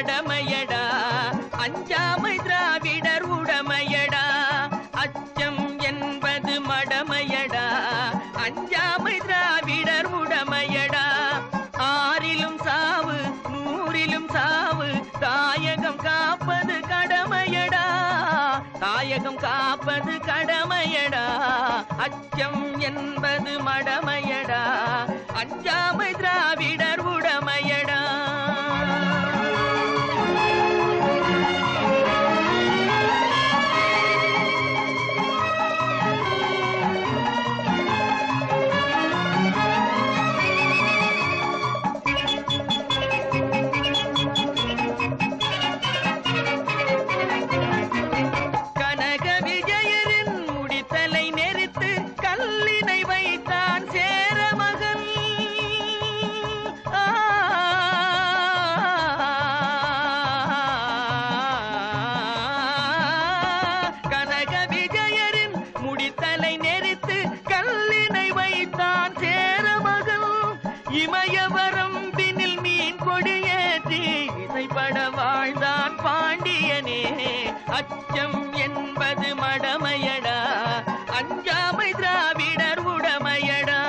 மடமையடா அஞ்சாமை திராவிடர் உடமையடா அச்சம் என்பது மடமையடா அஞ்சாமை திராவிடர் உடமையடா ஆறிலும் சாவு நூறிலும் சாவு தாயகம் காப்பது கடமையடா தாயகம் காப்பது கடமையடா அச்சம் என்பது மடமையடா அஞ்சாமை திராவிடர் உடமையடா கனக விஜயரின் முடித்தலை நெரித்து கல்லினை வைத்தான் சேரமகன் ஆ. கனக விஜயரின் முடித்தலை நெரித்து கல்லினை வைத்தான் சேரமகன் இமயவரம் பின்னில் மீன் கொடியேற்றி இசைப்பட வாழ்ந்தான் பாண்டியனே அச்சம் என்பது மடமையடா அஞ்சாமை திராவிடர் உடமையடா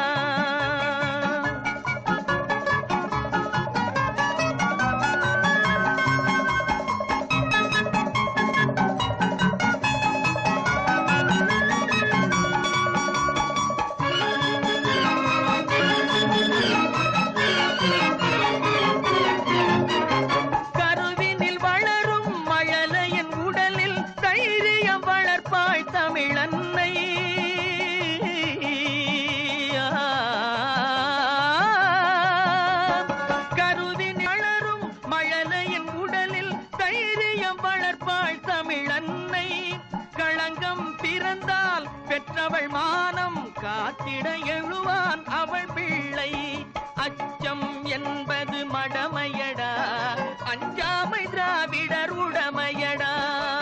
கருவினில் வளரும் மழலையின் உடலில் தைரியம் வளர்ப்பாய் தமிழன்னை கருவினில் வளரும் மழலையின் உடலில் தைரியம் வளர்ப்பாய் தமிழன்னை களங்கம் பிறந்தால் பெற்றவள் மானம் காத்திட எழுவான் அவள் பிள்ளை அச்சம் என்பது மடமையடா அஞ்சாமை திராவிடர் உடமையடா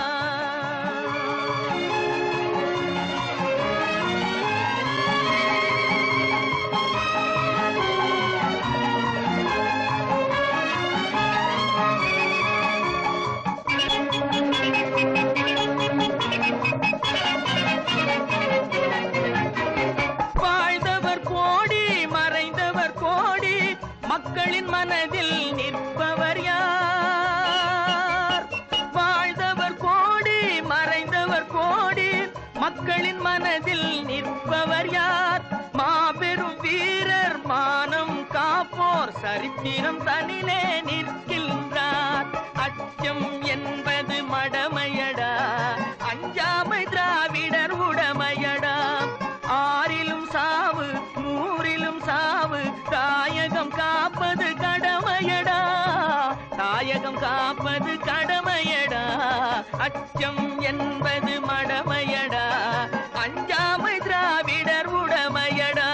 வாழ்ந்தவர் கோடி மறைந்தவர் கோடி மக்களின் மனதில் நிற்பவர் யார் வாழ்ந்தவர் கோடி மறைந்தவர் கோடி மக்களின் மனதில் நிற்பவர் யார் மாபெரும் வீரர் மானம் காப்போர் சரித்திரம் தனிலே நிற்கின்றார் அச்சம் என்பது மடமையடா அஞ்சாமை திராவிடர் உடமையடா ஆறிலும் சாவு நூறிலும் சாவு தாயகம் காப்பது கடமையடா தாயகம் காப்பது கடமையடா அச்சம் என்பது மடமையடா அஞ்சாமை திராவிடர் உடமையடா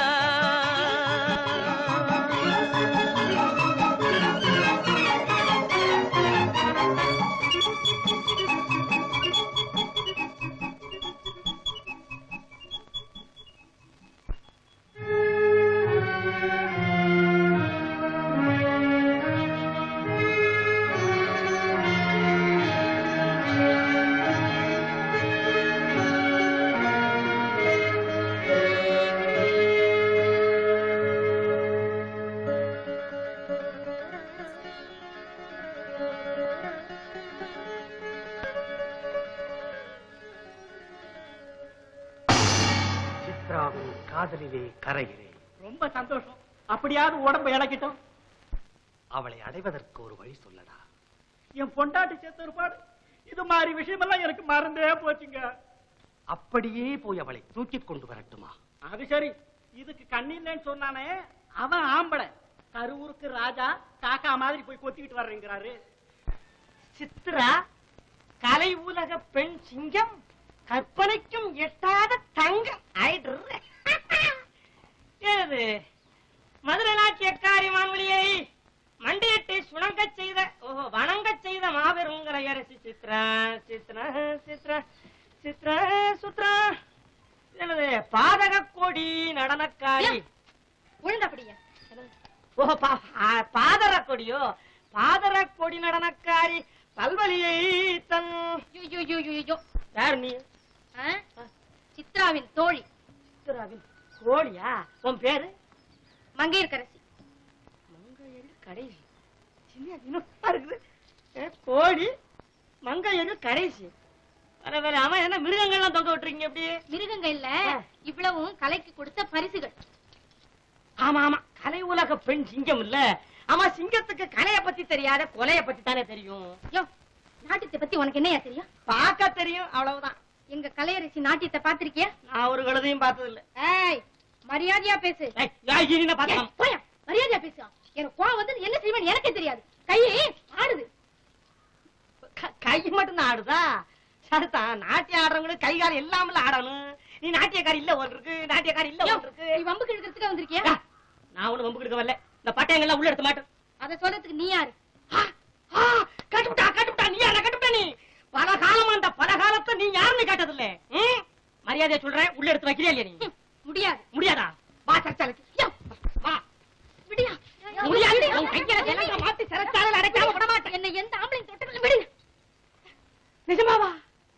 சித்ராவின் காதலிலே கரைகிறேன் ரொம்ப சந்தோஷம் அப்படியாவது உடம்பு இழக்கிட்டோம் அவளை அடைவதற்கு ஒரு வழி சொல்லடா என் பொண்டாட்டி செத்த ஒருபாடு இது மாதிரி விஷயமெல்லாம் எனக்கு மறந்தே போச்சுங்க அப்படியே போய் அவளை தூக்கிக் கொண்டு வரட்டுமா அது சரி இதுக்கு கண்ணில்லைன்னு சொன்னானே அவன் ஆம்பளை கருவூருக்கு ராஜா காக்கா மாதிரி போய் கொத்திக்கிட்டு வர்றேங்கிறாரு சித்ரா கலை உலக பெண் சிங்கம் கற்பனைக்கும் எட்டாத தங்கம் ஆயிடுற ஏது மதுரை நாட்டியக்காரி மான்மொழியை மண்டியிட்டு சுணங்கச் செய்த ஓஹோ வணங்கச் செய்த மாபெருங்கிற அரசி சித்ரா சித்ரா சித்ரா சித்ரா சுத்ரா எனது பாதக கொடி நடனக்காரி ஒழுங்கப்படியா ஓ பா- ஆ, பாதர கொடியோ பாதர கொடி நடனக்காரி பல்வலியை தன் ஐயோ, ஐயோ, ஐயோ, ஐயோ. யார் நீ ஆ? சித்ராவின் தோழி சித்ராவின் கோழியா உன் பேரு மங்கையர்கரசி மங்கையரு கடைசி சின்ன இனமா இருக்குது ஏ, கோழி மங்கையரு கடைசி வர வர அவன் என்ன மிருகங்கள்லாம் தொங்க விட்டுறீங்க எப்படி மிருகங்க இல்ல ஆ. இவ்வளவும் கலைக்கு கொடுத்த பரிசுகள் ஆமா ஆமா கலை உலக பெண் சிங்கம் இல்ல ஆமா சிங்கத்துக்கு கலைய பத்தி தெரியாத கொலைய பத்தி தானே தெரியும் யோ நாட்டியத்தை பத்தி உனக்கு என்னையா தெரியும் பார்க்க தெரியும் அவ்வளவுதான் எங்க கலையரசி நாட்டியத்தை பாத்திருக்கியா நான் ஒரு கழுதையும் பார்த்தது இல்ல ஏய் மரியாதையா பேசு ஏய், ஏய், இனி நான் ஏய், பார்க்கலாம் போயா மரியாதையா பேசு எனக்கு கோவம் வந்து என்ன செய்வேன்னு எனக்கே தெரியாது கையே ஆடுது க- கை மட்டும் தான் ஆடுதா சரிதான் நாட்டியம் ஆடுறவங்களுக்கு கை கால் எல்லாமே ஆடணும் நீ நாட்டியக்காரி இல்ல ஒன்று இருக்கு நாட்டியக்காரி இல்ல யோ, ஒன்று இருக்கு நீ வம்புக்கு இழுக்கிறதுக்கு வந்திருக்கியா ஏய், நான் ஒண்ணு வம்பு கொடுக்க வரல இந்த பட்டையங்கள்லாம் உள்ள எடுத்து மாட்டேன் அத சொல்றதுக்கு நீ யாரு கட்டுவிட்டா கட்டுவிட்டா நீ யார கட்டுவிட்டா நீ பல காலமா அந்த பல காலத்தை நீ யாருன்னு கேட்டதில்ல ம்? மரியாதையா சொல்றேன் உள்ள எடுத்து வைக்கிறியா இல்லையா நீ ஹம், முடியாது முடியாதா வா சர்ச்சாலுக்கு யோ, வா விடியா முடியாது உன் கையில ஜனங்க மாத்தி சிறைச்சாலையில அடைக்காம விட மாட்டேன் என்ன எந்த ஆம்பளையும் தொட்டதில்லை விடு நிஜமாவா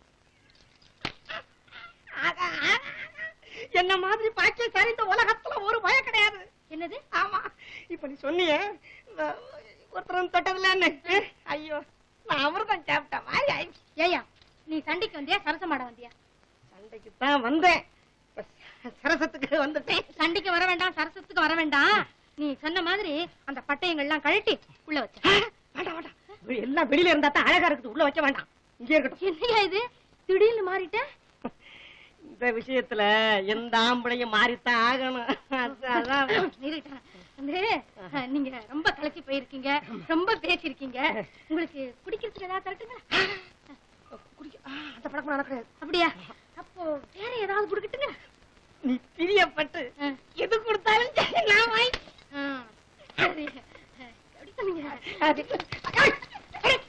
ஆகா, ஆகா. என்ன மாதிரி பாக்கியசாலி இந்த உலகத்துல ஒரு பயம் கிடையாது என்னது ஆமா இப்ப நீ சொன்னிய ஒருத்தரும் தொட்டதில்லன்னு ஐயோ நான் அமிர்தம் சாப்பிட்ட மாதிரி ஆயிடுச்சு ஏயா நீ சண்டைக்கு வந்தியா சரசமாட வந்தியா சண்டைக்கு தான் வந்தேன் இப்ப சரசத்துக்கு வந்துட்டேன் சண்டைக்கு வர வேண்டாம் சரசத்துக்கு வர வேண்டாம் நீ சொன்ன மாதிரி அந்த பட்டயங்கள்லாம் கழட்டி உள்ள வச்ச ஆ, வேண்டாம் வேண்டாம் இது எல்லாம் வெளியில இருந்தா தான் அழகா இருக்குது உள்ள வைக்க வேண்டாம் இங்கே இருக்கட்டும் என்னையா இது திடீர்னு மாறிட்ட இந்த விஷயத்துல எந்த ஆம்பளையும் மாறித்தான் ஆகணும் அது- அதான் நிறுத்தா. வந்து அஹ், நீங்க ரொம்ப கலக்கி போயிருக்கீங்க ரொம்ப பேசியிருக்கீங்க உங்களுக்கு குடிக்கிறதுக்கு ஏதாவது தரட்டுங்களா குடிக்க- ஆ, அந்த பழக்கம் எனக்கு கிடையாது அப்படியா அப்போ வேற ஏதாவது குடுக்கட்டுங்களா நீ பிரியப்பட்டு ஆ. எது கொடுத்தாலும் சரி, நான் வாங்கி ஆ, சரி அஹ், எப்படி சொன்னீங்க அது- ஐய், ஐய்.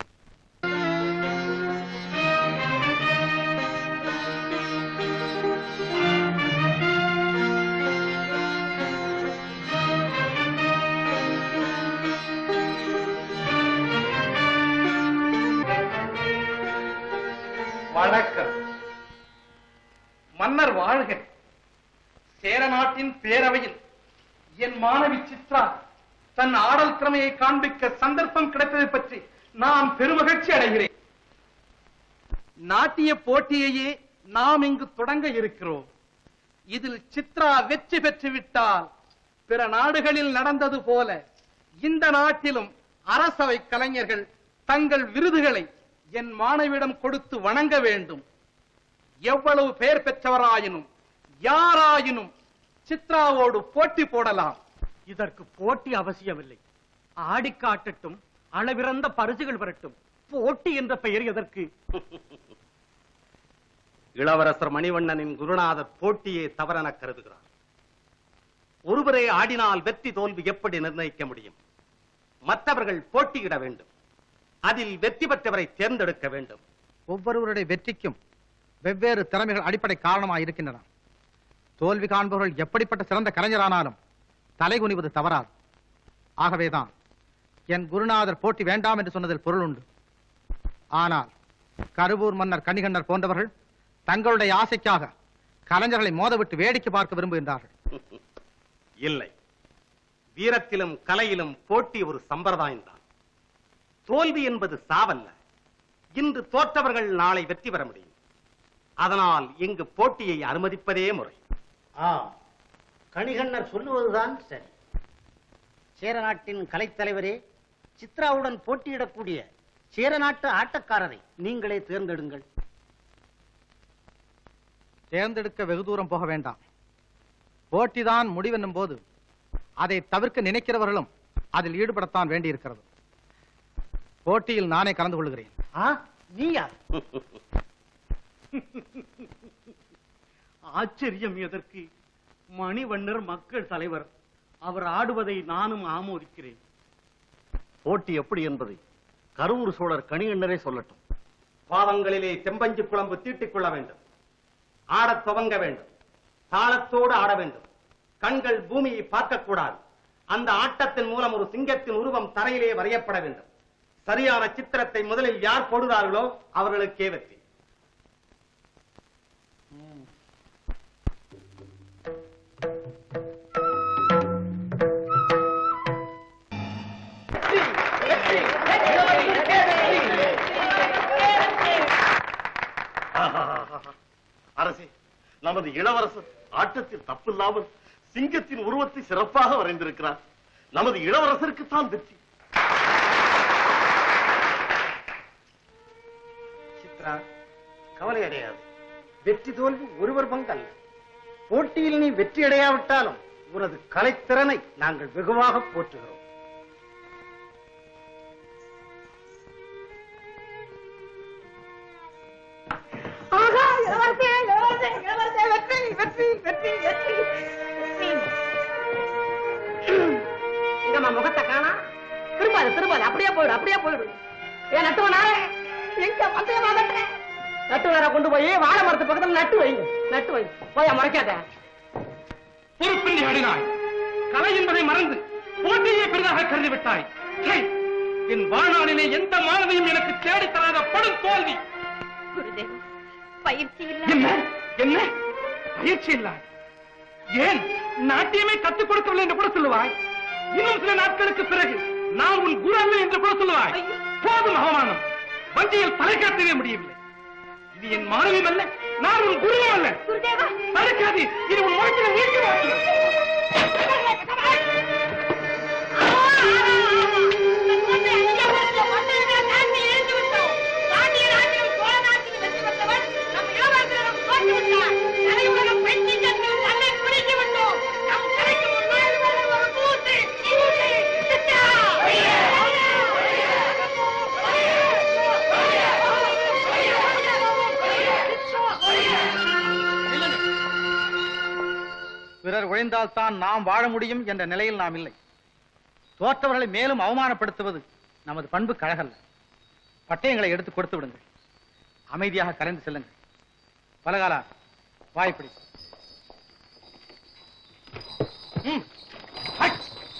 வணக்கம் மன்னர் வாழ்க சேர நாட்டின் பேரவையில் என் மாணவி சித்ரா தன் ஆடல் திறமையை காண்பிக்க சந்தர்ப்பம் கிடைத்ததை பற்றி நான் பெருமகிழ்ச்சி அடைகிறேன் நாட்டிய போட்டியையே நாம் இங்கு தொடங்க இருக்கிறோம் இதில் சித்ரா வெற்றி பெற்று விட்டால் பிற நாடுகளில் நடந்தது போல இந்த நாட்டிலும் அரசவை கலைஞர்கள் தங்கள் விருதுகளை என் மாணவியிடம் கொடுத்து வணங்க வேண்டும் எவ்வளவு பெயர் பெற்றவராயினும் யாராயினும் சித்ராவோடு போட்டி போடலாம் இதற்கு போட்டி அவசியமில்லை ஆடி காட்டட்டும் அளவிறந்த பரிசுகள் வரட்டும் போட்டி என்ற பெயர் எதற்கு இளவரசர் மணிவண்ணனின் குருநாதர் போட்டியே தவறென கருதுகிறார் ஒருவரே ஆடினால் வெற்றி தோல்வி எப்படி நிர்ணயிக்க முடியும் மற்றவர்கள் போட்டியிட வேண்டும் அதில் வெற்றி பெற்றவரை தேர்ந்தெடுக்க வேண்டும் ஒவ்வொருவருடைய வெற்றிக்கும் வெவ்வேறு திறமைகள் அடிப்படை காரணமாக இருக்கின்றன தோல்வி காண்பவர்கள் எப்படிப்பட்ட சிறந்த கலைஞரானாலும் தலைகுனிவது தவறாது ஆகவேதான் என் குருநாதர் போட்டி வேண்டாம் என்று சொன்னதில் பொருள் உண்டு ஆனால் கருவூர் மன்னர் கணிகண்ணர் போன்றவர்கள் தங்களுடைய ஆசைக்காக கலைஞர்களை மோதவிட்டு வேடிக்கை பார்க்க விரும்புகின்றார்கள் இல்லை வீரத்திலும் கலையிலும் போட்டி ஒரு சம்பிரதாயம்தான் தோல்வி என்பது சாவல்ல இன்று தோற்றவர்கள் நாளை வெற்றி பெற முடியும் அதனால் இங்கு போட்டியை அனுமதிப்பதே முறை ஆம் கணிகண்ணர் சொல்லுவதுதான் சரி சேர நாட்டின் கலைத்தலைவரே சித்ராவுடன் போட்டியிடக்கூடிய சேர நாட்டு ஆட்டக்காரரை நீங்களே தேர்ந்தெடுங்கள் தேர்ந்தெடுக்க வெகு தூரம் போக வேண்டாம் போட்டிதான் முடிவென்னும் போது அதை தவிர்க்க நினைக்கிறவர்களும் அதில் ஈடுபடத்தான் வேண்டியிருக்கிறது போட்டியில் நானே கலந்து கொள்கிறேன் ஆ நீயா ஆச்சரியம் எதற்கு மணிவண்ணர் மக்கள் தலைவர் அவர் ஆடுவதை நானும் ஆமோதிக்கிறேன் போட்டி எப்படி என்பதை கருவூர் சோழர் கணிகண்ணரே சொல்லட்டும் பாதங்களிலே செம்பஞ்சு குழம்பு தீட்டிக் கொள்ள வேண்டும் ஆடத் துவங்க வேண்டும் தாளத்தோடு ஆட வேண்டும் கண்கள் பூமியை பார்க்கக்கூடாது அந்த ஆட்டத்தின் மூலம் ஒரு சிங்கத்தின் உருவம் தரையிலே வரையப்பட வேண்டும் சரியான சித்திரத்தை முதலில் யார் போடுகிறார்களோ அவர்களுக்கே வெற்றி அரசே நமது இளவரசர் ஆட்டத்தில் தப்பில்லாமல் சிங்கத்தின் உருவத்தை சிறப்பாக வரைந்திருக்கிறார் நமது இளவரசருக்கு தான் வெற்றி சித்ரா கவலை அடையாது வெற்றி தோல்வி ஒருவர் பங்கல்ல போட்டியில் நீ வெற்றி அடையாவிட்டாலும் உனது கலைத்திறனை நாங்கள் வெகுவாக போற்றுகிறோம் ஆகா இளவரசே இளவரசே இளவரசே வெற்றி வெற்றி வெற்றி வெற்றி வெற்றி எங்கம்மா முகத்தை காணா திரும்பாது திரும்பாது அப்படியே போயிடு அப்படியே போயிடு ஏன் நட்டுவனாரே எங்க பந்தயமாகட்டே நட்டுவனார கொண்டு போய் வாழை மரத்து பக்கத்துல நட்டு வைங்க நட்டு வை போயா முறைக்காத பொறுப்பின்றி ஆடினாய் கலை என்பதை மறந்து போட்டியை பெரிதாக கருதி விட்டாய் சை! என் வாழ்நாளிலே எந்த மாணவியும் எனக்கு தேடித் தராத படும் தோல்வி குருதேவா பயிற்சி என்ன இல்ல என்ன பயிற்சி இல்ல ஏன் நாட்டியமே கத்துக் கொடுக்கவில்லை என்று கூட சொல்லுவாய் இன்னும் சில நாட்களுக்கு பிறகு நான் உன் குரு அல்ல என்று கூட சொல்லுவாய் போதும் அவமானம் வஞ்சியில் தலை காட்டவே முடியவில்லை இது என் மாணவியும் அல்ல நான் உன் குருவும் அல்ல குருதேவா தடுக்காது இது உன் முகத்தில் நீக்கி பிறர் ஒழிந்தால் தான் நாம் வாழ முடியும் என்ற நிலையில் நாம் இல்லை தோற்றவர்களை மேலும் அவமானப்படுத்துவது நமது பண்பு கழகல்ல பட்டயங்களை எடுத்து கொடுத்து விடுங்கள் அமைதியாக கலைந்து செல்லுங்கள் பலகாலா வாய்ப்பிடி ம், ஹை!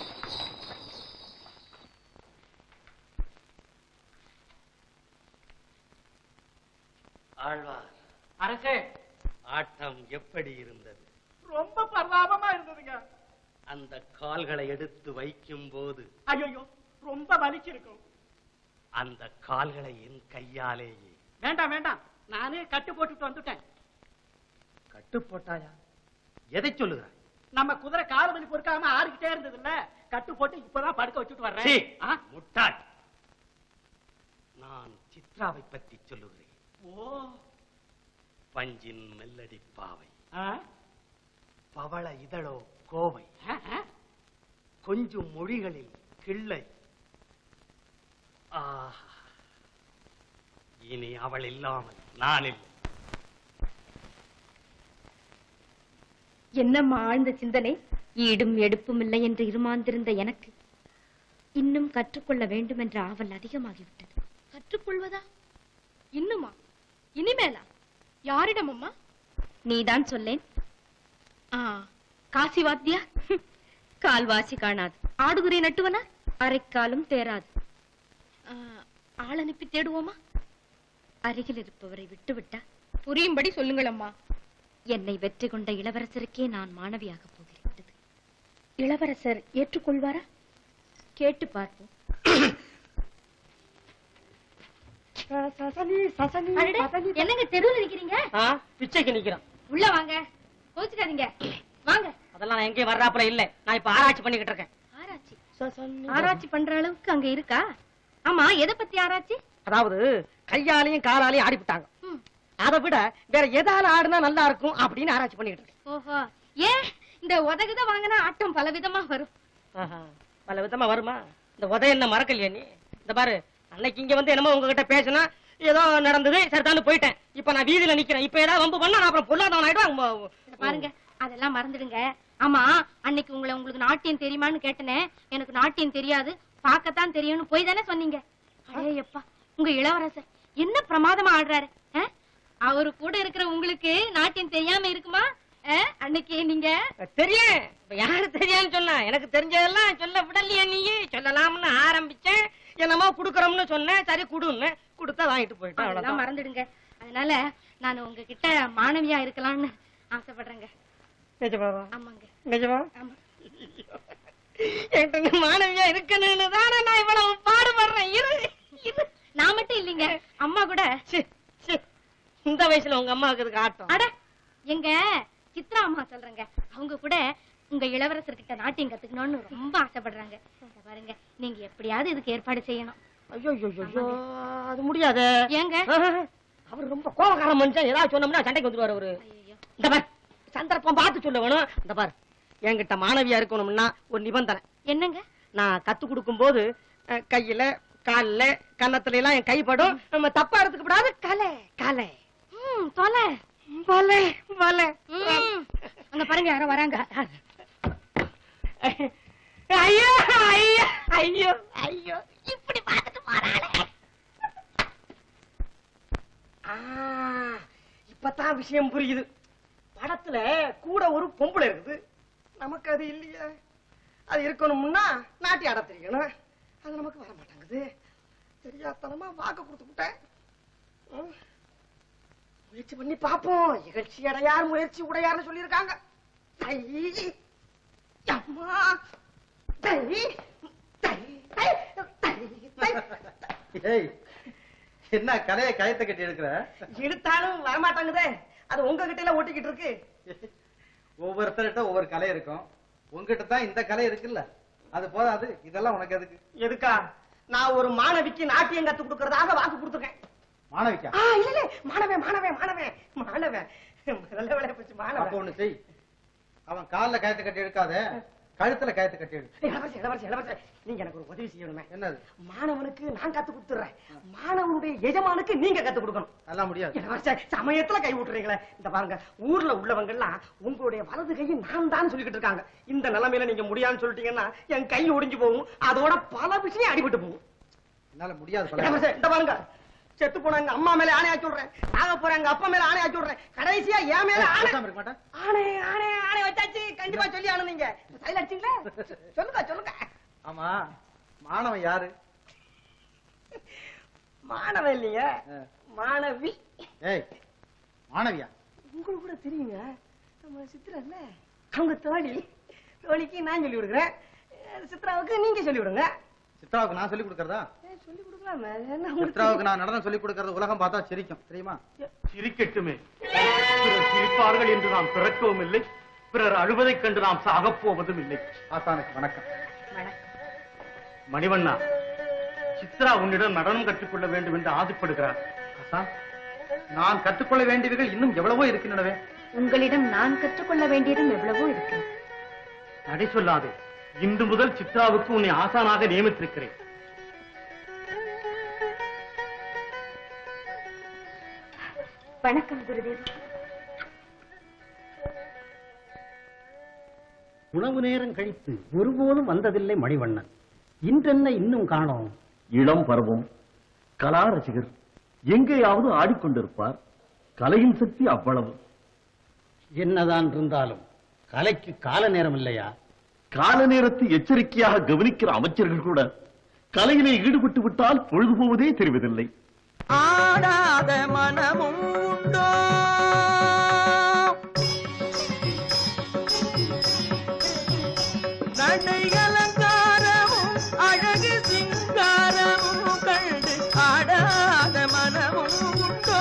ஆழ்வார் அரசே ஆட்டம் எப்படி இருந்தது ரொம்ப பரிதாபமா இருந்ததுங்க அந்த கால்களை எடுத்து வைக்கும் போது ஐயோ ரொம்ப வலிச்சிருக்கும் அந்த கால்களை என் கையாலேயே வேண்டாம் வேண்டாம் நானே கட்டு போட்டுட்டு வந்துட்டேன் கட்டு போட்டாயா எதை சொல்லுகிறாய் நம்ம குதிரை கால் வலி பொறுக்காம ஆடிக்கிட்டே இருந்தது இல்ல கட்டு போட்டு இப்பதான் படுக்க வச்சுட்டு சீ, வர்றேன் ஆ? முட்டாள் நான் சித்ராவை பற்றி சொல்லுகிறேன் ஓ பஞ்சின் மெல்லடி பாவை ஆ? பவள இதழோ கோவை ஆ, ஆ. கொஞ்சம் மொழிகளில் கிள்ளை ஆஹா இனி அவள் இல்லாமல் நான் இல்லை என்னம்மா ஆழ்ந்த சிந்தனை ஈடும் எடுப்பும் இல்லை என்று இருமாந்திருந்த எனக்கு இன்னும் கற்றுக்கொள்ள வேண்டும் என்ற ஆவல் அதிகமாகிவிட்டது கற்றுக்கொள்வதா இன்னுமா இனிமேலா யாரிடம் அம்மா நீதான் சொல்லேன் ஆ காசி வாத்தியா கால்வாசி காணாது ஆடுதுறை நட்டுவனா அரைக்காலும் தேராது ஆ, ஆள் அனுப்பி தேடுவோமா அருகில் இருப்பவரை விட்டுவிட்டா புரியும்படி சொல்லுங்கள் அம்மா என்னை வெற்றி கொண்ட இளவரசருக்கே நான் மாணவியாக போகிறது இளவரசர் ஏற்றுக்கொள்வாரா கேட்டு பார்ப்போம் அடடே, என்னங்க தெருவில் நிக்கிறீங்க ஆ, பிச்சைக்கு நிக்கிறோம் உள்ள வாங்க கோச்சுக்காதீங்க வாங்க அதெல்லாம் நான் எங்கேயும் வர்றாப்புல இல்ல நான் இப்ப ஆராய்ச்சி பண்ணிக்கிட்டு இருக்கேன் ஆராய்ச்சி ஆராய்ச்சி பண்ற அளவுக்கு அங்க இருக்கா ஆமா எதை பத்தி ஆராய்ச்சி அதாவது கையாலையும் காலாலையும் ஆடிவிட்டாங்க ம். அதை விட வேற எதால ஆடுனா நல்லா இருக்கும் அப்படின்னு ஆராய்ச்சி பண்ணிக்கிட்டு இருக்கேன் ஓஹோ ஏன் இந்த உதகுத வாங்கினா ஆட்டம் பல விதமா வரும் ஆஹா, பல விதமா வருமா இந்த உதய என்ன மறக்கலையா நீ இந்த பாரு அன்னைக்கு இங்க வந்து என்னமோ உங்ககிட்ட பேசினா ஏதோ நடந்தது சரிதான்னு போயிட்டேன் இப்ப நான் வீதியில நிக்கிறேன் இப்ப ஏதாவது வம்பு பண்ணா நான் அப்புறம் பொல்லாதவன் ஆயிடுவேன் இத பாருங்க அதெல்லாம் மறந்துடுங்க ஆமா அன்னைக்கு உங்களை உங்களுக்கு நாட்டியம் தெரியுமான்னு கேட்டனே எனக்கு நாட்டியம் தெரியாது பார்க்கத்தான் தெரியும்னு போய் தானே சொன்னீங்க அடேயப்பா உங்க இளவரசர் என்ன பிரமாதமா ஆடுறாரு ஆ? அவரு கூட இருக்கிற உங்களுக்கு நாட்டியம் தெரியாம இருக்குமா ஆ? அன்னைக்கு நீங்க தெரியும் இப்ப யாரு தெரியான்னு சொன்னா எனக்கு தெரிஞ்சதெல்லாம் சொல்ல விடலையே நீ சொல்லலாம்னு ஆரம்பிச்சேன் என்னமோ குடுக்கறோம்னு சொன்னேன் சரி குடுன்னு கொடுத்தா வாங்கிட்டு போயிட்டேன் அதெல்லாம் அவ்வளவுதான் மறந்துடுங்க அதனால நான் உங்ககிட்ட மாணவியா இருக்கலாம்னு ஆசைப்படுறேங்க நிஜமாவா ஆமாங்க நிஜமா ஆமா என்கிட்ட நீ மாணவியா இருக்கணும்னு தானே நான் இவ்வளவு பாடுபடுறேன் இரு இரு நான் மட்டும் இல்லைங்க அம்மா கூட ச்சே, ச்சே. இந்த வயசுல உங்க அம்மாவுக்கு இதுக்கு ஆட்டம் அட எங்க சித்ரா அம்மா சொல்றேங்க அவங்க கூட உங்க இளவரசர்கிட்ட நாட்டியம் கத்துக்கணும்னு ரொம்ப ஆசைப்படுறாங்க இத பாருங்க நீங்க எப்படியாவது இதுக்கு ஏற்பாடு செய்யணும் ஐயோ ஐயோ ஐயோ அது முடியாது ஏங்க அவர் ரொம்ப கோபக்கார மனுஷன் ஏதாவது சொன்னோம்னா சண்டைக்கு வந்துருவாரு அவரு ஐயோ இந்த பார் சந்தர்ப்பம் பார்த்து சொல்ல வேணும் இந்த பார் என்கிட்ட மாணவியா இருக்கணும்னா ஒரு நிபந்தனை என்னங்க நான் கத்து கொடுக்கும் போது அஹ், கையில கால்ல கன்னத்துல எல்லாம் என் கைப்படும் நம்ம தப்பா எடுத்துக்க கூடாது கலை கலை ம் தொலை பலே பலே ம். அங்க பாருங்க யாரோ வராங்க ஐயோ ஐயோ ஐயோ ஐயோ இப்படி பார்த்துட்டு போறாளே ஆ, இப்பதான் விஷயம் புரியுது படத்துல கூட ஒரு பொம்பளை இருக்குது நமக்கு அது இல்லையே அது இருக்கணும்னா நாட்டி ஆட தெரியணும் அது நமக்கு வர மாட்டேங்குது தெரியாதனமா வாக்கு கொடுத்துக்கிட்டேன் ம். முயற்சி பண்ணி பாப்போம் இகழ்ச்சி அடையார் முயற்சி உடையார்னு சொல்லியிருக்காங்க தை அம்மா தை தை தை தை தை ஏய் என்ன கலையை கயத்தை கட்டி எடுக்கிற இழுத்தாலும் வரமாட்டாங்குதே அது உங்க கிட்ட ஒட்டிக்கிட்டு இருக்கு ஒவ்வொருத்தர்கிட்ட ஒவ்வொரு கலை இருக்கும் உங்ககிட்ட தான் இந்த கலை இருக்குல்ல அது போதாது இதெல்லாம் உனக்கு எதுக்கு எதுக்கா நான் ஒரு மாணவிக்கு நாட்டியம் கத்து கொடுக்கறதாக வாக்கு கொடுத்துருக்கேன் மாணவிக்கா ஆ, இல்ல இல்ல மாணவன் மாணவன் மாணவன் மாணவன் நல்ல வேலையா போச்சு அப்ப மாணவன் ஒண்ணு செய் அவன் கால்ல கயத்தை கட்டி எடுக்காத கழுத்துல கயத்தை கட்டி எடு இளவரசி இளவரசி இளவரசி நீங்க எனக்கு ஒரு உதவி செய்யணுமே என்னது மாணவனுக்கு நான் கத்து கொடுத்துறேன் மாணவனுடைய எஜமானுக்கு நீங்க கத்து கொடுக்கணும் அதெல்லாம் முடியாது இளவரசி சமயத்துல கை விட்டுறீங்களே இந்த பாருங்க ஊர்ல உள்ளவங்க எல்லாம் உங்களுடைய வலது கையை நான் தான் சொல்லிக்கிட்டு இருக்காங்க இந்த நிலைமையில நீங்க முடியாதுன்னு சொல்லிட்டீங்கன்னா என் கை ஒடிஞ்சு போகும் அதோட பல விஷயம் அடிபட்டு போகும் என்னால முடியாது பல இளவரசி, இந்த பாருங்க செத்து போன எங்க அம்மா மேல ஆணையா சொல்றேன் நாக போற எங்க அப்பா மேல ஆணையா சொல்றேன் கடைசியா என் மேல ஆணை பேசாம இருக்க மாட்டேன் ஆணை ஆணை ஆணை வச்சாச்சு கண்டிப்பா சொல்லி ஆனு நீங்க சைல அடிச்சீங்களா சொல்லுங்க சொல்லுங்க ஆமா மாணவன் யாரு மாணவன் இல்லைங்க ஆ. மாணவி ஏய் மாணவியா உங்களுக்கு கூட தெரியுங்க நம்ம சித்ரா இல்ல அவங்க தோழி தோழிக்கு நான் சொல்லி விடுறேன் சித்ராவுக்கு நீங்க சொல்லி விடுங்க சித்ராவுக்கு நான் சொல்லி கொடுக்கறதா ஏய், சொல்லி கொடுக்கலாமே என்ன உங்களுக்கு சித்ராவுக்கு நான் நடனம் சொல்லி கொடுக்கறது உலகம் பார்த்தா சிரிக்கும் தெரியுமா சிரிக்கட்டுமே பிறர் சிரிப்பார்கள் என்று நாம் பிறக்கவும் இல்லை பிறர் அழுவதைக் கண்டு நாம் சாகப் போவதும் இல்லை ஆசானுக்கு வணக்கம் மணிவண்ணா சித்ரா உன்னிடம் நடனம் கற்றுக்கொள்ள வேண்டும் என்று ஆசைப்படுகிறார் ஆசான் நான் கற்றுக்கொள்ள வேண்டியவைகள் இன்னும் எவ்வளவோ இருக்கின்றனவே உங்களிடம் நான் கற்றுக்கொள்ள வேண்டியதும் எவ்வளவோ இருக்கு நடை சொல்லாதே இன்று முதல் சித்ராவுக்கு உன்னை ஆசானாக நியமித்திருக்கிறேன் வணக்கம் குருதேவ் உணவு நேரம் கழித்து ஒருபோதும் வந்ததில்லை மணிவண்ணன் இன்றென்ன இன்னும் காணோம் இளம் பருவம் கலா ரசிகர் எங்கேயாவது ஆடிக்கொண்டிருப்பார் கலையின் சக்தி அவ்வளவு என்னதான் இருந்தாலும் கலைக்கு கால நேரம் இல்லையா கால நேரத்தை எச்சரிக்கையாக கவனிக்கிற அமைச்சர்கள் கூட கலையிலே ஈடுபட்டு விட்டால் பொழுது போவதே தெரிவதில்லை ஆடாத மனமும் உண்டோ நடை அலங்காரமும் அழகு சிங்காரமும் கண்டு ஆடாத மனமும் உண்டோ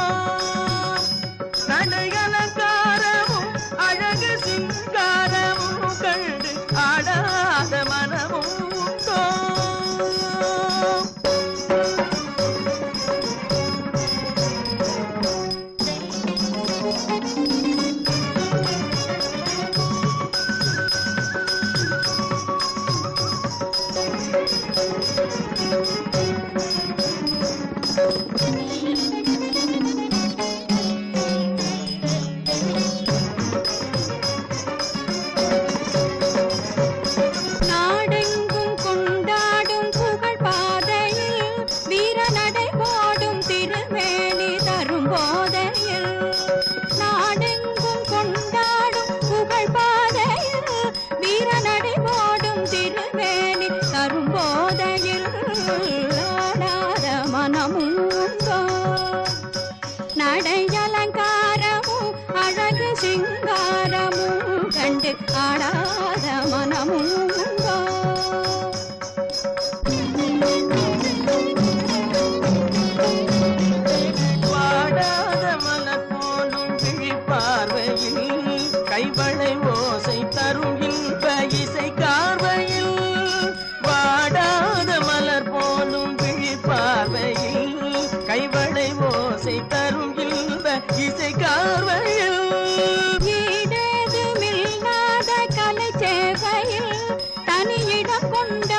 நடை அலங்காரமும் அழகு சிங்காரமும் கண்டு ஆடாத மனமும் உண்டோ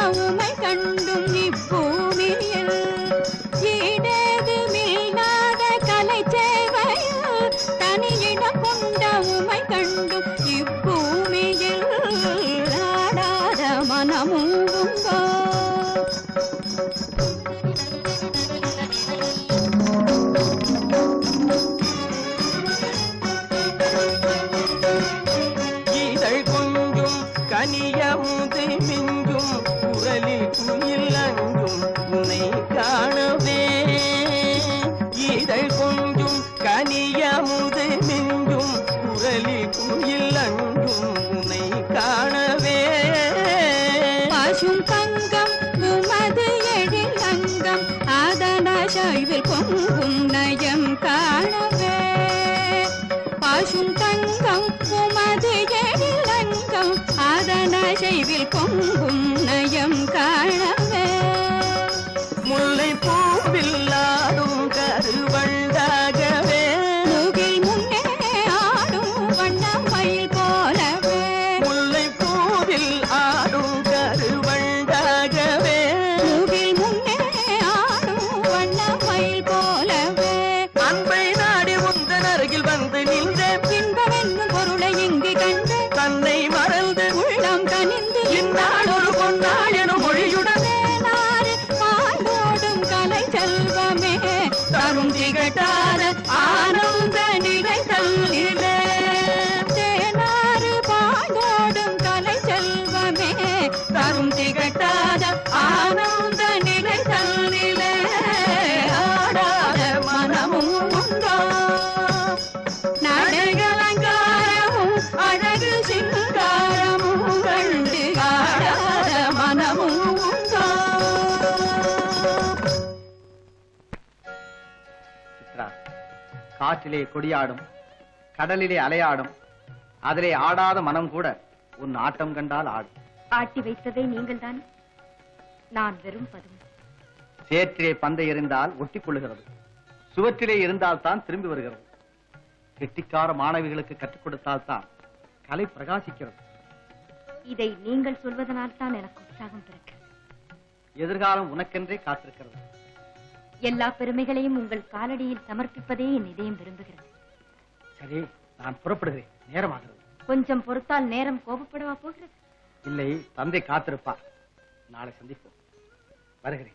உமை கண்டும் இப்பூமியில் ஈடேதுமில்லாத கலை சேவையில் தனியிடம் கொண்ட உமை கண்டும் இப்பூமியில் ஆடாத மனமும் உண்டோ இதழ் கொஞ்சும் கனியமுது மிஞ்சும் குரலில் குயில் அஞ்சும் உன்னை காணவே இதழ் கொஞ்சும் கனியமுது மிஞ்சும் குரலில் குயில் அஞ்சும் உன்னை காணவே பசும் தங்கம் உமது எழில் அங்கம் அதன சைவில் பொங்கும் நயம் காணவே பசும் தங்கம் உமது எழில் அங்கம் அதன சைவில் பொங்கும் நயம் காணவே முல்லை பூவில் ஆடும் கருவண்டாகவே முகில் முன்னே ஆடும் வண்ணமயில் போலவே முல்லை பூவில் ஆடும் கருவண்டாகவே முகில் முன்னே ஆடும் வண்ணமயில் போலவே அன்பை நாடி உந்தன் அருகில் வந்து நின்றேன் இன்பமென்னும் பொருளை இங்கு கண்டு தன்னை மறந்து உள்ளம் கனிந்து இந்நாள் ஒரு பொன்னாள் எனும் மொழியுடன் தேனாறு பாய்ந்தோடும் கலை செல்வமே தரும் திகட்டாத ஆனந்த நிலைத்தல்லிலே தேனாறு பாய்ந்தோடும் கலை செல்வமே தரும் திகட்டாத ஆனந்த நிலைத்தல்லிலே ஆடாத மனமும் உண்டோ நடைகலங்காரமும் அழகு சிங்காரமும் கண்டு ஆடாத மனமும் உண்டோ சித்ரா காற்றிலே கொடியாடும் கடலிலே அலையாடும் அதிலே ஆடாத மனம் கூட உன் ஆட்டம் கண்டால் ஆடும் ஆட்டி வைத்ததை நீங்கள் தான் நான் வெறும் பதுமை சேற்றிலே பந்தை எறிந்தால் ஒட்டிக் கொள்ளுகிறது சுவற்றிலே இருந்தால் தான் திரும்பி வருகிறது கெட்டிக்கார மாணவிகளுக்கு கற்றுக் கொடுத்தால் தான் கலை பிரகாசிக்கிறது இதை நீங்கள் சொல்வதனால் தான் எனக்கு உற்சாகம் பிறக்கிறது எதிர்காலம் உனக்கென்றே காத்திருக்கிறது எல்லா பெருமைகளையும் உங்கள் காலடியில் சமர்ப்பிப்பதே என் இதயம் விரும்புகிறது சரி நான் புறப்படுகிறேன் நேரமாகிறது கொஞ்சம் பொறுத்தால் நேரம் கோபப்படவா போகிறது இல்லை தந்தை காத்திருப்பார் நாளை சந்திப்போம் வருகிறேன்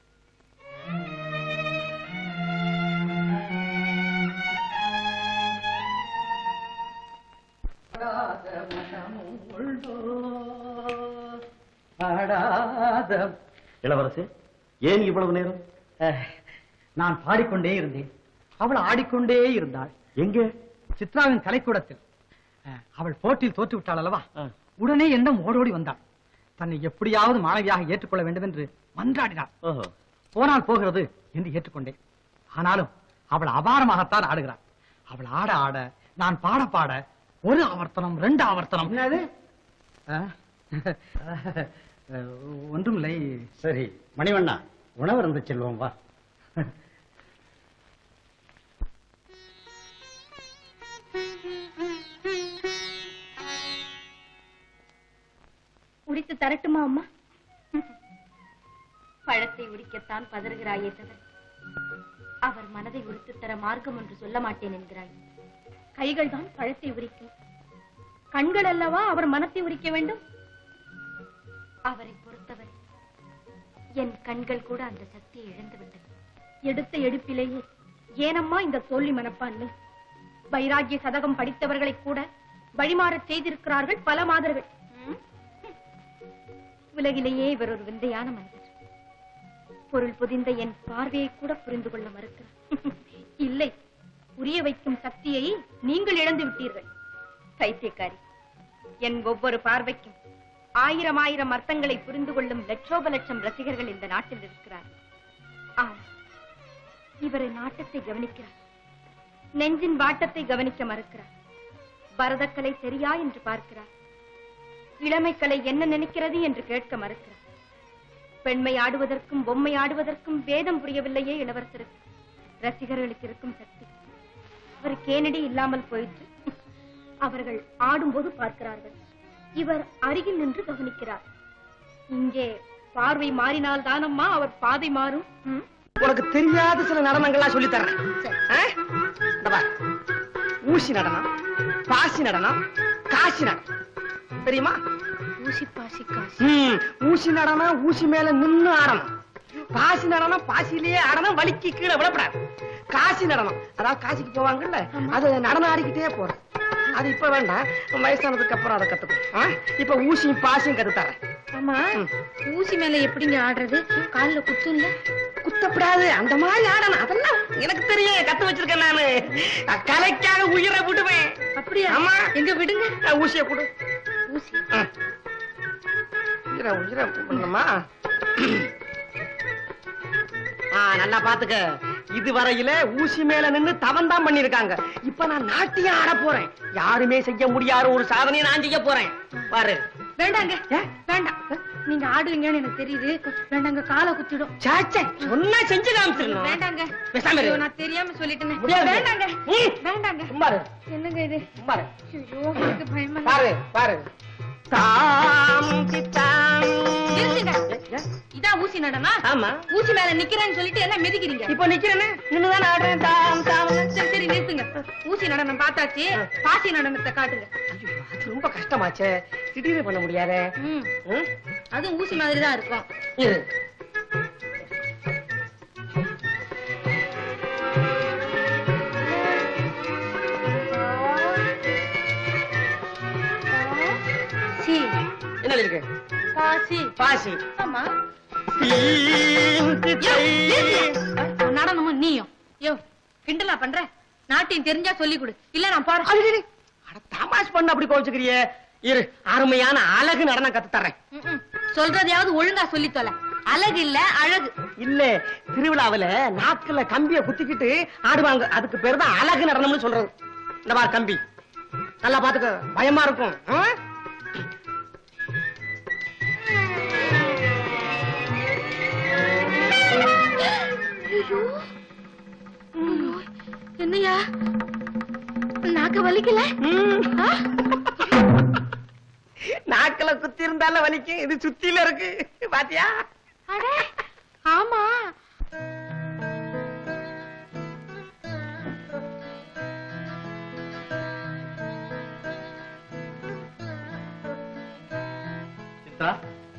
இளவரசே ஏன் இவ்வளவு நேரம் நான் பாடிக்கொண்டே இருந்தேன் அவள் ஆடிக்கொண்டே இருந்தாள் எங்கே சித்ராவின் கலைக்கூடத்தில் அஹ், அவள் போட்டியில் தோற்று விட்டாள் அல்லவா உடனே என்னும் ஓடோடி வந்தாள் தன்னை எப்படியாவது மாணவியாக ஏற்றுக்கொள்ள வேண்டும் என்று மன்றாடினாள் ஓஹோ போனால் போகிறது என்று ஏற்றுக்கொண்டேன் ஆனாலும் அவள் அபாரமாகத்தான் ஆடுகிறாள் அவள் ஆட ஆட நான் பாட பாட ஒரு ஆவர்த்தனம் ரெண்டு ஆவர்த்தனம் என்னது ஒன்றுமில்லை சரி மணிவண்ணா உணவு இருந்து செல்வோம் வா உரித்து தரட்டுமா அம்மா பழத்தை உரிக்கத்தான் பதறுகிறாயே தவிர அவர் மனதை உரித்து தர மார்க்கம் ஒன்று சொல்ல மாட்டேன் என்கிறாள் கைகள் தான் பழத்தை உரிக்கும் கண்கள் அல்லவா அவர் மனத்தை உரிக்க வேண்டும் அவரை பொறுத்தவரை என் கண்கள் கூட அந்த சக்தியை இழந்து விட்டன எடுத்த எடுப்பிலேயே ஏனம்மா இந்த தோல்வி மனப்பான்மை வைராகிய சதகம் படித்தவர்களை கூட வழிமாறச் செய்திருக்கிறார்கள் பல மாதர்கள் உலகிலேயே இவர் ஒரு விந்தையான மனிதர் பொருள் புதிந்த என் பார்வையை கூட புரிந்து கொள்ள மறுக்கிறார் இல்லை புரிய வைக்கும் சக்தியை நீங்கள் இழந்து விட்டீர்கள் பைத்தியக்காரி என் ஒவ்வொரு பார்வைக்கும் ஆயிரம் ஆயிரம் அர்த்தங்களை புரிந்து கொள்ளும் லட்சோப லட்சம் ரசிகர்கள் இந்த நாட்டில் இருக்கிறார் ஆம் இவரை நாட்டத்தை கவனிக்கிறார் நெஞ்சின் வாட்டத்தை கவனிக்க மறுக்கிறார் பரதக்கலை சரியா என்று பார்க்கிறார் இளமைக்கலை என்ன நினைக்கிறது என்று கேட்க மறுக்கிறார் பெண்மை ஆடுவதற்கும் பொம்மை ஆடுவதற்கும் வேதம் புரியவில்லையே இளவரசருக்கு ரசிகர்களுக்கு இருக்கும் சக்தி அவருக்கு ஏனடி இல்லாமல் போயிற்று அவர்கள் ஆடும்போது பார்க்கிறார்கள் இவர் அருகில் நின்று கவனிக்கிறார் இங்கே பார்வை மாறினால் தானம்மா அவர் பாதை மாறும் ம்? உனக்கு தெரியாத சில நடனங்கள்லாம் சொல்லி தர்றேன் சரி. ஆ? இந்த பார். ஊசி நடனம் பாசி நடனம் காசி நடனம் தெரியுமா ஊசி பாசி காசி ம், ஊசி நடனம் ஊசி மேல நின்னு ஆடணும் பாசி நடனம் பாசியிலேயே ஆடணும் வலிக்கு கீழே விழப்படாது காசி நடனம் அதாவது காசிக்கு போவாங்கல்ல அது நடனம் ஆடிக்கிட்டே போறோம் அது இப்ப வேண்டாம் வயசானதுக்கு அப்புறம் அதை கத்துக்கும் ஆ? இப்ப ஊசியும் பாசியும் கத்து தரேன் ஆமா ஊசி மேல எப்படிங்க ஆடுறது கால்ல குத்தும்ல குத்தப்படாது அந்த மாதிரி ஆடணும் அதெல்லாம் எனக்கு தெரியும் கத்து வச்சிருக்கேன் நானு நான் கலைக்காக உயிரை விடுவேன் அப்படியா ஆமா. எங்க விடுங்க நான் ஊசியை கொடு ஊசி ஆ. உயிரை உயிரை பண்ணணுமா ஆ நல்லா பாத்துக்க இதுவரையில ஊசி மேல நின்னு தவம் தான் பண்ணிருக்காங்க இப்ப நான் நாட்டியம் ஆட போறேன் யாருமே செய்ய முடியாத ஒரு சாதனையை நான் செய்ய போறேன் பாரு வேண்டாங்க ஏன்? வேண்டாம் நீங்க ஆடுவீங்கன்னு எனக்கு தெரியுது வேண்டாங்க காலை குத்திடும் சாச்சே சொன்னா செஞ்சு காமிச்சிடணும் வேண்டாங்க பேசாம இரு. ஐயோ, நான் தெரியாம சொல்லிட்டேனே முடியாது. வேண்டாங்க ம். வேண்டாங்க சும்மா இரு. என்னங்க இது சும்மா இரு. ஐயோ எனக்கு பயமா பாரு பாரு தாம் சித்தாம். நிறுத்துங்க ஏ, இதான் ஊசி நடனா ஆமா ஊசி மேல நிக்கிறேன்னு சொல்லிட்டு என்ன மிதிக்கிறீங்க இப்ப நிக்கிறேனே நின்னுதான் ஆடுறேன் தாம் தாம் சரி சரி நிறுத்துங்க ஊசி நடனம் பார்த்தாச்சு பாசி நடனத்தை காட்டுங்க ஐயோ, அது ரொம்ப கஷ்டமாச்சே திடீர்னு பண்ண முடியாதே ம் ம்? அதுவும் ஊசி மாதிரி தான் இருக்கும் இரு சி என்ன இருக்கு பாசி பாசி ஆமா தீம் சித்தை. நடனமும் நீயும் யோ கிண்டலா பண்ற நாட்டியம் தெரிஞ்சா சொல்லி கொடு இல்ல நான் பாரு அடடே, அட தமாஷ் பண்ண அப்படி கோச்சுக்கிறியே இரு அருமையான அழகு நடனம் கத்து தர்றேன் ம்ம். சொல்றதையாவது ஒழுங்கா சொல்லி தொலை அழகு இல்ல அழகு இல்ல திருவிழாவுல நாக்குல கம்பிய குத்திக்கிட்டு ஆடுவாங்க அதுக்கு பேர் தான் அழகு நடனம்னு சொல்றது இந்த பார் கம்பி நல்லா பாத்துக்க பயமா இருக்கும் ஆ? ஐயோ. ஐயோ. என்னையா நாக்க வலிக்கல ம். ஆ? நாக்குல குத்தி இருந்தாலும் வலிக்கும் இது சுத்தில இருக்கு பாத்தியா அடே ஆமா சித்ரா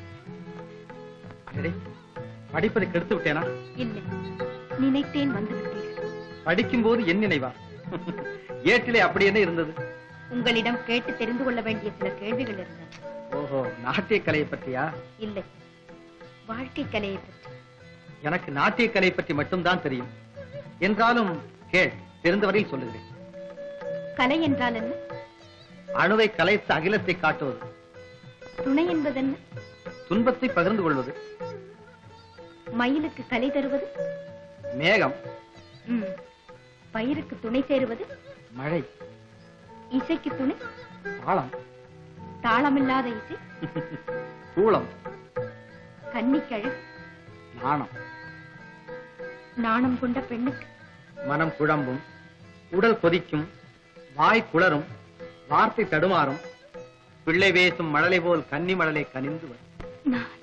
அடடே, படிப்பதை கெடுத்து விட்டேனா இல்லை நினைத்தேன் வந்து விட்டீர்கள் படிக்கும்போது என் நினைவா ஏட்டிலே அப்படி என்ன இருந்தது உங்களிடம் கேட்டு தெரிந்து கொள்ள வேண்டிய சில கேள்விகள் இருந்தன ஓஹோ நாட்டிய கலையை பற்றியா இல்லை வாழ்க்கை கலையை பற்றி எனக்கு நாட்டிய கலை பற்றி மட்டும்தான் தெரியும் என்றாலும் கேள் தெரிந்தவரையில் சொல்லுகிறேன் கலை என்றால் என்ன அணுவை கலைத்து அகிலத்தை காட்டுவது துணை என்பதென்ன துன்பத்தை பகிர்ந்து கொள்வது மயிலுக்கு கலை தருவது மேகம் ம். பயிருக்கு துணை சேருவது மழை இசைக்கு துணை தாளம் தாளமில்லாத இசை கூளம் கன்னிக்கழகு நாணம் நாணம் கொண்ட பெண்ணுக்கு மனம் குழம்பும் உடல் கொதிக்கும் வாய் குளரும் வார்த்தை தடுமாறும் பிள்ளை பேசும் மழலை போல் கன்னி மழலை கனிந்து வரும் நான்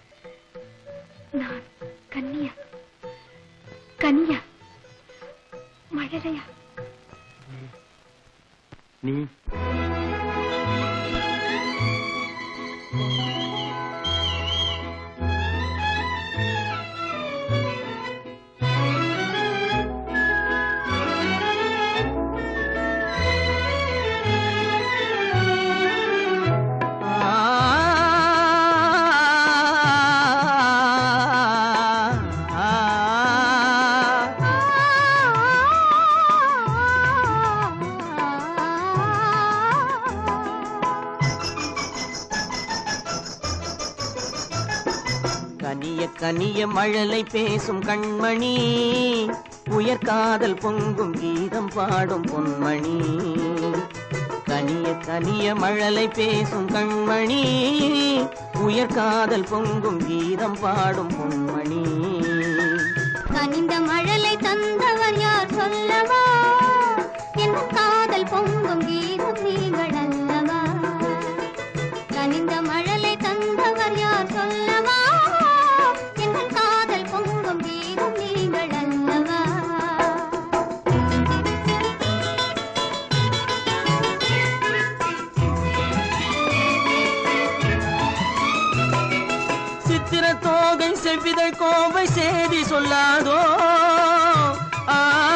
நான் கன்னியா கனியா மழலையா நீ கனிய கனிய மழலை பேசும் கண்மணி உயர்காதல் பொங்கும் கீதம் பாடும் பொன்மணி கனிய கனிய மழலை பேசும் கண்மணி உயர்காதல் பொங்கும் கீதம் பாடும் பொன்மணி கனிந்த மழலை தந்தவர் யார் சொல்லவா என் காதல் பொங்கும் கீதம் நீங்கள் அல்லவா கனிந்த மழலை தந்தவர் யார் சொல்லவா தோகை செவ்விதழ் கோவை செய்தி சொல்லாதோ ஆ,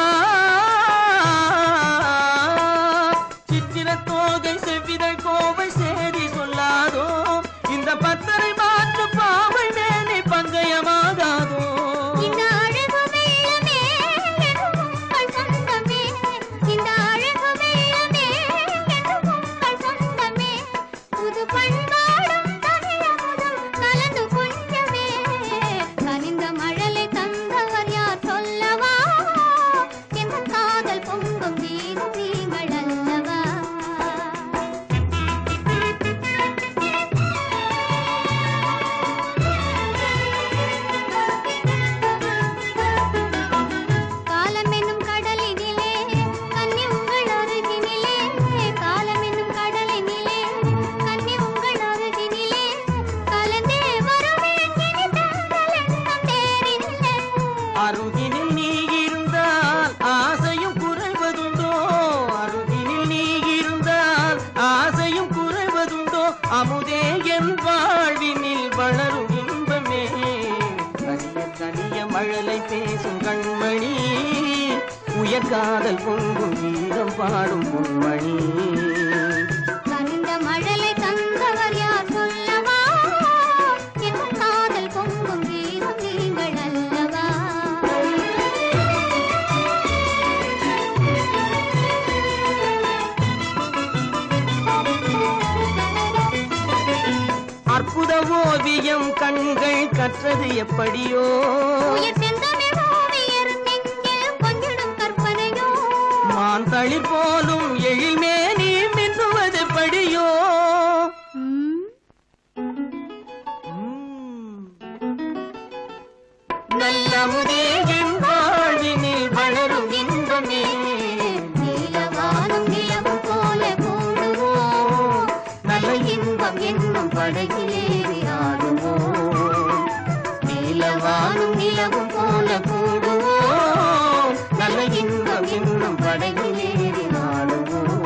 சித்திர தோகை செவ்விதழ் கோவை செய்தி சொல்லாதோ இந்த பத்தரை மாற்று பாவை மேனி பங்கயமாகாதோ இந்த அழகு வெள்ளமே என்றும் உங்கள் சொந்தமே இந்த அழகு வெள்ளமே என்றும் உங்கள் சொந்தமே புது பண்பாடும் தமிழமுதும் கலந்து கொஞ்சமே கனிந்த மழலை தந்தவர் யார் சொல்லவா எந்த காதல் பொங்கும் கீதம் நீங்கள் அல்லவா காலம் என்னும் கடலினிலே கன்னி உங்கள் அருகினிலே காலம் என்னும் கடலினிலே கன்னி உங்கள் அருகினிலே கலந்தே வருவேன் இனி தங்கள் எண்ணம் தேரினிலே அருகினில் நீ இருந்தால் ஆசையும் குறைவதுண்டோ அருகினில் நீ இருந்தால் ஆசையும் குறைவதுண்டோ அமுதே என் வாழ்வினில் வளரும் இன்பமே கனிய கனிய மழலை பேசும் கண்மணி உயர்காதல் பொங்கும் கீதம் பாடும் பொன்மணி கனிந்த மழலை தந்தவர் யார் சொல்லவா என் காதல் பொங்கும் கீதம் நீங்கள் அல்லவா அற்புத ஓவியம் கண்கள் கற்றது எப்படியோ உயிர் செந்தமிழ் ஓவியர் நெஞ்சில் கொஞ்சிடும் கற்பனையோ மான் தளிர் போலும் எழில்மே நீ மின்னுவது படியோ நல்லமுதே என் வாழ்வினில் வளரும் இன்பமே நீலவானம் நிலவு போல கூடுவோம் நல்ல இன்பம் என்னும் படகிலேறி ஆடுவோம் நீலவானும் நிலவும் போல கூடுவோம் நல்ல இன்பம் என்னும் படகிலேறி நாடுவோம்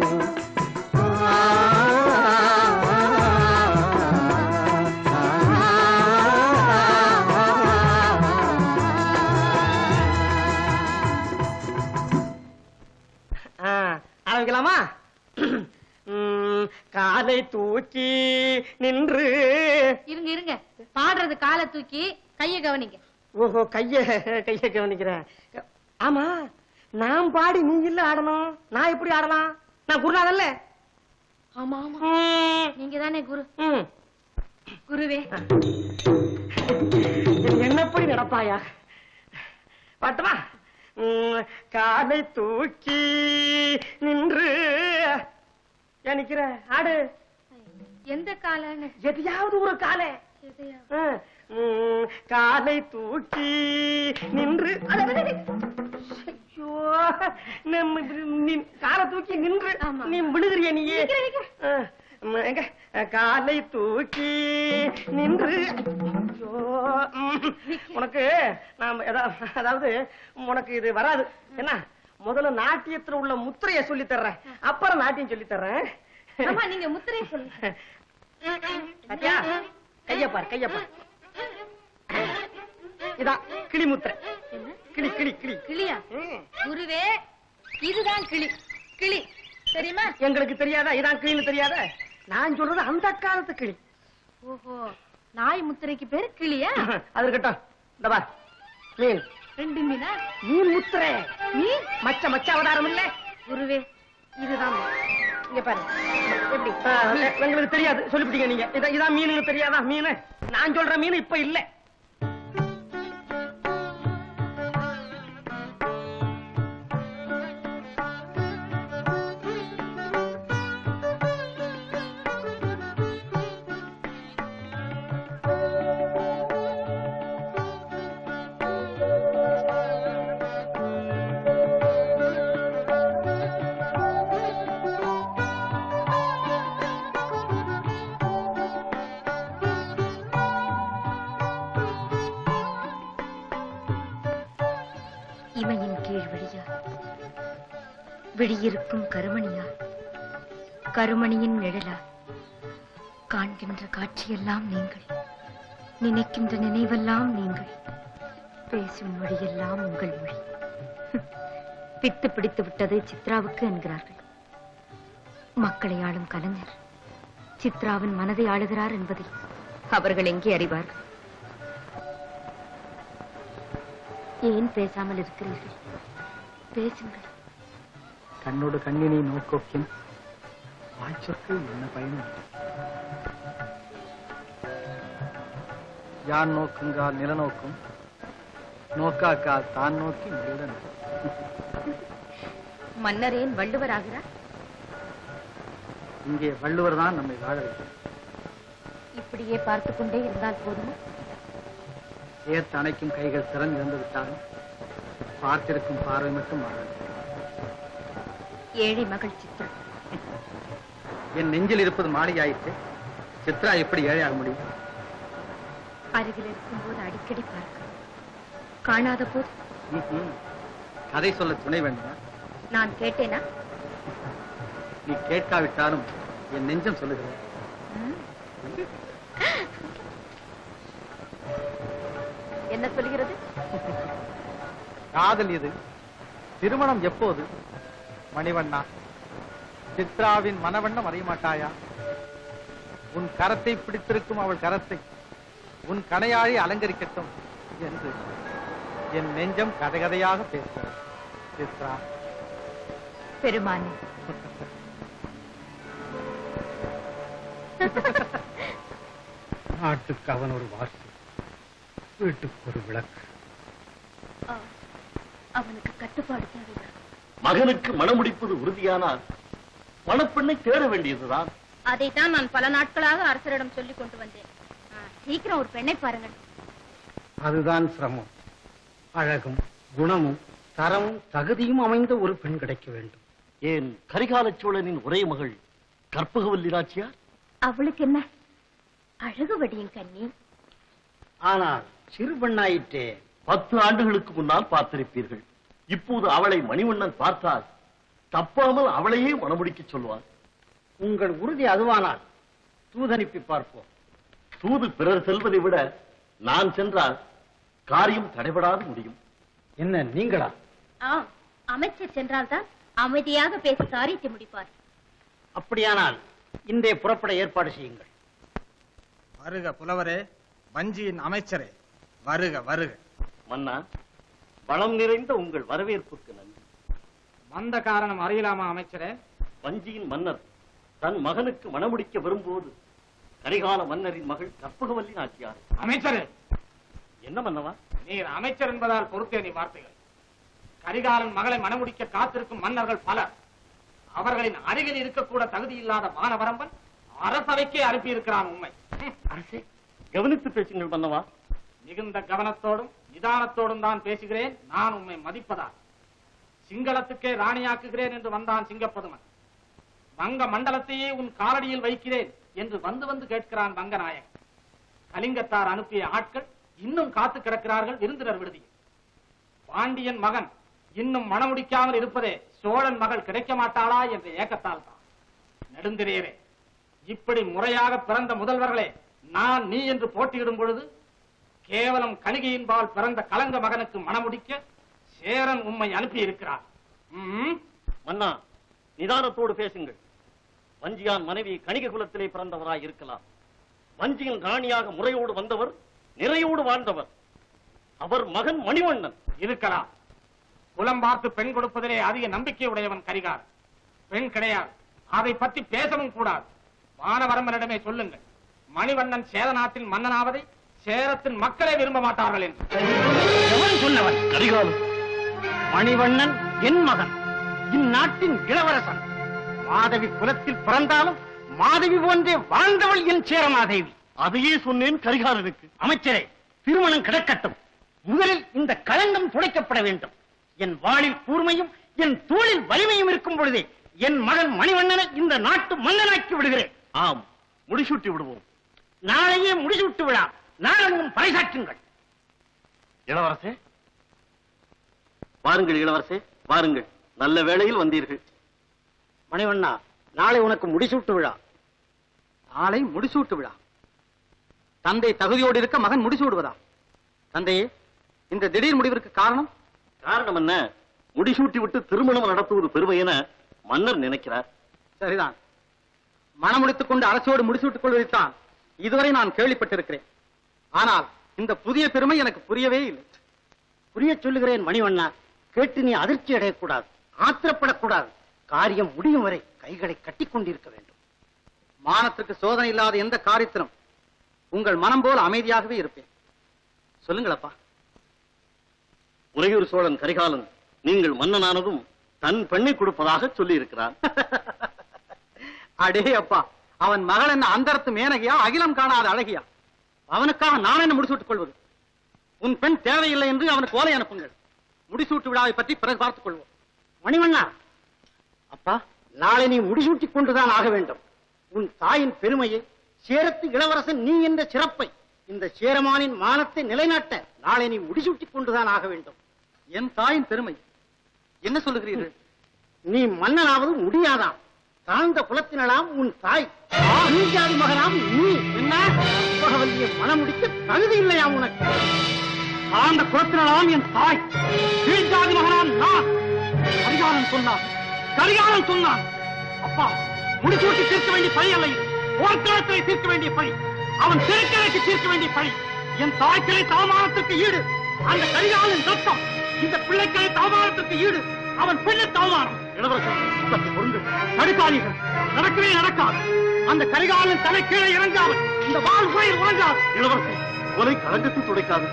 ஆ, ஆரம்பிக்கலாமா ம், காலை தூக்கி நின்று இருங்க இருங்க பாடுறது காலை தூக்கி கைய கவனிங்க ஓஹோ கைய கைய கவனிக்கிறேன் ஆமா நான் பாடி நீ இல்ல ஆடணும் நான் எப்படி ஆடலாம் நான் குருநாதல்ல ஆமா ஆமா ம், நீங்க தானே குரு ம். குருவே என்னப்படி நடப்பாயா பாட்டுமா ம், காலை தூக்கி நின்று ஏன் நிக்கிற ஆடு எந்த காலன்னு எதையாவது ஒரு காலை எதையா ஆ, ம், காலை தூக்கி நின்று அட, அட, அட. ஐயோ, நம்ம இப்படி நின்- காலை தூக்கி நின்று ஆமா. நீ விழுகிறிய நீ நிக்கிறேன், நிக்கிறேன். எங்க காலை தூக்கி நின்று ஐயோ, ம், உனக்கு நாம் எதா- அதாவது உனக்கு இது வராது என்ன முதல்ல நாட்டியத்துல உள்ள முத்திரைய சொல்லி தர்றேன் அப்புறம் நாட்டியம் சொல்லி தர்றேன் ஆமா நீங்க முத்திரை சொல்லுங்க பாத்தியா கைய பார் கைய பார் இதான் கிளி முத்திரை என்ன கிளி கிளி கிளி கிளியா ம். குருவே இதுதான் கிளி கிளி தெரியுமா எங்களுக்கு தெரியாதா இதான் கிளின்னு தெரியாதா நான் சொல்றது அந்த காலத்து கிளி ஓஹோ நாய் முத்திரைக்கு பேரு கிளியா அது இருக்கட்டும் இந்த பார் மீன் ரெண்டு மீனா மீன் முத்திரை மீன் மச்ச மச்ச அவதாரம் இல்ல குருவே இதுதான் இங்க பாரு எப்படி ஆ, எங்களுக்கு தெரியாது சொல்லிவிட்டீங்க நீங்க இதான் இதான் மீனுன்னு தெரியாதா மீன் நான் சொல்ற மீன் இப்ப இல்ல இமையின் கீழ் விழியா விழியிருக்கும் கருமணியா கருமணியின் நிழலா காண்கின்ற காட்சியெல்லாம் நீங்கள் நினைக்கின்ற நினைவெல்லாம் நீங்கள் பேசும் மொழியெல்லாம் உங்கள் மொழி பித்து பிடித்து விட்டது சித்ராவுக்கு என்கிறார்கள் மக்களை ஆளும் கலைஞர் சித்ராவின் மனதை ஆளுகிறார் என்பதை அவர்கள் எங்கே அறிவார்கள் ஏன் பேசாமல் இருக்கிறீர்கள் பேசுங்கள் கண்ணோடு கண்ணினை நோக்கோக்கின் வாய்ச்சொற்கள் என்ன பயனும் யான் நோக்குங்கால் நிலநோக்கும் நோக்காக்கால் தான் நோக்கி முடியுடன் மன்னர் ஏன் வள்ளுவர் ஆகிறார் இங்கே வள்ளுவர் தான் நம்மை வாழ வைக்கும் இப்படியே பார்த்து கொண்டே இருந்தால் போதுமா ஏற்று அணைக்கும் கைகள் திறந்து இருந்து விட்டாலும் பார்த்திருக்கும் பார்வை மட்டும் மாறாது ஏழை மகள் சித்ரா என் நெஞ்சில் இருப்பது மாளிகையாயிற்று சித்ரா எப்படி ஏழையாக முடியும் அருகில் இருக்கும்போது அடிக்கடி பார்க்க காணாத போது ம்ஹும். கதை சொல்ல துணை வேண்டுமா நான் கேட்டேனா நீ கேட்காவிட்டாலும் என் நெஞ்சம் சொல்லுகிறேன் என்ன சொல்கிறது காதல் இது திருமணம் எப்போது மணிவண்ணா சித்ராவின் மனவண்ணம் அறிய மாட்டாயா உன் கரத்தை பிடித்திருக்கும் அவள் கரத்தை உன் கணையாழி அலங்கரிக்கட்டும் என்று என் நெஞ்சம் கதைகதையாக பேசுகிறது சித்ரா பெருமானே நாட்டுக்கு அவன் ஒரு வாசி வீட்டுக்கு ஒரு விளக்கு அவனுக்கு கட்டுப்பாடு தேவைதான் மகனுக்கு மணமுடிப்பது உறுதியானால் மணப்பெண்ணை தேட வேண்டியதுதான் அதைத்தான் நான் பல நாட்களாக அரசரிடம் சொல்லிக் கொண்டு வந்தேன் ஆ, சீக்கிரம் ஒரு பெண்ணை பாருங்கள் அதுதான் சிரமம் அழகும் குணமும் தரமும் தகுதியும் அமைந்த ஒரு பெண் கிடைக்க வேண்டும் ஏன் கரிகால சோழனின் ஒரே மகள் கற்பகவல்லி நாச்சியார் அவளுக்கு என்ன அழகு வடியும் கண்ணி ஆனால் சிறு பெண்ணாயிற்றே பத்து ஆண்டுகளுக்கு முன்னால் பார்த்திருப்பீர்கள் இப்போது அவளை மணிவண்ணன் பார்த்தால் தப்பாமல் அவளையே மணமுடிக்க சொல்வார் உங்கள் உறுதி அதுவானால் தூதனுப்பி பார்ப்போம் தூது பிறர் செல்வதை விட நான் சென்றால் காரியம் தடைபடாது முடியும் என்ன நீங்களா ஆம் அமைச்சர் சென்றால்தான் அமைதியாக பேசி காரியத்தை முடிப்பார் அப்படியானால் இன்றே புறப்பட ஏற்பாடு செய்யுங்கள் வருக புலவரே வஞ்சியின் அமைச்சரே வருக வருக மன்னா வளம் நிறைந்த உங்கள் வரவேற்புக்கு நன்றி வந்த காரணம் அறியலாமா அமைச்சரே வஞ்சியின் மன்னர் தன் மகனுக்கு மணமுடிக்க வரும்போது கரிகால மன்னரின் மகள் கற்பகவல்லி நாச்சியார் அமைச்சரே என்ன மன்னவா நீர் அமைச்சர் என்பதால் பொறுத்தே நீ வார்த்தைகள் கரிகாலன் மகளை மணமுடிக்க காத்திருக்கும் மன்னர்கள் பலர் அவர்களின் அருகில் இருக்கக்கூட தகுதி இல்லாத மானவரம்பன் அரசவைக்கே அனுப்பியிருக்கிறான் உண்மை அரசே கவனித்து பேசுங்கள் மன்னவா மிகுந்த கவனத்தோடும் நிதானத்தோடும் தான் பேசுகிறேன் நான் உண்மை மதிப்பதா சிங்களத்துக்கே ராணியாக்குகிறேன் என்று வந்தான் சிங்கப்பதுமன் வங்க மண்டலத்தையே உன் காலடியில் வைக்கிறேன் என்று வந்து வந்து கேட்கிறான் வங்கநாயகன் கலிங்கத்தார் அனுப்பிய ஆட்கள் இன்னும் காத்து கிடக்கிறார்கள் விருந்தினர் விடுதியில் பாண்டியன் மகன் இன்னும் மணமுடிக்காமல் இருப்பதே சோழன் மகள் கிடைக்க மாட்டாளா என்ற ஏக்கத்தால் தான் நெடுந்திரையரே இப்படி முறையாக பிறந்த முதல்வர்களே நான் நீ என்று போட்டியிடும் பொழுது கேவலம் கணிகையின்பால் பிறந்த கலங்க மகனுக்கு மணமுடிக்க சேரன் உம்மை அனுப்பி இருக்கிறார் மன்னா நிதானத்தோடு பேசுங்கள் வஞ்சியான் மனைவி கணிக குலத்திலே பிறந்தவராய் இருக்கலாம் வஞ்சியின் ராணியாக முறையோடு வந்தவர் நிறையோடு வாழ்ந்தவர் அவர் மகன் மணிவண்ணன் இருக்கலாம் குலம் பார்த்து பெண் கொடுப்பதிலே அதிக நம்பிக்கை உடையவன் கரிகார் பெண் கிடையாது அதை பற்றி பேசவும் கூடாது வானவரம்பனிடமே சொல்லுங்கள் மணிவண்ணன் சேர நாட்டின் மன்னனாவதை சேரத்தின் மக்களே விரும்ப மாட்டார்கள் என்று எவன் சொன்னவன் கரிகாலம் மணிவண்ணன் என் மகன் இந்நாட்டின் இளவரசன் மாதவி குலத்தில் பிறந்தாலும் மாதவி போன்றே வாழ்ந்தவள் என் சேரமாதேவி அதையே சொன்னேன் கரிகாலனுக்கு அமைச்சரே திருமணம் கிடக்கட்டும் முதலில் இந்த களங்கம் துடைக்கப்பட வேண்டும் என் வாளில் கூர்மையும் என் தோளில் வலிமையும் இருக்கும் பொழுதே என் மகன் மணிவண்ணனை இந்த நாட்டு மன்னனாக்கி விடுகிறேன் ஆம் முடிசூட்டி விடுவோம் நாளையே முடிசூட்டு விழா நாளெங்கும் பறைசாற்றுங்கள் இளவரசே வாருங்கள் இளவரசே வாருங்கள் நல்ல வேளையில் வந்தீர்கள் மணிவண்ணா நாளை உனக்கு முடிசூட்டு விழா நாளை முடிசூட்டு விழா தந்தை தகுதியோடு இருக்க மகன் முடிசூடுவதா தந்தையே இந்த திடீர் முடிவிற்கு காரணம் காரணம் என்ன முடிசூட்டி விட்டு திருமணம் நடத்துவது பெருமை என மன்னர் நினைக்கிறார் சரிதான் மனமுடித்துக் கொண்டு அரசோடு முடிசூட்டிக் கொள்வதைத்தான் இதுவரை நான் கேள்விப்பட்டிருக்கிறேன் ஆனால் இந்த புதிய பெருமை எனக்கு புரியவே இல்லை புரிய சொல்லுகிறேன் மணிவண்ணா கேட்டு நீ அதிர்ச்சி அடையக்கூடாது ஆத்திரப்படக்கூடாது காரியம் முடியும் வரை கைகளை கட்டிக் கொண்டிருக்க வேண்டும் மானத்திற்கு சோதனை இல்லாத எந்த காரியத்திலும் உங்கள் மனம் போல அமைதியாகவே இருப்பேன் சொல்லுங்களப்பா உறையூர் சோழன் கரிகாலன் நீங்கள் மன்னனானதும் தன் பெண்ணை கொடுப்பதாக சொல்லி இருக்கிறான் அடே அப்பா அவன் மகள் என்ன அந்தரத்து மேனகையா அகிலம் காணாத அழகியா அவனுக்காக நான் என்ன முடிசூட்டிக் கொள்வது உன் பெண் தேவையில்லை என்று அவனுக்கு ஓலை அனுப்புங்கள் முடிசூட்டு விழாவை பற்றி பிறகு பார்த்துக் கொள்வோம் மணிவண்ணா அப்பா நாளை நீ முடிசூட்டிக் கொண்டுதான் ஆக வேண்டும் உன் தாயின் பெருமையை சேரத்து இளவரசன் நீ என்ற சிறப்பை இந்த சேரமானின் மானத்தை நிலைநாட்ட நாளை நீ முடிசூட்டிக் கொண்டுதான் ஆக வேண்டும் என் தாயின் பெருமை என்ன சொல்லுகிறீர்கள் நீ மன்னனாவது முடியாதாம் தாழ்ந்த குலத்தினலாம் உன் தாய் ஆண்ஜாதி மகனாம் நீ என்ன பகவல்லிய மனம் முடிக்க தகுதி இல்லையாம் உனக்கு ஆண்ட குலத்தினலாம் என் தாய் கீழ்ஜாதி மகனான் நான் கரிகாலன் சொன்னான் கரிகாலன் சொன்னான் அப்பா முடிசூட்டி தீர்க்க வேண்டிய பழி அல்ல இது. போர்க்களத்தை தீர்க்க வேண்டிய பழி அவன் திருக்கலைக்கு தீர்க்க வேண்டிய பழி என் தாய்க்கிளை தவமானத்திற்கு ஈடு அந்த கரிகாலன் ரத்தம் இந்த பிள்ளைக்கிளை தவமானத்திற்கு ஈடு அவன் பெண்ணு தவமானம் இளவரசன் சற்று பொருங்கள் தடுக்காதீர்கள் நடக்கவே நடக்காது அந்த கரிகாலன் தலை கீழே இறங்காது இந்த வாழ் உயிர் வாங்காது இளவரசன் கொலை களங்கத்தை துடைக்காது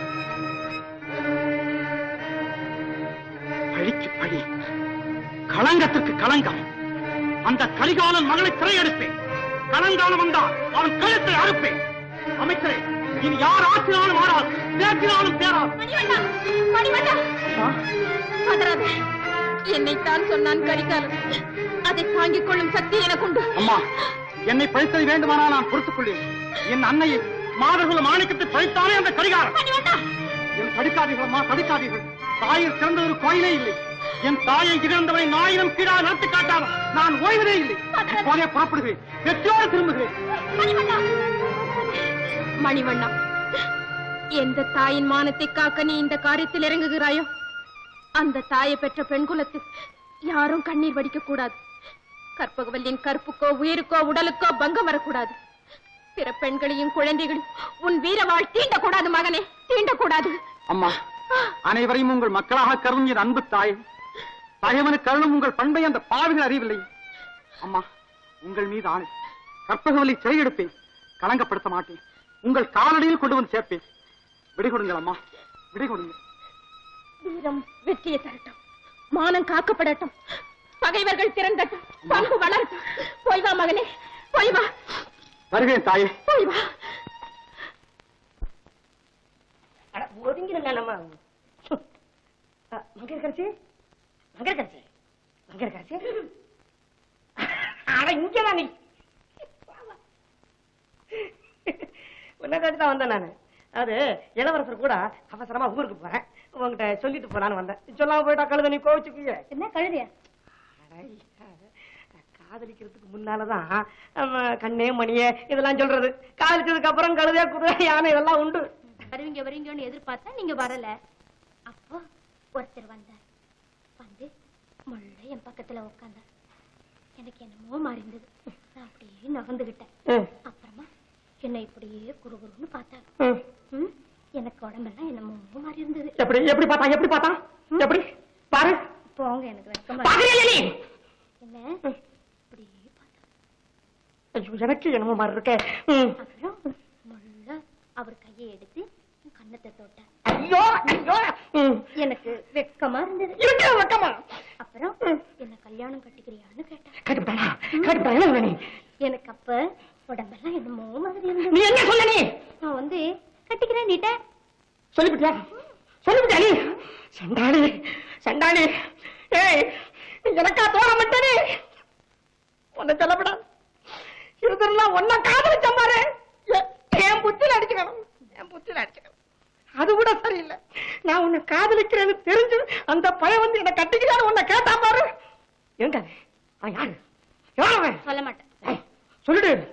பழிக்கு பழி களங்கத்திற்கு களங்கம் அந்த கரிகாலன் மகளை சிறையெடுப்பேன் களங்காலம் வந்தால் அவன் கழுத்தை அறுப்பேன் அமைச்சரே இனி யார் ஆற்றினாலும் ஆடாது தேற்றினாலும் தேராது மணிவண்ணா மணிவண்ணா பதறாத என்னைத்தான் சொன்னான் கரிகாலன் அதை தாங்கிக் கொள்ளும் சக்தி எனக்குண்டு அம்மா என்னை பழித்தது வேண்டுமானால் நான் பொறுத்துக் கொள்வேன் என் அன்னையை மாதகுல மாணிக்கத்தை பழித்தானே அந்த கரிகாலன் என் தடுக்காதீர்கள் அம்மா தடுக்காதீர்கள் தாயில் சிறந்த ஒரு கோயிலே இல்லை என் தாயை இழந்தவரை நாயிரம் கீழா நடத்தி காட்டாத நான் ஓய்வதே இல்லை இப்போதே புறப்படுகிறேன் வெற்றியோடு திரும்புகிறேன் மணிவண்ணா மணிவண்ணா எந்த தாயின் மானத்தை காக்க நீ இந்த காரியத்தில் இறங்குகிறாயோ அந்த தாயை பெற்ற பெண் குலத்தில் யாரும் கண்ணீர் வடிக்க கூடாது கற்பகவல்லியின் கற்புக்கோ உயிருக்கோ உடலுக்கோ பங்கம் வரக்கூடாது பிற பெண்களையும் குழந்தைகளையும் உன் வீரவாள் தீண்டக்கூடாது மகனே தீண்டக்கூடாது அம்மா அனைவரையும் உங்கள் மக்களாக கருதும் என் அன்பு தாய் பகைவனு கருளும் உங்கள் பண்பை அந்த பாவிகள் அறியவில்லை அம்மா உங்கள் மீது ஆணை கற்பகவல்லி சிறையெடுப்பேன் களங்கப்படுத்த மாட்டேன் உங்கள் காலடியில் கொண்டு வந்து சேர்ப்பேன் விடை கொடுங்கள் அம்மா விடை கொடுங்கள் வீரம் வெற்றியை தரட்டும் மானம் காக்கப்படட்டும் பகைவர்கள் திறந்தட்டும் பண்பு வளரட்டும் போய் வா மகனே போய் வா வருகிறேன் தாயே போய் வா அட, ஒதுங்கிடுங்க நம்ம அ, மங்கையர்கரசி மங்கையர்கரசி மங்கையர்கரசி அட இங்கதான் நீ உன்னை தேடி தான் வந்தேன் நானு அது இளவரசர் கூட அவசரமா ஊருக்கு போறேன் உங்ககிட்ட சொல்லிட்டு போலான்னு வந்தேன் சொல்லாம போயிட்டா கழுத நீ கோவிச்சுக்குங்க என்ன கழுதியா காதலிக்கிறதுக்கு முன்னாலதான் நம்ம கண்ணே மணியே இதெல்லாம் சொல்றது காதலிச்சதுக்கு அப்புறம் கழுதே குதிரை யானை இதெல்லாம் உண்டு வருவீங்க வருவீங்கன்னு எதிர்பார்த்தா நீங்க வரல அப்போ ஒருத்தர் வந்தார் வந்து முள்ள என் பக்கத்துல உட்கார்ந்தார் எனக்கு என்னமோ மாறி இருந்தது நான் அப்படியே நகர்ந்துகிட்டேன் அப்புறமா என்னை இப்படியே குறுகுறுன்னு பார்த்தார் ம். ம், எனக்கு உடம்பெல்லாம் என்னமோ மாறி இருந்தது எப்படி எப்படி பார்த்தா எப்படி பார்த்தா எப்படி பாரு போங்க எனக்கு வெட்கமா பாக்குறியா நீ என்ன இப்படியே ஐயோ எனக்கு என்னமோ மாதிரி இருக்க ம். அப்புறம் முள்ள அவர் கையை எடுத்து என் கன்னத்தை தொட்டார் ஐயோ ஐயோ ம். எனக்கு வெட்கமா இருந்தது இருக்கு வெக்கமா அப்புறம் என்ன கல்யாணம் கட்டிக்கிறியான்னு கேட்டார் கேட்டுப்பா கேட்டுப்பா என்ன வேணும் நீ எனக்கு அப்ப உடம்பெல்லாம் என்னமோ மாதிரி நீ இருந்தது என்ன சொல்ல நீ நான் வந்து கட்டிக்கிறேன் நீட்ட சொல்லிவிட்டியா சொல்லிவிட்டியா நீ சண்டாளி சண்டாளி ஏய் எனக்கா தோண மாட்டேனே உன்னை சொல்லப்படா இருந்திருந்தா உன்னை காதலிச்ச பாரு எ- என் புத்தியில அடிச்சுக்கணும் என் புத்தியில அடிச்சுக்கணும் அது கூட சரியில்லை நான் உன்னை காதலிக்கிறேன்னு தெரிஞ்சு அந்த பையன் வந்து என்னை கட்டிக்கிறான்னு உன்னை கேட்டா பாரு எங்க அவன் யாரு யார் அவன் சொல்ல மாட்டேன் ஏய், சொல்லிடு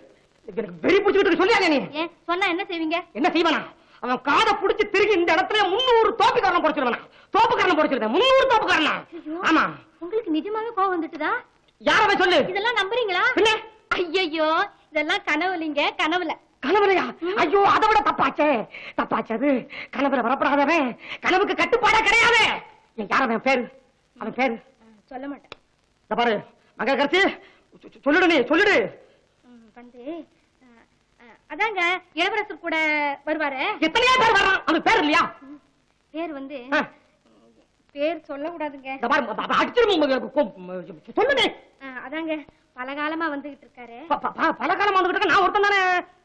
எனக்கு வெறி பிடிச்சிட்டு சொல்லியா நீ ஏன் சொன்னா என்ன செய்வீங்க என்ன செய்வானா அவன் காதை புடிச்சு திருகி இந்த இடத்துல முன்னூறு தோப்புக்காரன் பொடிச்சிருவானா தோப்புக்காரன் பொடிச்சிருந்தேன் முன்னூறு தோப்புக்காரனா ஆமா உங்களுக்கு நிஜமாவே கோவம் வந்துட்டுதா யாரவே சொல்லு இதெல்லாம் நம்புறீங்களா பின்ன? ஐயோ இதெல்லாம் கனவுலிங்க கனவுல கனவுலையா ஐயோ அதை விட தப்பாச்சே தப்பாச்சு அது கனவுல வரப்படாதவன் கனவுக்கு கட்டுப்பாடே கிடையாது ஏன் யார் அவன் பேரு அவன் பேரு சொல்ல மாட்டேன் இந்த பாரு மக கருத்து சொல்லிடு நீ சொல்லிடு ம், வந்து அஹ், அஹ், அதாங்க இளவரசர் கூட வருவாரு எத்தனையோ பேர் வர்றான் அவன் பேர் இல்லையா பேர் வந்து ஆ. பேர் சொல்லக்கூடாதுங்க இந்த பாரு ப- ப- அடிச்சிருவோம் சொல்லு நீ அஹ், அதாங்க பல காலமா வந்துகிட்டு இருக்காரு ப- ப- ப- பல காலம் வந்துகிட்டு இருக்க, நான் ஒருத்தன் தானே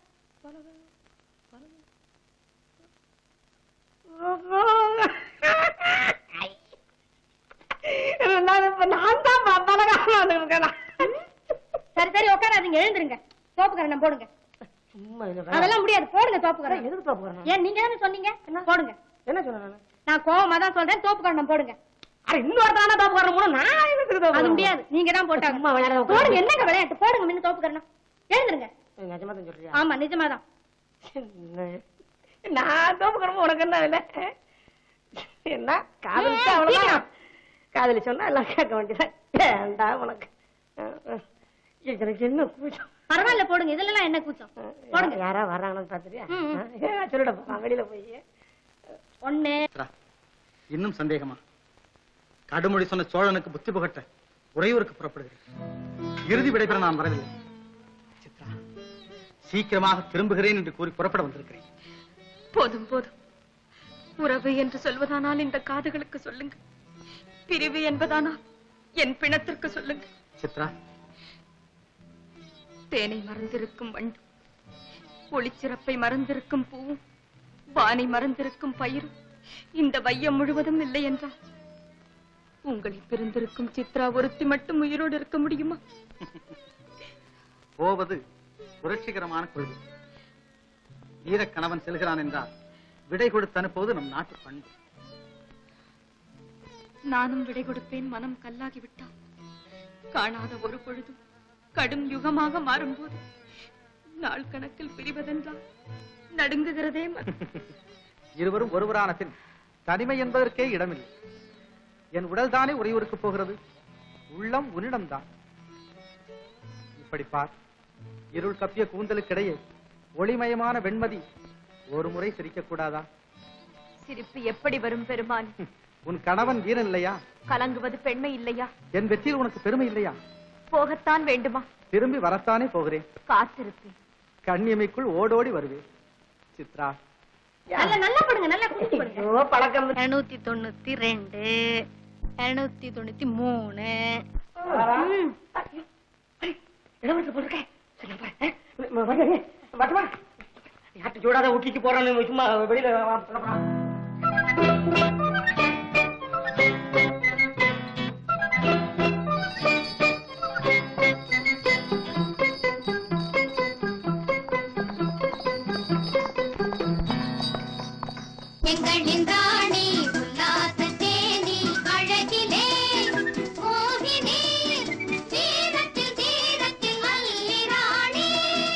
நான் இப்ப நான் தான் ப- பல காலம் வந்துகிட்டு இருக்கேன். சரி சரி உட்காராதீங்க எழுந்துருங்க தோப்புக்கரணம் போடுங்க சும்மா இல்ல, அதெல்லாம் முடியாது போடுங்க தோப்புக்கரணம் எதுக்கு தோப்பு வரணும்? ஏன் நீங்க தானே சொன்னீங்க போடுங்க என்ன சொன்ன நானு? நான் கோவமா தான் சொல்றேன் தோப்புக்கரணம் போடுங்க அட, இன்னொருத்தன் தோப்பு வரணும் கூட நான் எதுக்கு தோப்பு அது வரணும்? முடியாது நீங்க தான் போட்டாங்க சும்மா விளையாட உட்காரு. போடுங்க என்னங்க விளையாட்டு போடுங்க முன்ன தோப்புக்கரணம் எழுந்துருங்க ஏய், நிஜமா தான் சொல்றியா? ஆமா நிஜமாதான் என்ன? நான் தோப்பு வரணும் உனக்கு என்ன இல்ல என்ன காதலிச்சா அவ்வளவுதான் காதலி சொன்னா எல்லாம் கேட்க வேண்டியதான் ஏண்டா உனக்கு அஹ், அஹ். எனக்கு என்ன கூச்சம் பரவாயில்ல போடுங்க இதுல என்ன கூச்சம் போடுங்க யாரா வர்றாங்கன்னு பாத்துறியா ம், ம். சொல்லிட போறான் வெளியில போய் ஒண்ணு சித்ரா, இன்னும் சந்தேகமா கடுமொழி சொன்ன சோழனுக்கு புத்தி புகட்ட உறையூருக்கு புறப்படுகிறேன் இறுதி விடைபெற நான் வரவில்லை சித்ரா சீக்கிரமாக திரும்புகிறேன் என்று கூறி புறப்பட வந்திருக்கிறேன் போதும் போதும் உறவு என்று சொல்வதானால் இந்த காதுகளுக்கு சொல்லுங்க பிரிவு என்பதானால் என் பிணத்திற்கு சொல்லுங்க சித்ரா தேனை மறந்திருக்கும் வண்டு ஒளிச்சிறப்பை மறந்திருக்கும் பூவும் வானை மறந்திருக்கும் பயிரும் இந்த வையம் முழுவதும் இல்லை என்றால் உங்களை பிரிந்திருக்கும் சித்ரா ஒருத்தி மட்டும் உயிரோடு இருக்க முடியுமா போவது புரட்சிகரமான கொள்கை வீரக் கணவன் செல்கிறான் என்றால் விடை கொடுத்து அனுப்புவது நம் நாட்டு பண்பு நானும் விடை கொடுப்பேன் மனம் கல்லாகி விட்டால் காணாத ஒரு பொழுதும் கடும் யுகமாக மாறும்போது நாள் கணக்கில் பிரிவதென்றால் நடுங்குகிறதே மனம் இருவரும் ஒருவரான பின் தனிமை என்பதற்கே இடமில்லை என் உடல் தானே உறையூருக்கு போகிறது உள்ளம் உன்னிடம்தான் இப்படி பார் இருள் கப்பிய கூந்தலுக்கிடையே ஒளிமயமான வெண்மதி ஒரு முறை சிரிக்க கூடாதா சிரிப்பு எப்படி வரும் பெருமான் உன் கணவன் வீரன் இல்லையா கலங்குவது பெண்மை இல்லையா என் வெற்றியில் உனக்கு பெருமை இல்லையா போகத்தான் வேண்டுமா திரும்பி வரத்தானே போகிறேன் காத்திருப்பேன் கண்ணியமைக்குள் ஓடோடி வருவேன் சித்ரா நல்லா நல்லா போடுங்க நல்லா குடிச்சு போடுங்க பழக்கம் இருநூத்தி தொண்ணூத்தி ரெண்டு இருநூத்தி தொண்ணூத்தி மூணு ம். இடவரத்து போட்டிருக்கேன் சரி, நான் போறேன். அஹ், ம- வரேன். வரட்டுமா? யார்கிட்ட சூடாத ஊட்டிக்கு போறான்னு சும்மா வெளியில வா, புறப்படா. எங்களின் ராணி உல்லாச தேனி அழகிலே மோகினி தீரத்தில் தீரத்தில் அல்லி ராணி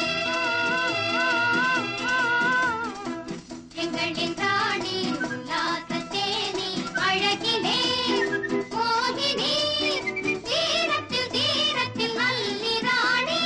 எங்களின் ராணி உல்லாச தேனி அழகிலே மோகினி தீரத்தில் தீரத்தில் அல்லி ராணி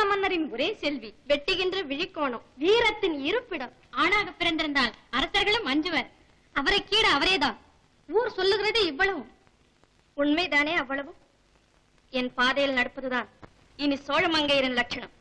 சோழ மன்னரின் ஒரே செல்வி வெட்டுகின்ற விழிக்கோணம் வீரத்தின் இருப்பிடம் ஆணாக பிறந்திருந்தால் அரசர்களும் அஞ்சுவர் அவரை கீழ அவரேதான் ஊர் சொல்லுகிறது இவ்வளவும் உண்மைதானே அவ்வளவும் என் பாதையில் நடப்பதுதான் இனி சோழமங்கையரின் லட்சணம்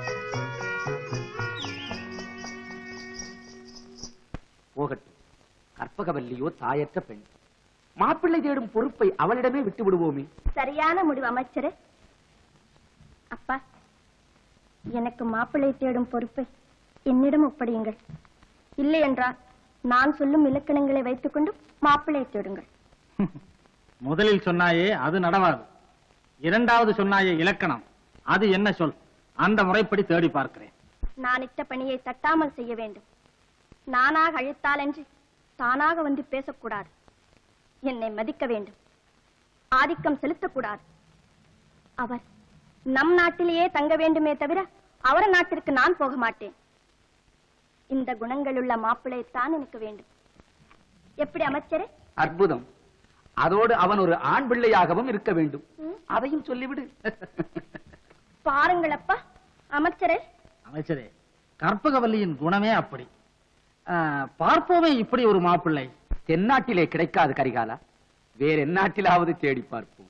போகட்டும் கற்பகவல்லியோ தாயற்ற பெண் மாப்பிள்ளை தேடும் பொறுப்பை அவளிடமே விட்டு விடுவோமே சரியான முடிவு அமைச்சரே அப்பா எனக்கு மாப்பிள்ளை தேடும் பொறுப்பை என்னிடம் ஒப்படையுங்கள் இல்லை என்றால் நான் சொல்லும் இலக்கணங்களை வைத்துக்கொண்டு மாப்பிள்ளை தேடுங்கள் முதலில் சொன்னாயே அது நடவாது இரண்டாவது சொன்னாயே இலக்கணம் அது என்ன சொல் அந்த முறைப்படி தேடி பார்க்கிறேன் நான் இட்ட பணியை தட்டாமல் செய்ய வேண்டும் நானாக அழித்தாலன்றி தானாக வந்து பேசக்கூடாது என்னை மதிக்க வேண்டும் ஆதிக்கம் செலுத்தக்கூடாது அவர் நம் நாட்டிலேயே தங்க வேண்டுமே தவிர அவர் நாட்டிற்கு நான் போக மாட்டேன் இந்த குணங்களுள்ள மாப்பிள்ளைத்தான் எனக்கு வேண்டும் எப்படி அமைச்சரே அற்புதம் அதோடு அவன் ஒரு ஆண் பிள்ளையாகவும் இருக்க வேண்டும் அதையும் சொல்லிவிடு பாருங்கள் அப்பா அமைச்சரே அமைச்சரே கற்பகவல்லியின் குணமே அப்படி ஆ, பார்ப்போமே இப்படி ஒரு மாப்பிள்ளை தென்னாட்டிலே கிடைக்காது கரிகாலா வேற எந்நாட்டிலாவது தேடி பார்ப்போம்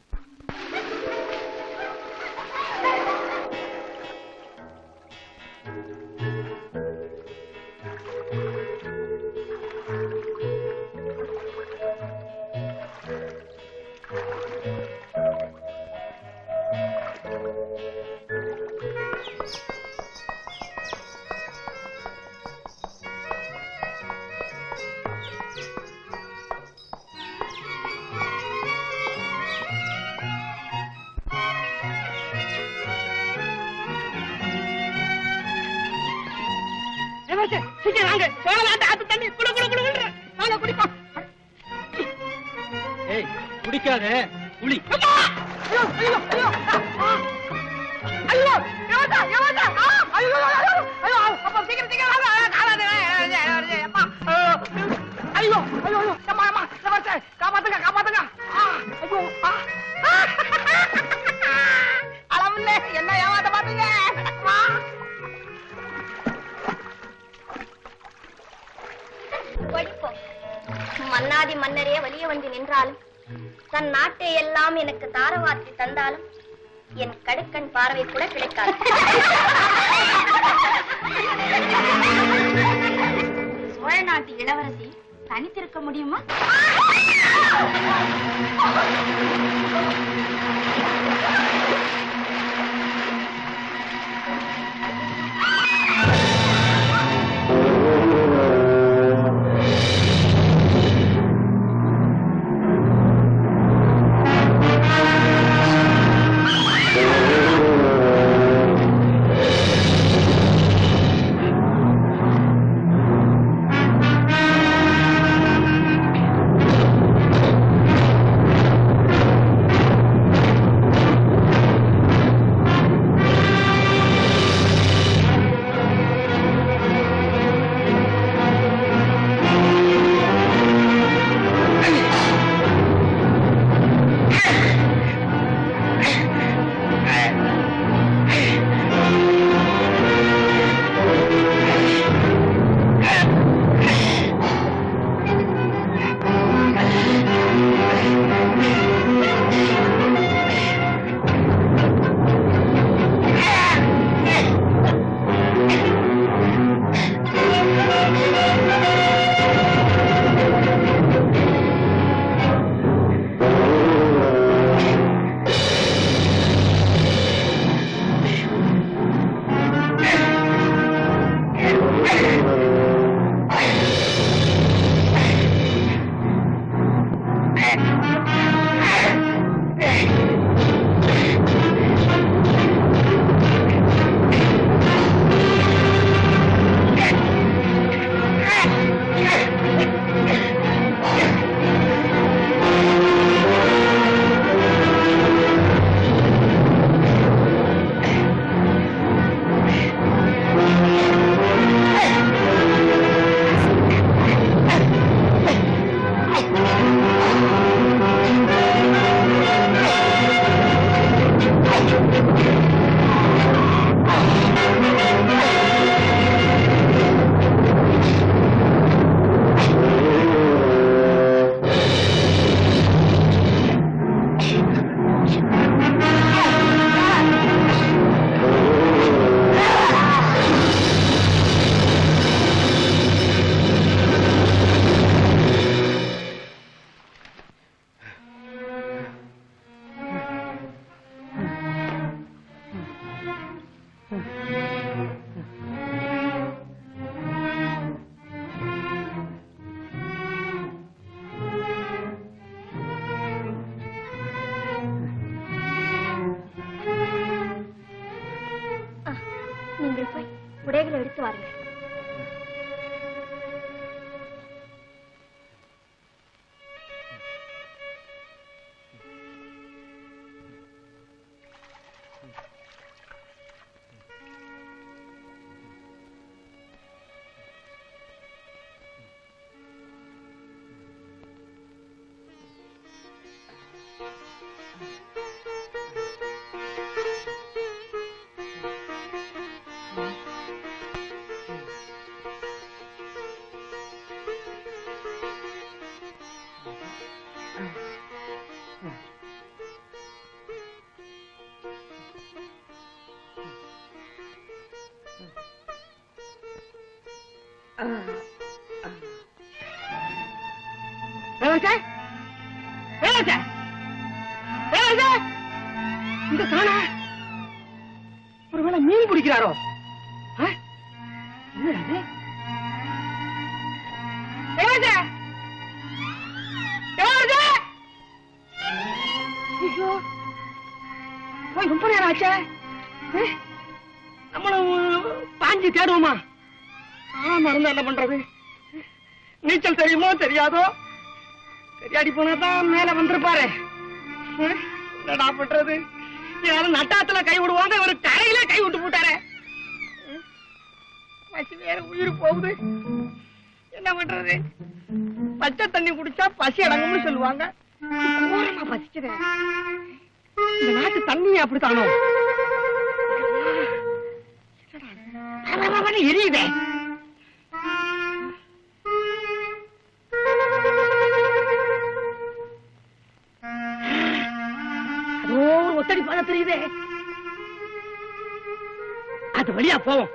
சீக்கிரம் வாங்க சோழ நாட்டு ஆத்து தண்ணி குடு குடு குடு குடு வாங்க குடிப்போம் ஏய் குடிக்காத புளி ஐயோ ஐயோ ஐயோ ஐயோ யவதா யவதா ஐயோ ஐயோ ஐயோ அப்பா சீக்கிரம் சீக்கிரம் வாங்க காலாதே அப்பா ஐயோ ஐயோ ஐயோ அம்மா அம்மா நமஸ்தே காப்பாத்துங்க காப்பாத்துங்க ஆ, ஐயோ ஆ. அளவில்ல என்ன ஏமாத்த பாத்தீங்க அம்மா. படிப்போம் மன்னாதி மன்னரே வலிய வந்து நின்றாலும் தன் நாட்டை எல்லாம் எனக்கு தாரவார்த்தி தந்தாலும் என் கடுக்கன் பார்வை கூட கிடைக்காது சோழ நாட்டு இளவரசி தனித்திருக்க முடியுமா ஆ நீங்கள் போய் உடைகளை எடுத்து வாருங்கள் வேலாச்சே வேலாச்சே வேலாச்சே இந்த காணா ஒருவேளை மீன் பிடிக்கிறாரோ ஆ? என்னடா இது? வேலாச்சே வேலாச்சே ஐயோ போய் ரொம்ப நேரம் ஆச்சே ஆ? நம்மளும் பாஞ்சு தேடுவோமா ஆ மறந்து என்ன பண்றது நீச்சல் தெரியுமோ தெரியாதோ தெரியாடி போனா தான் மேல வந்திருப்பாரு ஹம், என்னடா பண்றது யாரும் நட்டாத்துல கை விடுவாங்க ஒரு கரையில கை விட்டு போட்டாரே ஹம், பசி வேற உயிர் போகுது என்ன பண்றது பச்சை தண்ணி குடிச்சா பசி அடங்கும்னு சொல்லுவாங்க கோரமா பசிக்குது இந்த நாட்டு தண்ணி அப்படித்தானோ என்னடா, எரியுதே அதோ ஒரு ஒத்தடி பாதை தெரியுதே அது வழியா போவோம்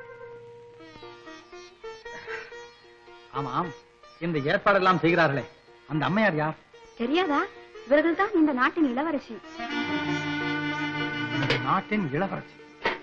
ஆமாம் இந்த ஏற்பாடெல்லாம் செய்கிறார்களே அந்த அம்மையார் யார் தெரியாதா இவர்கள் தான் இந்த நாட்டின் இளவரசி நாட்டின் இளவரசி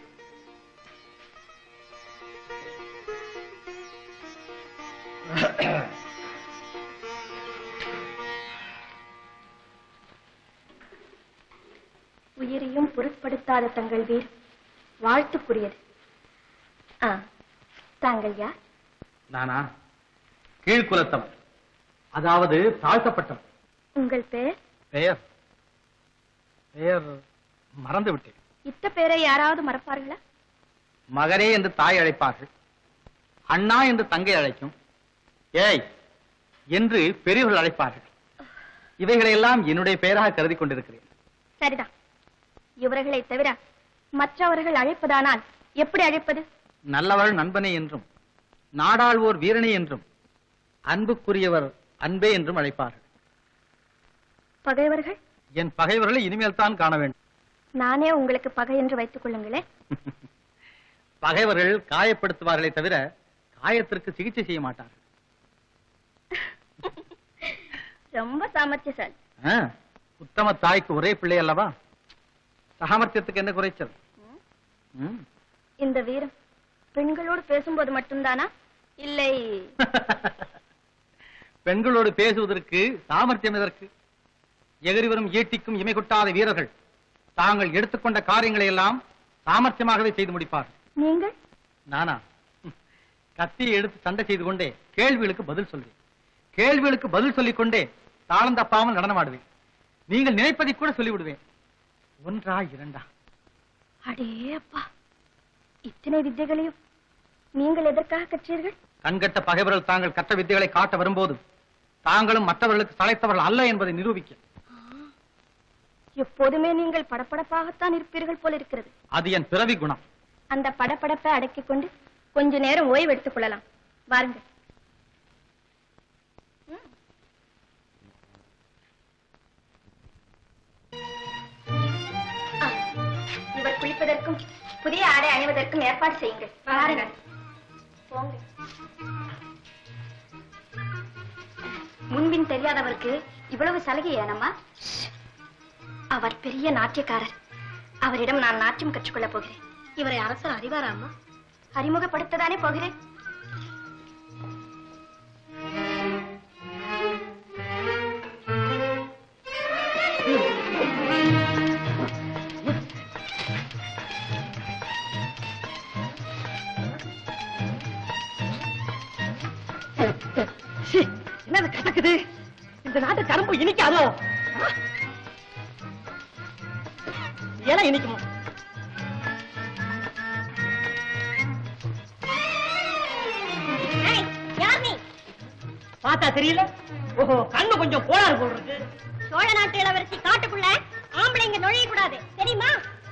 உயிரையும் பொருட்படுத்தாத தங்கள் வீர் வாழ்த்துக்குரியது ஆ தாங்கள் யார் நானா கீழ்குலத்தவன் அதாவது தாழ்த்தப்பட்டவன் உங்கள் பெயர் பெயர் பெயர் மறந்து விட்டேன் இத்த பேரை யாராவது மறப்பார்களா மகனே என்று தாய் அழைப்பார்கள் அண்ணா என்று தங்கை அழைக்கும் ஏய் என்று பெரியவர்கள் அழைப்பார்கள் இவைகளை எல்லாம் என்னுடைய பெயராக கருதி கொண்டிருக்கிறேன் சரிதான் இவர்களை தவிர மற்றவர்கள் அழைப்பதானால் எப்படி அழைப்பது நல்லவள் நண்பனே என்றும் நாடாள்வோர் வீரனே என்றும் அன்புக்குரியவர் அன்பே என்றும் அழைப்பார்கள் பகைவர்கள் என் பகைவர்களை இனிமேல் தான் காண வேண்டும் நானே உங்களுக்கு பகை என்று வைத்துக் கொள்ளுங்களேன் பகைவர்கள் காயப்படுத்துவார்களே தவிர காயத்திற்கு சிகிச்சை செய்ய மாட்டார்கள் ரொம்ப சாமர்த்தியசாலி ஆ, உத்தம தாய்க்கு ஒரே பிள்ளை அல்லவா சாமர்த்தியத்துக்கு என்ன குறைச்சல் ம். இந்த வீரம் பெண்களோடு பேசும்போது மட்டும்தானா இல்லை பெண்களோடு பேசுவதற்கு சாமர்த்தியம் எதற்கு எதிரி வரும் ஈட்டிக்கும் இமை கொட்டாத வீரர்கள் தாங்கள் எடுத்துக்கொண்ட காரியங்களை எல்லாம் சாமர்த்தியமாகவே செய்து முடிப்பார்கள் நீங்கள் நானா ம். கத்தியை எடுத்து சண்டை செய்து கொண்டே கேள்விகளுக்கு பதில் சொல்வேன் கேள்விகளுக்கு பதில் சொல்லிக் கொண்டே தாளம் தப்பாமல் நடனமாடுவேன் நீங்கள் நினைப்பதை கூட சொல்லிவிடுவேன் ஒன்றா இரண்டா அடே அப்பா இத்தனை வித்தைகளையும் நீங்கள் எதற்காக கற்றீர்கள் கண்கட்ட பகைவர்கள் தாங்கள் கற்ற வித்தைகளை காட்ட வரும்போது தாங்களும் மற்றவர்களுக்கு சளைத்தவர்கள் அல்ல என்பதை நிரூபிக்க எப்போதுமே நீங்கள் படபடப்பாகத்தான் இருப்பீர்கள் போல இருக்கிறது அது என் பிறவி குணம் அந்த படபடப்பை அடக்கிக் கொண்டு கொஞ்ச நேரம் ஓய்வு எடுத்துக் கொள்ளலாம் வாருங்கள் ம். ஆ, இவர் குளிப்பதற்கும் புதிய ஆடை அணிவதற்கும் ஏற்பாடு செய்யுங்கள் வாருங்கள் போங்க முன்பின் தெரியாதவருக்கு இவ்வளவு சலுகை ஏனம்மா அவர் பெரிய நாட்டியக்காரர் அவரிடம் நான் நாட்டியம் கற்றுக்கொள்ளப் போகிறேன் இவரை அரசர் அறிவாரா அம்மா அறிமுகப்படுத்ததானே போகிறேன் சீ, என்னது கசக்குது இந்த நாட்டு கரும்பு இனிக்காதோ ஆ? இலை இனிக்குமா யார் நீ பார்த்தா தெரியல ஓஹோ கண்ணு கொஞ்சம் கோளாறு போல் இருக்கு சோழ நாட்டு இளவரசி காட்டுக்குள்ள ஆம்பளைங்க நுழைய கூடாது தெரியுமா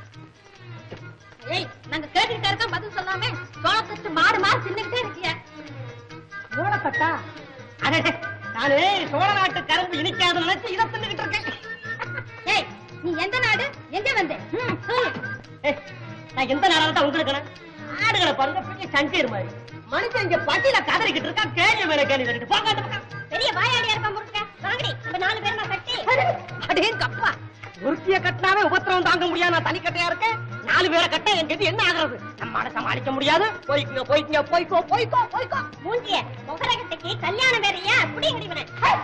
ஏய் நாங்க கேட்டுக்கிட்டே இருக்கோம் பதில் சொல்லாம சோளத்தட்டு மாடு மாடு தின்னுக்கிட்டே இருக்கிய சோளத்தட்டா அடே நானு சோழ நாட்டு கரும்பு இனிக்காத நினைச்சு இதை தின்னுகிட்டு இருக்கேன் ஏய் நீ எந்த நாடு எங்க வந்த ம், சொல்லு ஏய், நான் எந்த நேரம் தான் உங்களுக்கு ஆடுகளை பாருங்க பெரிய சஞ்சீர் மாதிரி மனுஷன் இங்க பட்டியல கதறிக்கிட்டு இருக்கா கேள்வி மேல கேள்வி கேட்டுட்டு போங்க அந்த பக்கம் பெரிய வாயாடியா இருப்பா முருக்க வாங்கடி நம்ம நாலு பேருமா கட்டி அடே கப்பா ஒருத்திய கட்டினாவே உபத்திரவம் தாங்க முடியாது நான் தனி கட்டையா இருக்கேன் நாலு பேரை கட்ட என் கதி என்ன ஆகுறது நம்மால சமாளிக்க முடியாது போய்க்குங்க போய்க்குங்க போய்க்கோ போய்க்கோ போய்க்கோ மூஞ்சிய முகரகத்துக்கு கல்யாணம் வேறையா புடிங்கடி இவனை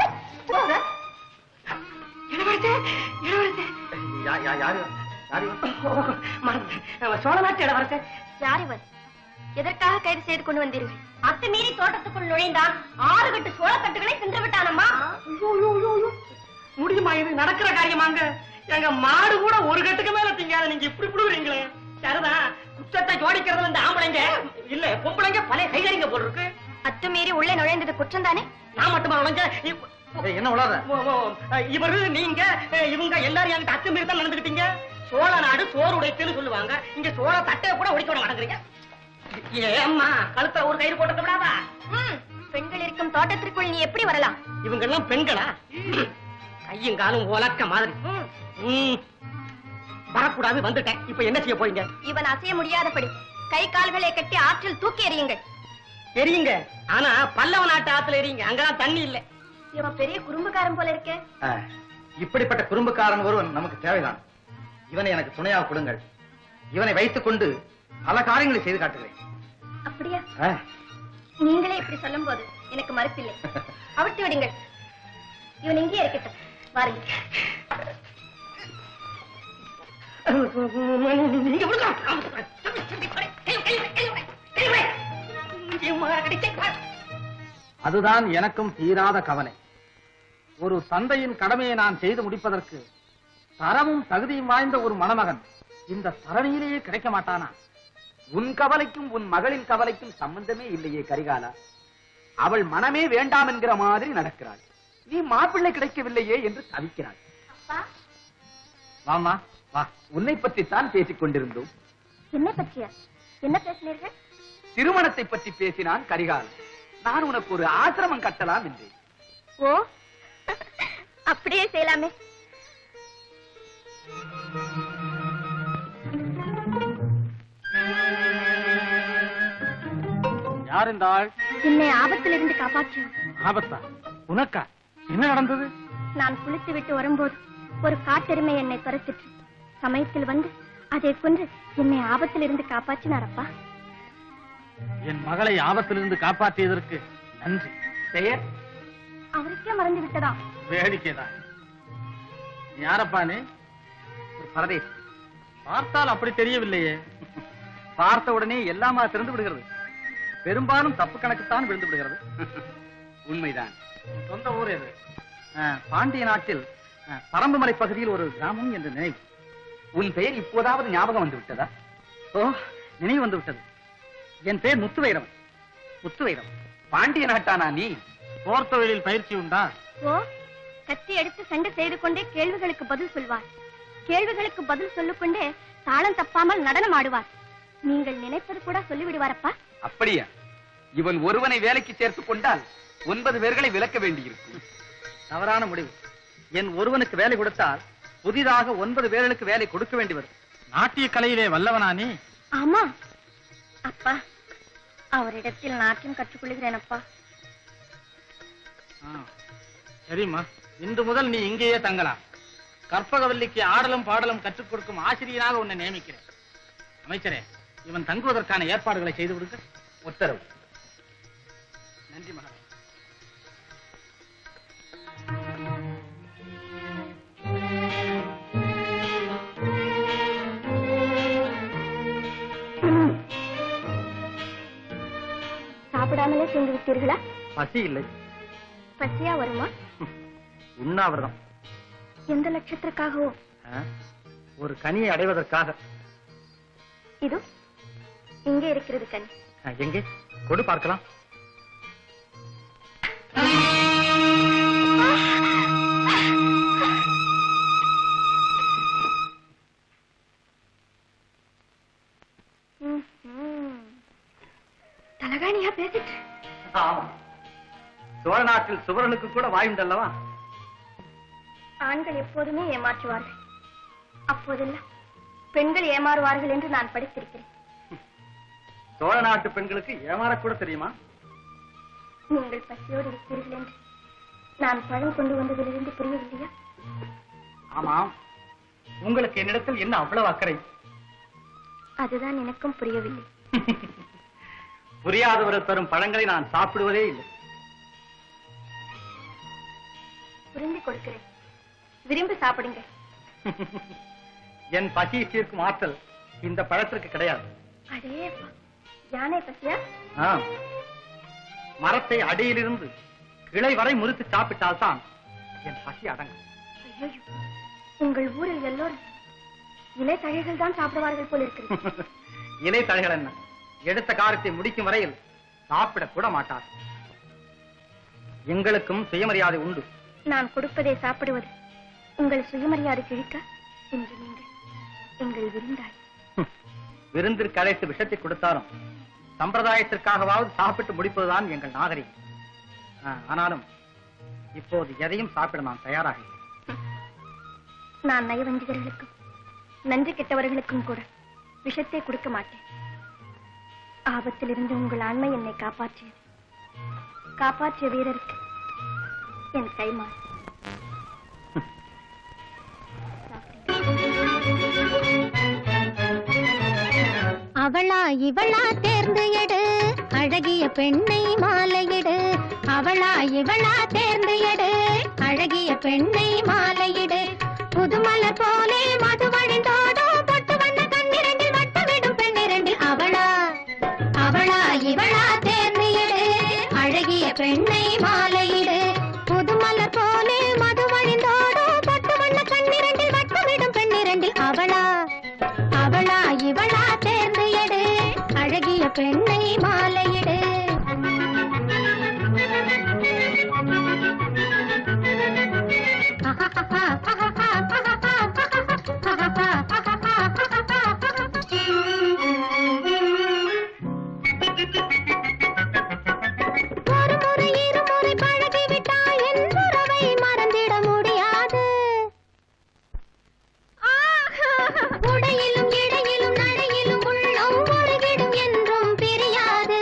இளவரசே இளவரசே யா- யா- யாரு யாரு மறந்துட்டேன். சோழ நாட்டு இளவரசே யார் இவர் எதற்காக கைது செய்து கொண்டு வந்தீர்கள் அத்துமீறி தோட்டத்துக்குள் நுழைந்தான் ஆறு கட்டு சோளத்தட்டுகளை தின்று விட்டானம்மா ஐயோ, ஐயோ, ஐயோ, ஐயோ. முடியுமா இது நடக்கிற காரியமாங்க எங்க மாடு கூட ஒரு கட்டுக்கு மேல திங்காத நீங்க இப்படி புடுவீங்களே சரிதான் குற்றத்தை ஜோடிக்கிறதுல இந்த ஆம்பளைங்க இல்ல பொம்பளைங்க பழைய கைகறிங்க போல் இருக்கு அத்துமீறி உள்ளே நுழைந்தது குற்றம் தானே நான் மட்டுமா நுழைஞ்ச ஏய், என்ன உளற இவரு நீங்க அஹ், இவங்க எல்லாரும் என்கிட்ட அத்துமீறி தான் நடந்துக்கிட்டீங்க சோழ நாடு சோறு உடைத்துன்னு சொல்லுவாங்க இங்க சோழ தட்டையை கூட உடைக்க விட மாட்டேங்கிறீங்க ஏம்மா கழுத்துல ஒரு கயிறு போட்டு விடாதா ம், பெண்கள் இருக்கும் தோட்டத்திற்குள் நீ எப்படி வரலாம் இவங்க எல்லாம் பெண்களா கையும் காலும் உலக்க மாதிரி ம். வரக்கூடாது வந்துட்டேன் இப்ப என்ன செய்ய போறீங்க இவன் அசைய முடியாதபடி கை கால்களை கட்டி ஆற்றில் தூக்கி எறியுங்கள் எரியுங்க ஆனா பல்லவ நாட்டு ஆத்துல எரியுங்க அங்கதான் தண்ணி இல்ல இவன் பெரிய குறும்புக்காரன் போல இருக்கே ஆ, இப்படிப்பட்ட குறும்புக்காரன் ஒருவன் நமக்கு தேவைதான் இவனை எனக்கு துணையாக கொடுங்கள் இவனை வைத்துக் கொண்டு பல காரியங்களை செய்து காட்டுகிறேன் அப்படியா ஆ, நீங்களே இப்படி சொல்லும் போது எனக்கு மறுப்பில்லை அவிட்டு விடுங்கள் இவன் இங்கே இருக்கட்டும் வாருங்க நீங்க விடுங்க. அதுதான் எனக்கும் தீராத கவலை ஒரு தந்தையின் கடமையை நான் செய்து முடிப்பதற்கு தரமும் தகுதியும் வாய்ந்த ஒரு மணமகன் இந்த தரணியிலேயே கிடைக்க மாட்டானா உன் கவலைக்கும் உன் மகளின் கவலைக்கும் சம்பந்தமே இல்லையே கரிகாலா அவள் மனமே வேண்டாம் என்கிற மாதிரி நடக்கிறாள் நீ மாப்பிள்ளை கிடைக்கவில்லையே என்று தவிக்கிறாள் வாமா வா உன்னை பற்றித்தான் பேசிக் கொண்டிருந்தோம் என்ன பற்றியா என்ன பேசினீர்கள் திருமணத்தை பற்றி பேசினான் கரிகாலன் நான் உனக்கு ஒரு ஆசிரமம் கட்டலாம் என்றேன் ஓ அப்படியே செய்யலாமே யார் இந்த ஆள் என்னை ஆபத்திலிருந்து காப்பாற்றியும் ஆபத்தா உனக்கா என்ன நடந்தது நான் குளித்து விட்டு வரும்போது ஒரு காட்டெருமை என்னை துரத்திற்று சமயத்தில் வந்து அதை கொன்று என்னை ஆபத்திலிருந்து காப்பாற்றினாரப்பா என் மகளை ஆபத்திலிருந்து காப்பாற்றியதற்கு நன்றி பெயர் அவருக்கே மறந்து விட்டதா வேடிக்கைதான் யாரப்பா நீ ஒரு பரதேசி பார்த்தால் அப்படி தெரியவில்லையே பார்த்த உடனே எல்லாமா திறந்து விடுகிறது பெரும்பாலும் தப்பு கணக்குத்தான் விழுந்து விடுகிறது உண்மைதான் சொந்த ஊர் எது அஹ், பாண்டிய நாட்டில் அஹ், பரம்புமலை பகுதியில் ஒரு கிராமம் என்று நினைவு உன் பெயர் இப்போதாவது ஞாபகம் வந்து விட்டதா ஓ நினைவு வந்து விட்டது என் பேர் முத்துவைரம் முத்துவைரம் பாண்டிய நாட்டானா நீ போர் தொழிலில் பயிற்சி உண்டா ஓ கத்தி எடுத்து சண்டை செய்து கொண்டே கேள்விகளுக்கு பதில் சொல்வார் கேள்விகளுக்கு பதில் சொல்லிக்கொண்டே தாளம் தப்பாமல் நடனம் ஆடுவார் நீங்கள் நினைப்பது கூட சொல்லிவிடுவாரப்பா அப்படியா இவன் ஒருவனை வேலைக்கு சேர்த்துக் கொண்டால் ஒன்பது பேர்களை விலக்க வேண்டியிருக்கும் தவறான முடிவு என் ஒருவனுக்கு வேலை கொடுத்தால் புதிதாக ஒன்பது பேர்களுக்கு வேலை கொடுக்க வேண்டி வரும் நாட்டிய கலையிலே வல்லவனா நீ ஆமா அப்பா அவரிடத்தில் நாட்டியம் கற்றுக்கொள்கிறேன் அப்பா ஆ, சரிம்மா இன்று முதல் நீ இங்கேயே தங்கலாம் கற்பகவல்லிக்கு ஆடலும் பாடலும் கற்றுக் கொடுக்கும் ஆசிரியராக உன்னை நியமிக்கிறேன் அமைச்சரே இவன் தங்குவதற்கான ஏற்பாடுகளை செய்து கொடுக்க உத்தரவு நன்றி மகாராஜ் சாப்பிடாமலே சென்று விட்டீர்களா பசி இல்லை பசியா வருமா உண்ணாவிரதம் எந்த லட்சத்திற்காகவோ ஆ? ஒரு கனியை அடைவதற்காக இது இங்கே இருக்கிறது கண் ஆ, எங்கே கொடு பார்க்கலாம் தலகாணியா பேசிட்டு ஆமா சோழ நாட்டில் சுவரனுக்கு கூட வாயுண்டல்லவா ஆண்கள் எப்போதுமே ஏமாற்றுவார்கள் அப்போதெல்லாம் பெண்கள் ஏமாறுவார்கள் என்று நான் படித்திருக்கிறேன் சோழ நாட்டு பெண்களுக்கு ஏமாறக்கூட தெரியுமா நீங்கள் பசியோடு இருக்கிறீர்கள் என்று நான் பழம் கொண்டு வந்ததிலிருந்து புரியவில்லையா ஆமாம் உங்களுக்கு என்னிடத்தில் என்ன அவ்வளவு அக்கறை அதுதான் எனக்கும் புரியவில்லை புரியாதவர் தரும் பழங்களை நான் சாப்பிடுவதே இல்லை புரிந்து கொடுக்கிறேன் விரும்பி சாப்பிடுங்க என் பசியை தீர்க்கும் ஆற்றல் இந்த பழத்திற்கு கிடையாது அடே அப்பா, யானை பசியா ஆ. மரத்தை அடியிலிருந்து கிளை வரை முறித்து சாப்பிட்டால்தான் என் பசி அடங்கும் ஐயோ உங்கள் ஊரில் எல்லோரும் இலை தழைகள் தான் சாப்பிடுவார்கள் போல இருக்கிறது இலை தழைகள் என்ன எடுத்த காரியத்தை முடிக்கும் வரையில் சாப்பிடக் கூட மாட்டார் எங்களுக்கும் சுயமரியாதை உண்டு நான் கொடுப்பதை சாப்பிடுவது உங்கள் சுயமரியாதை கிழிக்க இன்று நீங்கள் எங்கள் விருந்தாள் விருந்திற்கு அழைத்து விஷத்தை கொடுத்தாலும் சம்பிரதாயத்திற்காகவாவது சாப்பிட்டு முடிப்பதுதான் எங்கள் நாகரிகம் ஆ, ஆனாலும் இப்போது எதையும் சாப்பிட நான் தயாராக இல்லை. நான் நயவஞ்சகர்களுக்கும் நன்றி கெட்டவர்களுக்கும் கூட விஷத்தை கொடுக்க மாட்டேன் ஆபத்திலிருந்து உங்கள் ஆண்மை என்னை காப்பாற்றியது காப்பாற்றிய வீரருக்கு என் கைமாறு அவளா இவளா தேர்ந்து எடு அழகிய பெண்ணை மாலையிடு அவளா இவளா தேர்ந்து எடு அழகிய பெண்ணை மாலையிடு புதுமலர் போலே மது வழிந்தோடும் பொட்டு வண்ண கண்ணிரண்டில் வட்டமிடும் பெண்ணிரண்டில் அவளா அவளா இவளா தேர்ந்து எடு அழகிய பெண்ணை மாலையிடு புதுமலர் போலே மது வழிந்தோடும் பொட்டு வண்ண கண்ணிரண்டில் வட்டமிடும் பெண்ணிரண்டில் அவளா அவளா இவளா தேர்ந்து எடு அழகிய பெண்ணை மாலையிடு ஒரு முறை இருமுறை பழகிவிட்டால் என் உறவை மறந்திட முடியாது உடையிலும் இடையிலும் நடையிலும் உள்ளம் ஒருகிடும் என்றும் பிரியாது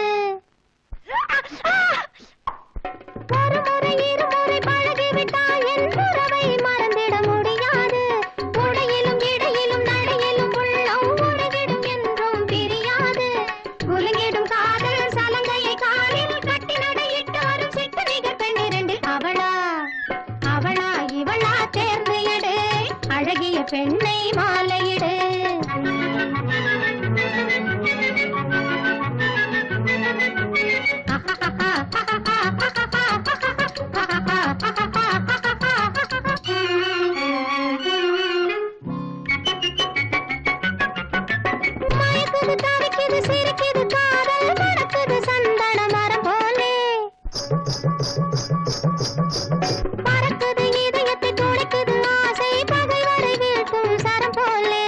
ஒரு முறை இருமுறை பழகிவிட்டால் என் உறவை மறந்திட முடியாது உடையிலும் இடையிலும் நடையிலும் உள்ளம் ஒருகிடும் என்றும் பிரியாது குலுங்கிடும் காதல் சலங்கையை காலில் கட்டி நடையிட்டு வரும் சித்தரிக பெண்ணிரண்டில் அவளா அவளா இவளா தேர்ந்து எடு அழகிய பெண்ணை மாலையிடு மயக்குது தவிக்குது சிரிக்குது காதல் மணக்குது சந்தன மரம் போலே பறக்குது இதயத்தை துளைக்குது ஆசை பகைவரை வீழ்த்தும் சரம் போலே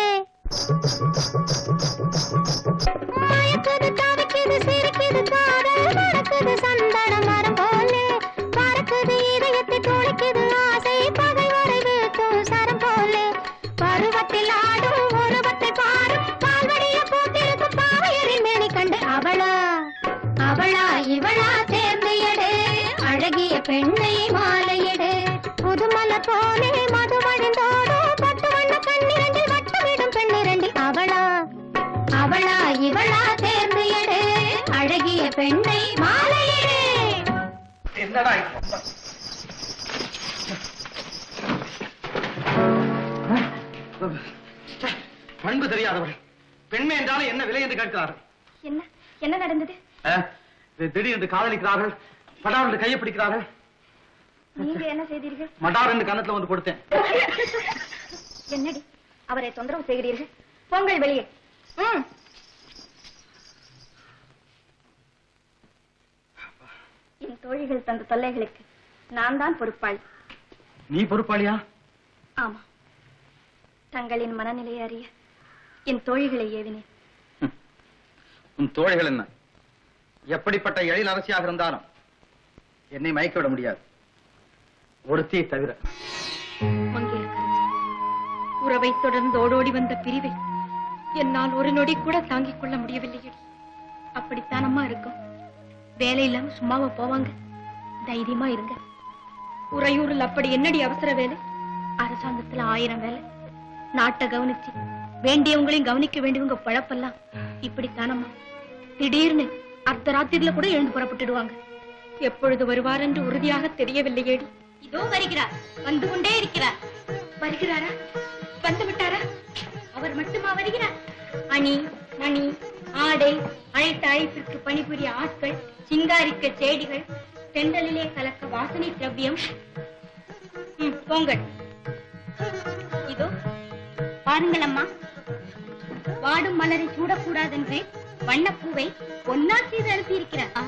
மயக்குது தவிக்குது சிரிக்குது காதல் மணக்குது சந்தன மரம் போலே பறக்குது இதயத்தை துளைக்குது ஆசை பகைவரை வீழ்த்தும் சரம் போலே பருவத்தில் ஆடும் உருவத்தை பாரும் பால்வடிய பூத்திருக்கும் பாவையரின் மேனி கண்டு அவளா அவளா இவளா தேர்ந்து எடு அழகிய பெண்ணை மாலையிடு புதுமலர் போலே மது வழிந்தோடும் பட்டு வண்ண கண்ணிரண்டில் வட்டமிடும் பெண்ணிரண்டில் அவளா அவளா இவளா தேர்ந்து எடு அழகிய பெண்ணை மாலையிடு என்னடா இது? ச்சே, பண்பு தெரியாதவள் பெண்மை என்றாலும் என்ன விலை என்று கேட்கிறார்கள் என்ன என்ன நடந்தது ஆ, இது திடீரென்று காதலிக்கிறார்கள் மடார் என்று கையை பிடிக்கிறாரு நீங்க என்ன செய்தீர்கள் மடார் என்று கன்னத்துல வந்து கொடுத்தேன் என்னடி அவரை தொந்தரவு செய்கிறீர்கள் போங்கள் வெளியே ம். என் தோழிகள் தந்த தொல்லைகளுக்கு நான் தான் பொறுப்பாளி நீ பொறுப்பாளியா ஆமா தங்களின் மனநிலையை அறிய என் தோழிகளை ஏவினேன் உன் தோழிகள் என்ன எப்படிப்பட்ட எழில் அரசியாக இருந்தாலும் என்னை மயக்க விட முடியாது ஒருத்தியை தவிர மங்கையர்க்கரசி உறவை தொடர்ந்து ஓடோடி வந்த பிரிவை என்னால் ஒரு நொடி கூட தாங்கிக் கொள்ள முடியவில்லையடி அப்படித்தான் அம்மா இருக்கும் வேலை இல்லாம சும்மாவா போவாங்க தைரியமா இருங்க உறையூரில் அப்படி என்னடி அவசர வேலை அரசாங்கத்துல ஆயிரம் வேலை நாட்டை கவனிச்சு வேண்டியவங்களையும் கவனிக்க வேண்டியவங்க பழப்பெல்லாம் இப்படித்தானம்மா திடீர்னு அர்த்தராத்திரில கூட எழுந்து புறப்பட்டுடுவாங்க எப்பொழுது வருவார் என்று உறுதியாக தெரியவில்லையேடி இதோ வருகிறார் வந்து கொண்டே இருக்கிறார் வருகிறாரா வந்து விட்டாரா அவர் மட்டுமா வருகிறார் அணி மணி ஆடை அழைத்த அழைப்பிற்கு பணிபுரிய ஆட்கள் சிங்காரிக்க செடிகள் தெண்டலிலே கலக்க வாசனை திரவியம் ம், போங்கள் இதோ பாருங்கள் அம்மா வாடும் மலரை சூடக்கூடாதென்று வண்ணப்பூவை பொன்னால் செய்து அனுப்பியிருக்கிறார் ஆ.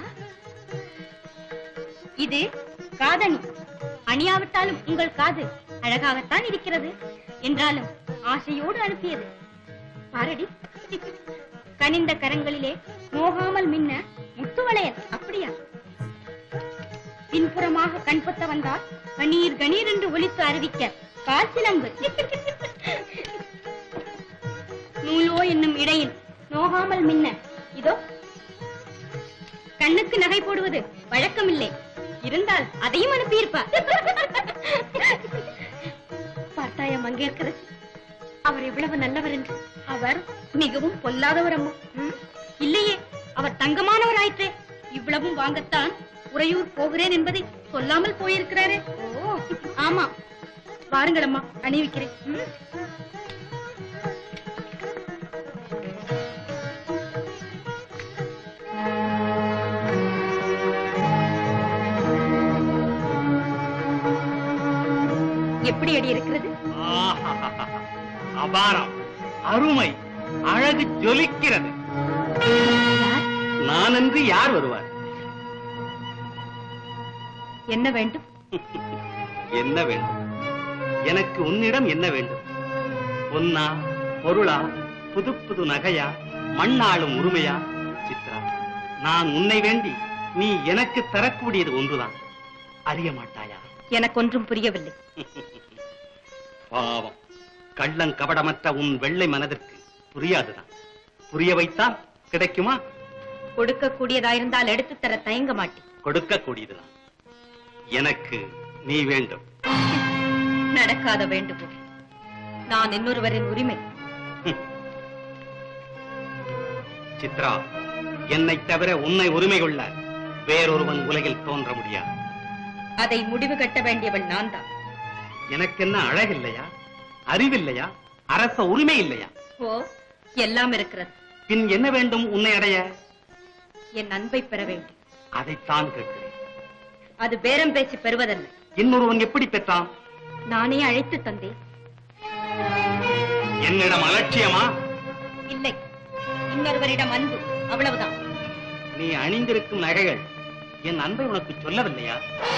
இது காதணி அணியாவிட்டாலும் உங்கள் காது அழகாகத்தான் இருக்கிறது என்றாலும் ஆசையோடு அனுப்பியது பாரடி கனிந்த கரங்களிலே மோகாமல் மின்ன முத்துவளையல் அப்படியா பின்புறமாக கண்பத்த வந்தால் கணீர் கணீர் என்று ஒலித்து அறிவிக்க காசிலம்பு நூலோ என்னும் இடையில் நோகாமல் மின்ன இதோ கண்ணுக்கு நகை போடுவது வழக்கமில்லை இருந்தால் அதையும் அனுப்பியிருப்பார் பார்த்தாயா மங்கையர்க்கரசி அவர் எவ்வளவு நல்லவர் என்று அவர் மிகவும் பொல்லாதவர் அம்மா ம், இல்லையே அவர் தங்கமானவர் ஆயிற்றே இவ்வளவும் வாங்கத்தான் உறையூர் போகிறேன் என்பதை சொல்லாமல் போயிருக்கிறாரே ஓ ஆமா வாருங்கள் அம்மா அணிவிக்கிறேன் ம். எப்படி அடி இருக்கிறது ஆஹாஹாஹா. அபாரம் அருமை அழகு ஜொலிக்கிறது நானன்று யார் வருவார் என்ன வேண்டும் என்ன வேண்டும் எனக்கு உன்னிடம் என்ன வேண்டும் பொன்னா பொருளா புது புது நகையா மண்ணாளும் உரிமையா சித்ரா நான் உன்னை வேண்டி நீ எனக்கு தரக்கூடியது ஒன்றுதான் அறிய மாட்டாயா எனக்கு ஒன்றும் புரியவில்லை பாவம் கள்ளம் கபடமற்ற உன் வெள்ளை மனதிற்கு புரியாதுதான் புரிய வைத்தால் கிடைக்குமா கொடுக்கக்கூடியதாயிருந்தால் எடுத்து தர தயங்க மாட்டேன் கொடுக்க கூடியதுதான் எனக்கு நீ வேண்டும் நடக்காத வேண்டுகோள் நான் இன்னொருவரின் உரிமை சித்ரா என்னை தவிர உன்னை உரிமை கொள்ள வேறொருவன் உலகில் தோன்ற முடியாது அதை முடிவு கட்ட வேண்டியவள் நான் தான் எனக்கென்ன அழகில்லையா அறிவில்லையா அரச உரிமை இல்லையா ஓ எல்லாம் இருக்கிறது பின் என்ன வேண்டும் உன்னை அடைய என் அன்பை பெற வேண்டும் அதைத்தான் கேட்கிறேன் அது பேரம் பேசி பெறுவதல்ல இன்னொருவன் எப்படி பெற்றான் நானே அழைத்து தந்தேன் என்னிடம் அலட்சியமா இல்லை இன்னொருவரிடம் அன்பு அவ்வளவுதான் நீ அணிந்திருக்கும் நகைகள் என் அன்பை உனக்கு சொல்லவில்லையா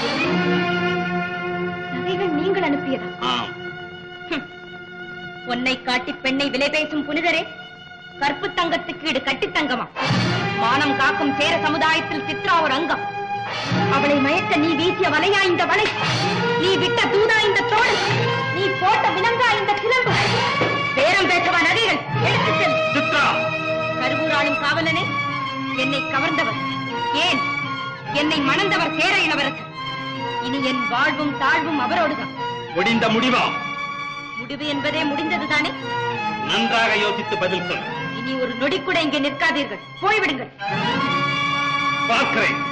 நகைகள் நீங்கள் அனுப்பியதா ஆம் பொன்னை காட்டி பெண்ணை விலை பேசும் புனிதரே கற்பு தங்கத்துக்கு ஈடு கட்டி தங்கமா மானம் காக்கும் சேர சமுதாயத்தில் சித்ரா ஒரு அங்கம் அவளை மயக்க நீ வீசிய வலையா இந்த வலை நீ விட்ட தூதா இந்த தோடு நீ போட்ட விலங்கா இந்த சிலம்பு பேரம் பேசவா நகைகள் எடுத்துச் செல் சித்ரா கருவூராளும் காவலனே என்னை கவர்ந்தவர் ஏன் என்னை மணந்தவர் சேர இளவரசர் இனி என் வாழ்வும் தாழ்வும் அவரோடுதான் முடிந்த முடிவா முடிவு என்பதே முடிந்ததுதானே நன்றாக யோசித்து பதில் சொல் இனி ஒரு நொடி கூட இங்கே நிற்காதீர்கள் போய்விடுங்கள் பார்க்கிறேன்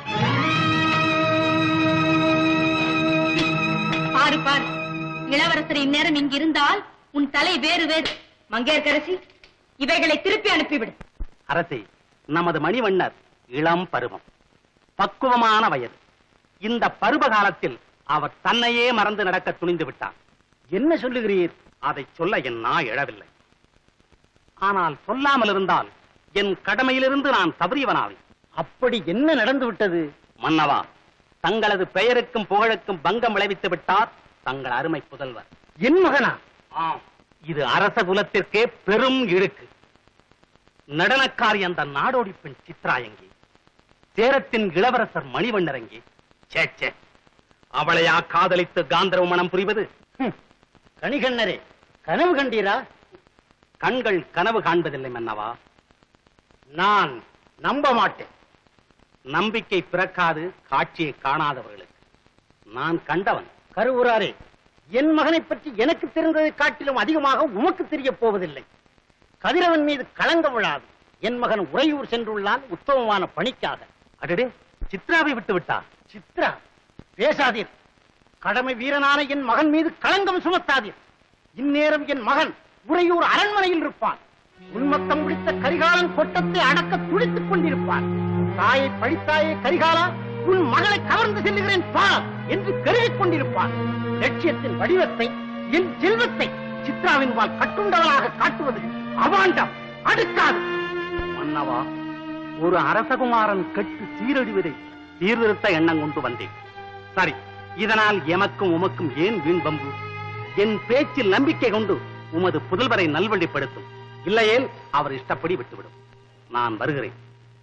பாரு பாரு இளவரசர் இந்நேரம் இங்கிருந்தால் உன் தலை வேறு வேறு மங்கையர்க்கரசி இவைகளை திருப்பி அனுப்பிவிடு அரசே நமது மணிவண்ணர் இளம் பருவம் பக்குவமான வயது இந்த பருவ காலத்தில் அவர் தன்னையே மறந்து நடக்க துணிந்து விட்டார் என்ன சொல்லுகிறீர் அதை சொல்ல என் நாய் எழவில்லை ஆனால் சொல்லாமல் இருந்தால் என் கடமையிலிருந்து நான் தவறியவனாவேன் அப்படி என்ன நடந்து விட்டது மன்னவா தங்களது பெயருக்கும் புகழுக்கும் பங்கம் விளைவித்து விட்டார் தங்கள் அருமை புதல்வர் என் மகனா ஆம் இது அரச குலத்திற்கே பெரும் இழுக்கு நடனக்காரி அந்த நாடோடி பெண் சித்ரா எங்கே சேரத்தின் இளவரசர் மணிவண்ணர் எங்கே சே சே அவளையா காதலித்து காந்தரவ மனம் புரிவது கணிகண்ணரே கனவு கண்டீரா கண்கள் கனவு காண்பதில்லை மன்னவா நான் நம்ப மாட்டேன் நம்பிக்கை பிறக்காது காட்சியை காணாதவர்களுக்கு நான் கண்டவன் கருவூராரே என் மகனை பற்றி எனக்கு தெரிந்ததை காட்டிலும் அதிகமாக உமக்கு தெரிய போவதில்லை கதிரவன் மீது களங்க விழாது என் மகன் உறையூர் சென்றுள்ளான் உத்தமமான பணிக்காக அடடே சித்ராவை விட்டு விட்டார் சித்ரா பேசாதீர் கடமை வீரனான என் மகன் மீது களங்கம் சுமத்தாதீர் இந்நேரம் என் மகன் உறையூர் அரண்மனையில் இருப்பான் உன்மத்தம் பிடித்த கரிகாலன் கொட்டத்தை அடக்க துடித்துக் கொண்டிருப்பான் தாயை பழித்தாயே கரிகாலா உன் மகளை கவர்ந்து செல்லுகிறேன் பார் என்று கருவிக் கொண்டிருப்பான் லட்சியத்தின் வடிவத்தை என் செல்வத்தை சித்ராவின் வால் கட்டுண்டவனாக காட்டுவது அவாண்டம் அடுக்காது மன்னவா ஒரு அரசகுமாரன் கெட்டு சீரழிவதை சீர்திருத்த எண்ணம் கொண்டு வந்தேன் சரி இதனால் எமக்கும் உமக்கும் ஏன் வீண் பம்பு என் பேச்சில் நம்பிக்கை கொண்டு உமது புதல்வரை நல்வழிப்படுத்தும் இல்லையேல் அவர் இஷ்டப்படி விட்டுவிடும் நான் வருகிறேன்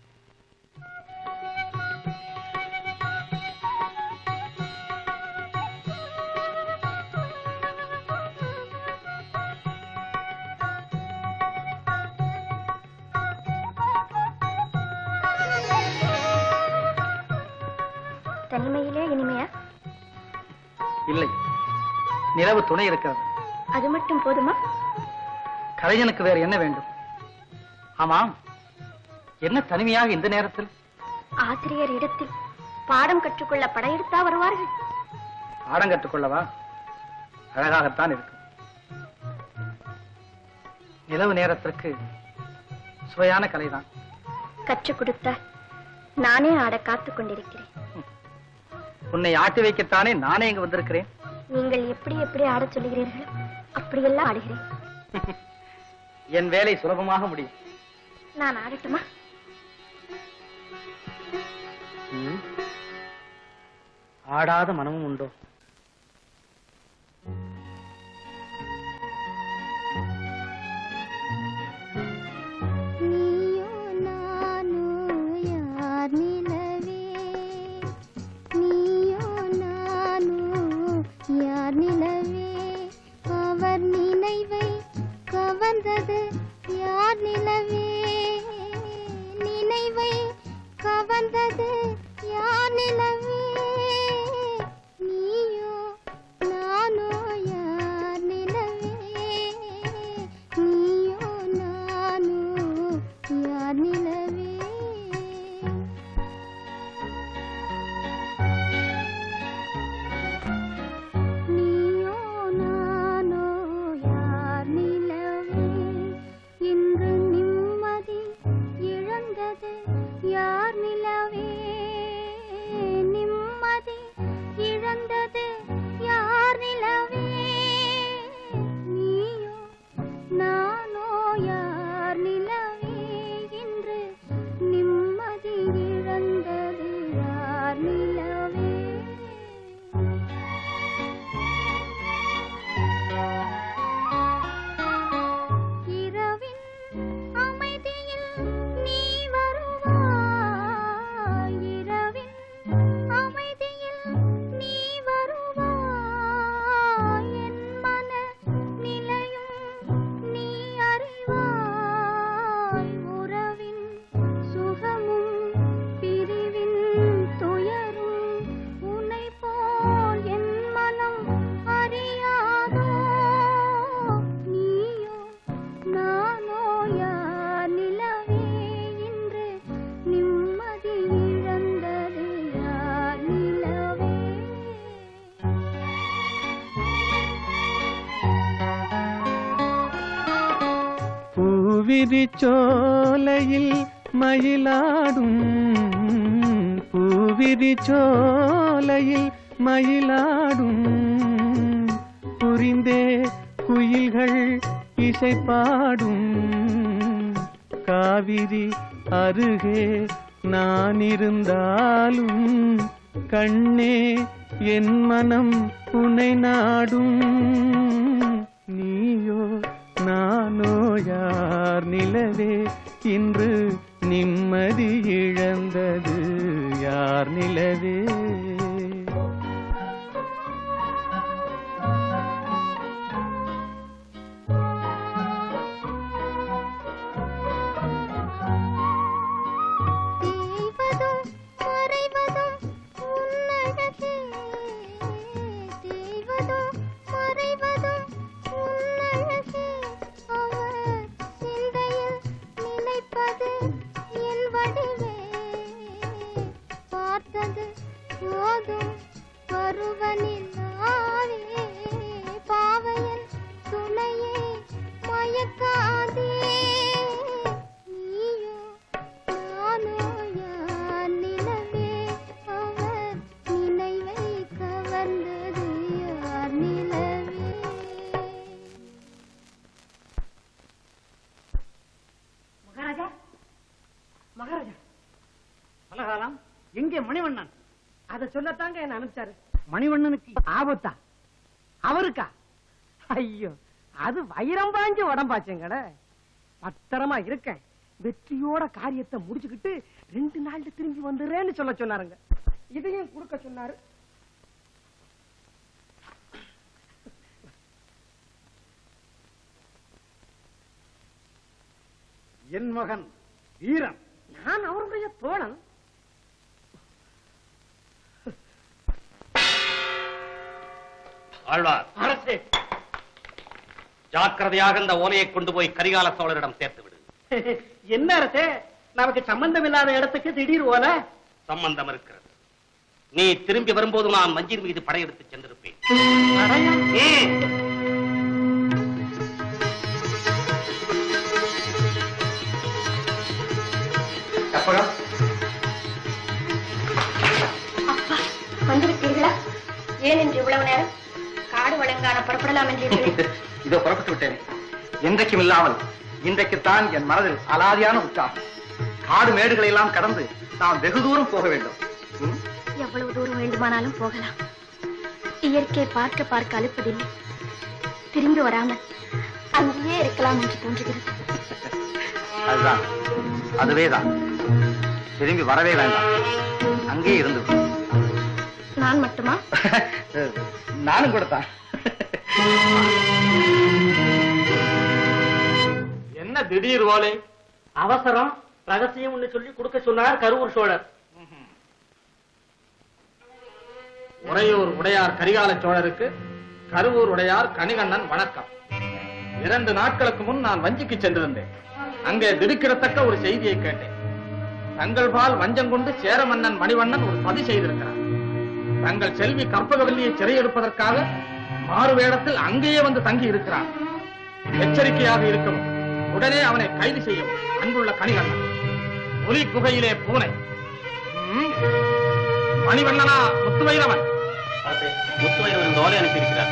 தனிமையிலே இனிமையா இல்லை நிலவு துணை இருக்கிறது அது மட்டும் போதுமா கலைஞனுக்கு வேறு என்ன வேண்டும் ஆமாம் என்ன தனிமையாக இந்த நேரத்தில் ஆசிரியர் இடத்தில் பாடம் கற்றுக்கொள்ள படையெடுத்தா வருவார்கள் பாடம் கற்றுக்கொள்ளவா அழகாகத்தான் இருக்கும் நிலவு நேரத்திற்கு சுவையான கலைதான் கற்றுக் கொடுத்தால் நானே ஆட காத்துக் கொண்டிருக்கிறேன் உன்னை ஆட்டி வைக்கத்தானே நானே இங்கு வந்திருக்கிறேன் நீங்கள் எப்படி எப்படி ஆடச் சொல்லுகிறீர்களோ அப்படியெல்லாம் ஆடுகிறேன் என் வேலை சுலபமாக முடியும் நான் ஆடட்டுமா ம். ஆடாத மனமும் உண்டோ நீயோ நானோ யார் நிலவே நீயோ நானோ யார் நிலவே அவர் நினைவை கவர்ந்தது யார் நிலவே நினைவை கவர்ந்தது யார் நிலவே நீயோ நானோ யார் நிலவே நீயோ நானோ யார் நிலவே நீயோ நானோ யார் நிலவே இன்று நிம்மதி இழந்தது யார் நிலவே நிம்மதி இழந்தது யார் நிலவே நீயோ நானோ யார் நிலவே இன்று நிம்மதி இழந்தது யார் நிலவே இரவின் அமைதியில் நீ வருவாய் இரவின் அமைதியில் நீ வருவாய் என் மன நிலையும் நீ அறிவாய் உறவின் சுகமும் பிரிவின் துயரும் உன்னை போல் என் மனம் அறியாதோ நீயோ நானோ யார் நிலவே இன்று நிம்மதி இழந்தது யார் நிலவே பூவிரி சோலையில் மயிலாடும் பூ காவிரி சோலையில் மயிலாடும் புரிந்தே குயில்கள் இசை பாடும் காவிரி அருகே நான் இருந்தாலும் கண்ணே என் மனம் உனை நாடும் நீயோ நானோ யார் நிலவே இன்று நிம்மதி இழந்தது யார் நிலவே தேய்வதும் மறைவதும் உன்னழகே தேய்வதும் மறைவதும் உன்னழகே அவர் சிந்தையில் நினைப்பது என் வடிவே பார்த்தது போதும் பருவனில்லாவே பாவையன் துணையே மயக்காதே நீயோ நானோ யார் நிலவே அவர் நினைவை கவர்ந்தது யார் நிலவே மகாராஜா மகாராஜா பலகாலம் எங்கே மணிவண்ணன் அதை சொல்லத்தாங்க என்ன அனுப்பிச்சாரு மணிவண்ணனுக்கு ஆபத்தா அவருக்கா ஐயோ அது வைரம் பாஞ்சு உடம்பாச்சுங்கட பத்திரமா இருக்கேன் வெற்றியோட காரியத்தை முடிச்சுக்கிட்டு ரெண்டு நாள்ல திரும்பி வந்துடுறேன்னு சொல்ல சொன்னாருங்க இதையும் கொடுக்க சொன்னாரு என் மகன் வீரன் நான் அவருடைய தோழன் ஆழ்வார் அரசே ஜாக்கிரதையாக இந்த ஓலையை கொண்டு போய் கரிகால சோழரிடம் சேர்த்து விடு என்ன அரசே நமக்கு சம்பந்தம் இல்லாத இடத்துக்கு திடீர் ஓல சம்பந்தம் இருக்கிறது நீ திரும்பி வரும்போது நான் மஞ்சின் மீது படையெடுத்து சென்றிருப்பேன் ம். கற்பகம் வந்துவிட்டீர்களா ஏன் என்று இவ்வளவு நேரம் காடு வழங்கான புறப்படலாம் என்றீர்கள் இதோ புறப்பட்டு விட்டேன் என்றைக்கும் இல்லாமல் இன்றைக்குத்தான் என் மனதில் அலாதியான உற்சாகம் காடு மேடுகளை எல்லாம் கடந்து நாம் வெகு தூரம் போக வேண்டும் ம்? எவ்வளவு தூரம் வேண்டுமானாலும் போகலாம் இயற்கை பார்க்க பார்க்க அழுப்பதில்லை திரும்பி வராமல் அங்கேயே இருக்கலாம் என்று தோன்றுகிறது அதுதான் அதுவேதான் திரும்பி வரவே வேண்டாம் அங்கே இருந்து விடு. நான் மட்டுமா நானும் கூட தான் என்ன திடீர் ஓலை அவசரம் ரகசியம் சொல்லி கொடுக்க சொன்னார் கருவூர் சோழர் உறையூர் உடையார் கரிகால சோழருக்கு கருவூர் உடையார் கணிகண்ணன் வணக்கம் இரண்டு நாட்களுக்கு முன் நான் வஞ்சிக்கு சென்றிருந்தேன் அங்கே திடுக்கிடத்தக்க ஒரு செய்தியை கேட்டேன் தங்கள் பால் வஞ்சம் கொண்டு சேர மன்னன் மணிவண்ணன் ஒரு சதி செய்திருக்கிறார் தங்கள் செல்வி கற்பகவல்லியை சிறையெடுப்பதற்காக மாறு வேடத்தில் அங்கேயே வந்து தங்கி இருக்கிறார் எச்சரிக்கையாக இருக்கவும் உடனே அவனை கைது செய்யவும் அன்புள்ள கணிகண்ணன் ஒலி குகையிலே பூனை ம், மணிவண்ணனா முத்துவைரவன் முத்துவைரவன் இந்த ஓலை அனுப்பியிருக்கிறார்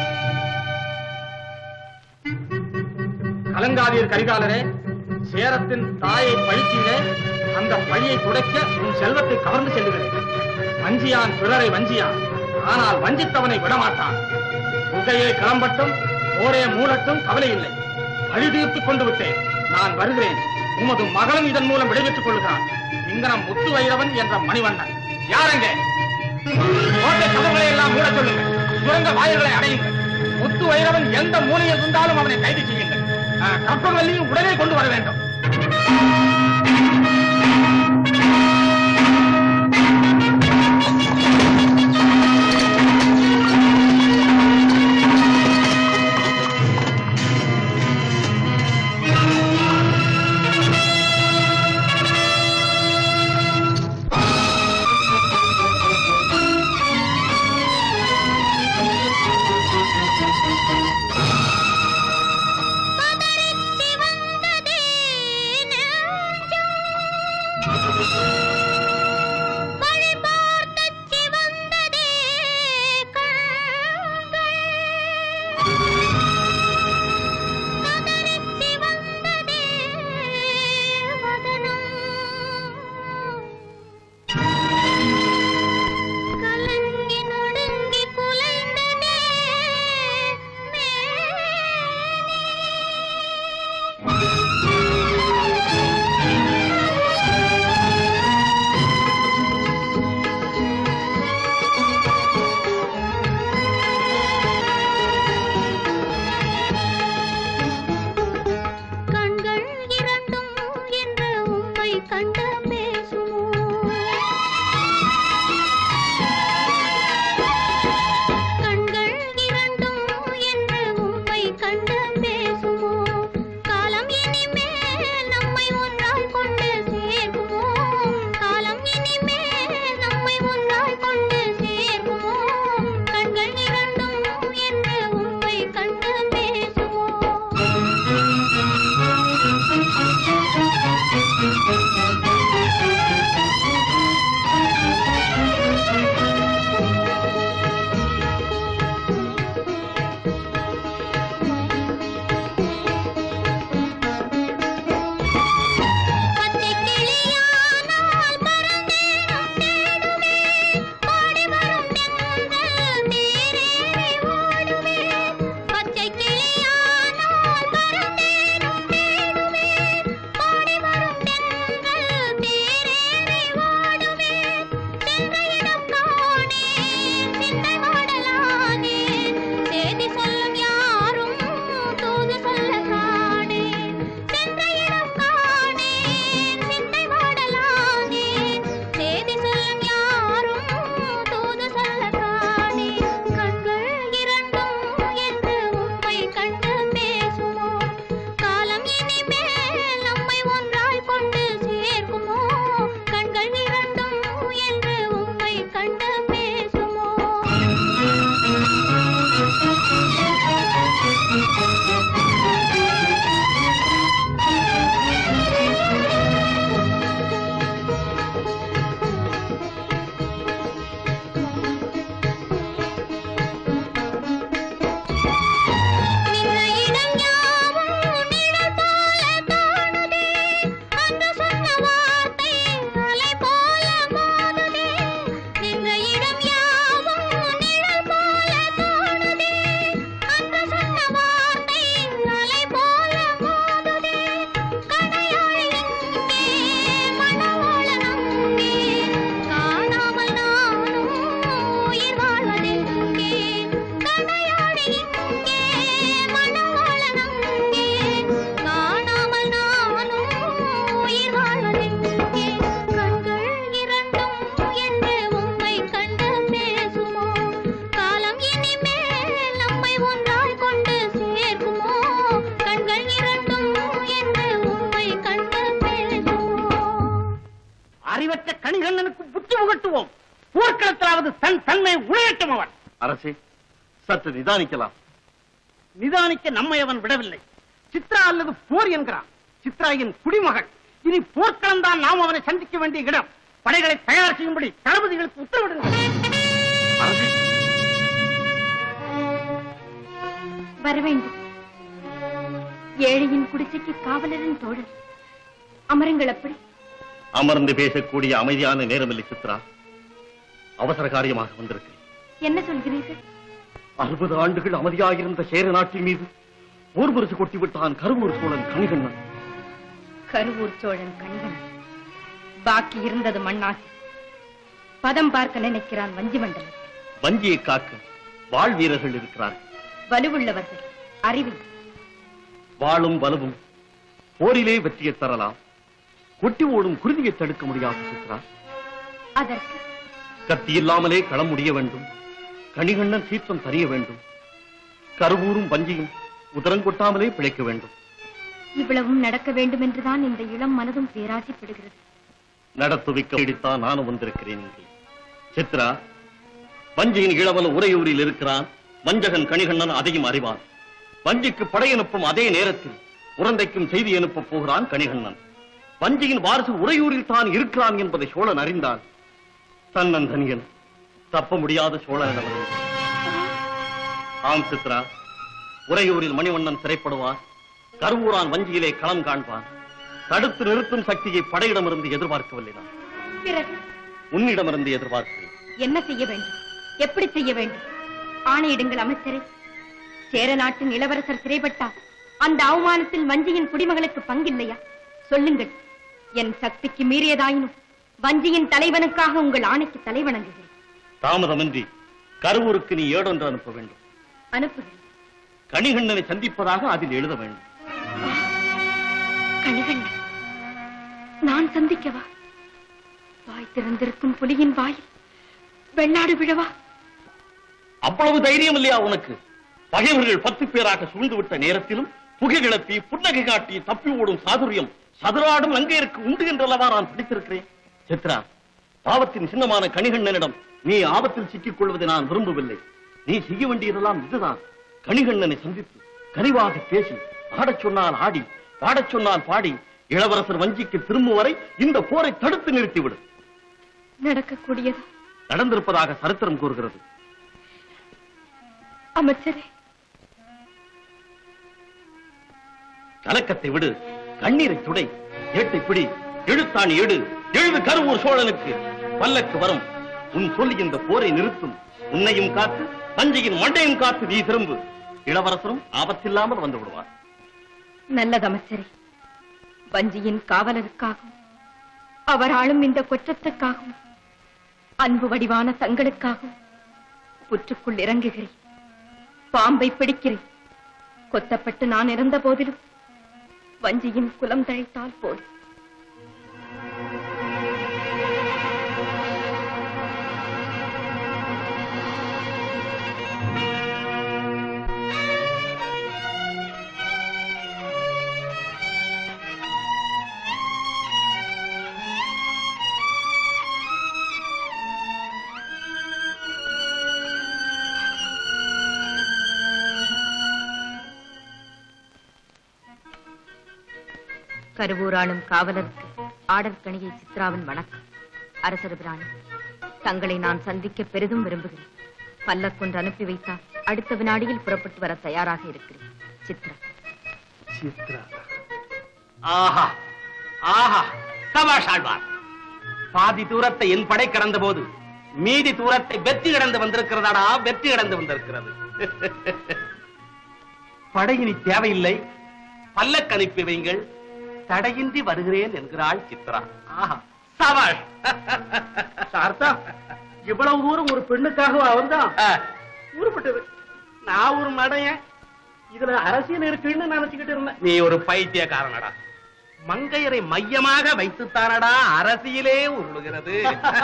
கலங்காதீர் கரிகாலரே சேரத்தின் தாயை பழித்தீரே அந்த பழியை துடைக்க உன் செல்வத்தை கவர்ந்து செல்லுகிறேன் வஞ்சியான் பிறரை வஞ்சியான் ஆனால் வஞ்சித்தவனை விடமாட்டான் புகையே கிளம்பட்டும் போரே மூடட்டும் கவலை இல்லை பழி தீர்த்துக் கொண்டு விட்டேன் நான் வருகிறேன் உமது மகளும் இதன் மூலம் விடைபெற்றுக் கொள்கிறான் இங்கனம் முத்து வைரவன் என்ற மணிவண்ணன் யாரங்க கோட்டை கதவுகளை எல்லாம் மூட சொல்லுங்கள் சுரங்க வாயில்களை அடையுங்கள் முத்து வைரவன் எந்த மூலையில் இருந்தாலும் அவனை கைது செய்யுங்கள் அஹ், கற்பகவல்லியும் உடனே கொண்டு வர வேண்டும் வழிபாடு அறிவற்ற கணிகண்ணனுக்கு புத்தி புகட்டுவோம் போர்க்களத்திலாவது தன் தன்மை உழையட்டும் அவன் அரசே சற்று நிதானிக்கலாம் நிதானிக்க நம்மை அவன் விடவில்லை சித்ரா அல்லது போர் என்கிறான் சித்ராயின் குடிமகள் இனி போர்க்களம் தான் நாம் அவனை சந்திக்க வேண்டிய இடம் படைகளை தயார் செய்யும்படி தளபதிகளுக்கு உத்தரவிடுங்கள் வர வேண்டும் ஏழையின் குடிசைக்கு காவலரின் தோழர் அமருங்கள் அப்படி அமர்ந்து பேசக்கூடிய அமைதியான நேரமில்லை சித்ரா அவசர காரியமாக வந்திருக்கிறேன் என்ன சொல்கிறீர்கள் அறுபது ஆண்டுகள் அமைதியாகிருந்த சேர நாட்டின் மீது போர் பரிசு கொட்டி விட்டான் கருவூர் சோழன் கணிகண்ணன் கருவூர் சோழன் கணிகன் பாக்கி இருந்தது மண்ணாசி பதம் பார்க்க நினைக்கிறான் வஞ்சி மண்டலம் வஞ்சியை காக்க வாழ் வீரர்கள் இருக்கிறார்கள் வலுவுள்ளவர்கள் அறிவில் வாளும் வலுவும் போரிலே வெற்றியை தரலாம் கொட்டி ஓடும் குருதியை தடுக்க முடியாது சித்ரா அதற்கு கத்தி இல்லாமலே களம் முடிய வேண்டும் கணிகண்ணன் சீற்றம் தரிய வேண்டும் கருவூரும் வஞ்சியும் உதரங்கொட்டாமலே பிழைக்க வேண்டும் இவ்வளவும் நடக்க வேண்டும் என்றுதான் இந்த இளம் மனதும் பேராசைப்படுகிறது நடத்துவிக்க இடித்தான் நானும் வந்திருக்கிறேன் இங்கே சித்ரா வஞ்சியின் இளவல உறையூரில் இருக்கிறான் வஞ்சகன் கணிகண்ணன் அதையும் அறிவான் வஞ்சிக்கு படை அனுப்பும் அதே நேரத்தில் உரந்தைக்கும் செய்தி அனுப்பப் போகிறான் கணிகண்ணன் வஞ்சியின் வாரிசு உறையூரில் தான் இருக்கிறான் என்பதை சோழன் அறிந்தான் தன்னன் தனியன் தப்ப முடியாத சோழனிடம் ஆம் சித்ரா உறையூரில் மணிவண்ணன் சிறைப்படுவான் கருவூரான் வஞ்சியிலே களம் காண்பான் தடுத்து நிறுத்தும் சக்தியை படையிடமிருந்து எதிர்பார்க்கவில்லை நான் பிறகு உன்னிடமிருந்து எதிர்பார்க்கிறேன் என்ன செய்ய வேண்டும் எப்படி செய்ய வேண்டும் ஆணையிடுங்கள் அமைச்சரே சேர நாட்டின் இளவரசர் சிறைப்பட்டார் அந்த அவமானத்தில் வஞ்சியின் குடிமகளுக்கு பங்கில்லையா சொல்லுங்கள் என் சக்திக்கு மீறியதாயினும் வஞ்சியின் தலைவனுக்காக உங்கள் ஆணைக்கு தலைவணங்குகிறேன் தாமதமின்றி கருவூருக்கு நீ ஏடொன்று அனுப்ப வேண்டும் அனுப்புகிறேன் கணிகண்ணனை சந்திப்பதாக அதில் எழுத வேண்டும் கணிகண்ணன் நான் சந்திக்கவா வாய் திறந்திருக்கும் புலியின் வாயில் வெள்ளாடு விழவா அவ்வளவு தைரியம் இல்லையா உனக்கு பகைவர்கள் பத்து பேராக சூழ்ந்து விட்ட நேரத்திலும் புகை கிளப்பி புன்னகை காட்டி தப்பி ஓடும் சாதுரியம் சதுராடும் லங்கையருக்கு உண்டு என்றல்லவா நான் பிடித்திருக்கிறேன் சித்ரா பாவத்தின் சின்னமான கணிகண்ணனிடம் நீ ஆபத்தில் சிக்கிக் கொள்வதை நான் விரும்பவில்லை நீ செய்ய வேண்டியதெல்லாம் இதுதான் கணிகண்ணனை சந்தித்து கனிவாக பேசி ஆடச் சொன்னால் ஆடி பாடச் சொன்னால் பாடி இளவரசர் வஞ்சிக்கு திரும்பும் வரை இந்த போரை தடுத்து நிறுத்திவிடு நடக்கக்கூடியதா நடந்திருப்பதாக சரித்திரம் கூறுகிறது அமைச்சரே கலக்கத்தை விடு கண்ணீரை துடை ஏட்டை பிடி எழுத்தாணி எடு எழுது கருவூர் சோழனுக்கு பல்லக்கு வரும் உன் சொல்லி இந்த போரை நிறுத்தும் உன்னையும் காத்து தஞ்சையின் மண்டையும் காத்து நீ திரும்பு இளவரசரும் ஆபத்தில்லாமல் வந்து விடுவார் நல்லது அமைச்சரே வஞ்சியின் காவலருக்காகவும் அவர் ஆளும் இந்த கொற்றத்துக்காகவும் அன்பு வடிவான தங்களுக்காகவும் புற்றுக்குள் இறங்குகிறேன் பாம்பை பிடிக்கிறேன் கொத்தப்பட்டு நான் இறந்த போதிலும் வஞ்சியின் குலம் தழைத்தால் போதும் கருவூராளும் காவலருக்கு ஆடற்கணியை சித்ராவின் வணக்கம் அரசர் பிராணி தங்களை நான் சந்திக்க பெரிதும் விரும்புகிறேன் பல்லக்கொன்று அனுப்பி வைத்தால் அடுத்த வினாடியில் புறப்பட்டு வர தயாராக இருக்கிறேன் சித்ரா சித்ரா ஆஹா ஆஹா சபாஷ் ஆழ்வார் பாதி தூரத்தை என் படை கடந்த போது மீதி தூரத்தை வெற்றி கடந்து வந்திருக்கிறதாடா வெற்றி கடந்து வந்திருக்கிறது படையினி தேவையில்லை பல்லக்கு அனுப்பி வைங்கள் தடையின்றி வருகிறேன் என்கிறாள் சித்ரா ஆஹா சபாஷ் சார்த்தா இவ்வளவு தூரம் ஒரு பெண்ணுக்காக அவன்தான் உருப்பட்டது நான் ஒரு மடையன் இதுல அரசியல் இருக்குன்னு நினைச்சுக்கிட்டு இருந்தேன் நீ ஒரு பைத்தியக்காரனடா மங்கையரை மையமாக வைத்துத்தானடா அரசியலே உருளுகிறது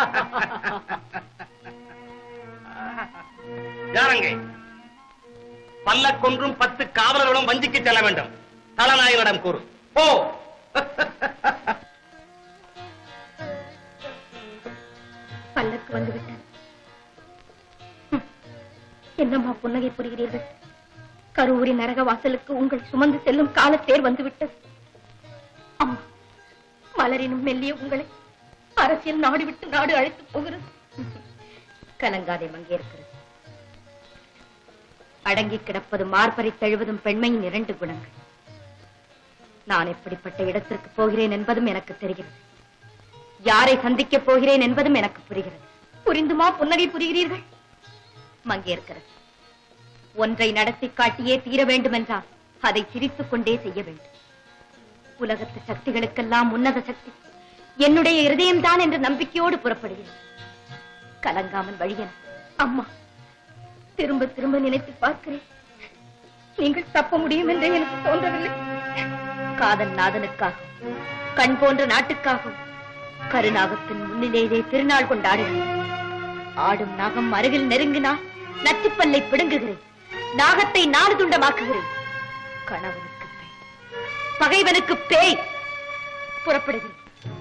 யாரங்க பல்லக்கொன்றும் பத்து காவலர்களும் வஞ்சிக்கு செல்ல வேண்டும் தலநாயகனிடம் கூறு போ பல்லக்கு வந்து விட்டது ஹம். என்னம்மா புன்னகை புரிகிறீர்கள் கருவூரி நரக வாசலுக்கு உங்கள் சுமந்து செல்லும் காலத்தேர் வந்து விட்டது அம்மா மலரினும் மெல்லிய உங்களை அரசியல் நாடு விட்டு நாடு அழைத்து போகிறது கலங்காதே மங்கேற்கிறது அடங்கி கிடப்பது மார்பரை தழுவதும் பெண்மையின் இரண்டு குணங்கள் நான் எப்படிப்பட்ட இடத்திற்கு போகிறேன் என்பதும் எனக்கு தெரிகிறது யாரை சந்திக்கப் போகிறேன் என்பதும் எனக்கு புரிகிறது புரிந்துமா புன்னகை புரிகிறீர்கள் மங்கேற்கிறது ஒன்றை நடத்தி காட்டியே தீர வேண்டுமென்றால் அதை சிரித்துக் கொண்டே செய்ய வேண்டும் உலகத்து சக்திகளுக்கெல்லாம் உன்னத சக்தி என்னுடைய இருதயம்தான் என்ற நம்பிக்கையோடு புறப்படுகிறேன் கலங்காமல் வழியன அம்மா திரும்ப திரும்ப நினைத்து பார்க்கிறேன் நீங்கள் தப்ப முடியும் என்று எனக்கு தோன்றவில்லை காதல் நாதனுக்காகவும் கண் போன்ற நாட்டுக்காகவும் கருநாகத்தின் முன்னிலேயே திருநாள் கொண்டாடுகிறேன் ஆடும் நாகம் அருகில் நெருங்கினால் நச்சுப்பல்லை பிடுங்குகிறேன் நாகத்தை நாடு துண்டமாக்குகிறேன் கணவனுக்கு பேய் பகைவனுக்கு பேய் புறப்படுகிறேன்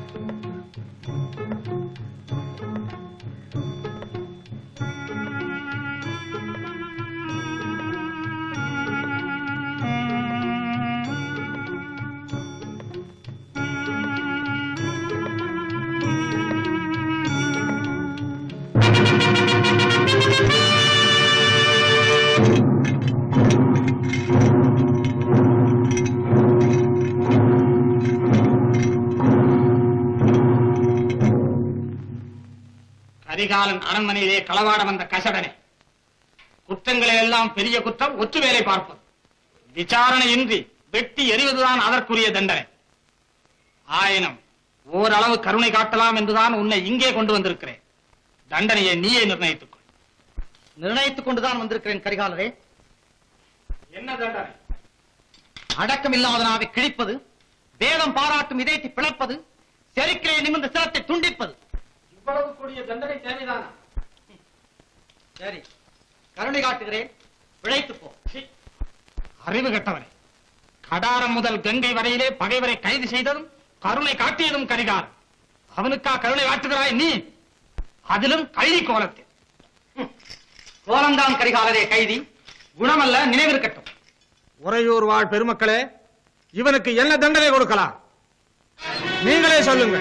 கரிகாலன் அரண்மனையிலே களவாட வந்த கசடனே குற்றங்களை எல்லாம் பெரிய குற்றம் ஒற்று வேலை பார்ப்பது விசாரணையின்றி வெட்டி எறிவதுதான் அதற்குரிய தண்டனை ஆயினும் ஓரளவு கருணை காட்டலாம் என்றுதான் உன்னை இங்கே கொண்டு வந்திருக்கிறேன் தண்டனையை நீயே நிர்ணயித்துக் கொள் நிர்ணயித்துக் கொண்டுதான் வந்திருக்கிறேன் கரிகாலரே என்ன தண்டனை அடக்கம் இல்லாத நாவை கிழிப்பது வேதம் பாராட்டும் இதயத்தை பிளப்பது செருக்கிலே நிமிர்ந்த சிரத்தை துண்டிப்பது இவ்வளவு கூடிய தண்டனை தேவைதானா சரி கருணை காட்டுகிறேன் பிழைத்து போ அறிவு கெட்டவனே கடாரம் முதல் கங்கை வரையிலே பகைவரை கைது செய்ததும் கருணை காட்டியதும் கரிகாலன் அவனுக்கா கருணை காட்டுகிறாய் நீ அதிலும் கைதி கோலத்தில் கோலம்தான் கரிகாலரே கைதி குணமல்ல நினைவிருக்கட்டும் உறையூர் வாழ் பெருமக்களே இவனுக்கு என்ன தண்டனை கொடுக்கலாம் நீங்களே சொல்லுங்கள்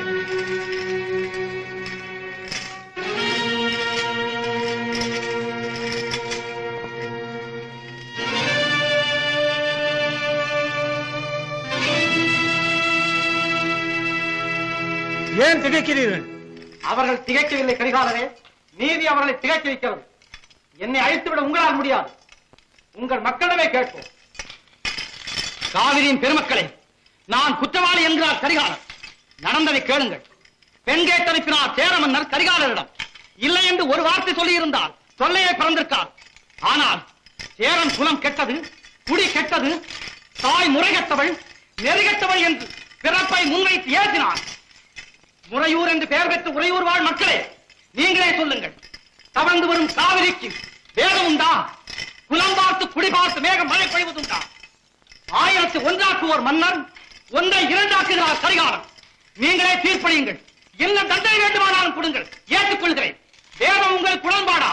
ஏன் திகைக்கிறீர்கள் அவர்கள் திகைக்கவில்லை கரிகாலரே நீதி அவர்களை திகைக்க வைக்கிறது என்னை அழித்துவிட உங்களால் முடியாது உங்கள் மக்களிடமே கேட்போம் காவிரியின் பெருமக்களே நான் குற்றவாளி என்கிறார் கரிகாலர் நடந்ததை கேளுங்கள் பெண் கேட்டனுப்பினார் சேர மன்னர் கரிகாலரிடம் இல்லை என்று ஒரு வார்த்தை சொல்லியிருந்தால் சொல்லையே பிறந்திருக்கார் ஆனால் சேரன் குலம் கெட்டது குடி கெட்டது தாய் முறை கெட்டவள் நெறி கெட்டவள் என்று பிறப்பை முன்வைத்து ஏற்றினார் முறையூர் என்று பெயர் பெற்ற உறையூர் வாழ் மக்களே நீங்களே சொல்லுங்கள் தவழ்ந்து வரும் காவிரிக்கு வேகம் உண்டா குலம் பார்த்து குடி பார்த்து மேகம் மழை பொழிவதுண்டா ஆயிரத்து ஒன்றாக்குவோர் மன்னர் ஒன்றை இரண்டாக்குகிறார் கரிகாலன் நீங்களே தீர்ப்பளியுங்கள் என்ன தண்டனை வேண்டுமானாலும் கொடுங்கள் ஏற்றுக்கொள்கிறேன் வேதம் உங்களுக்கு உடன்பாடா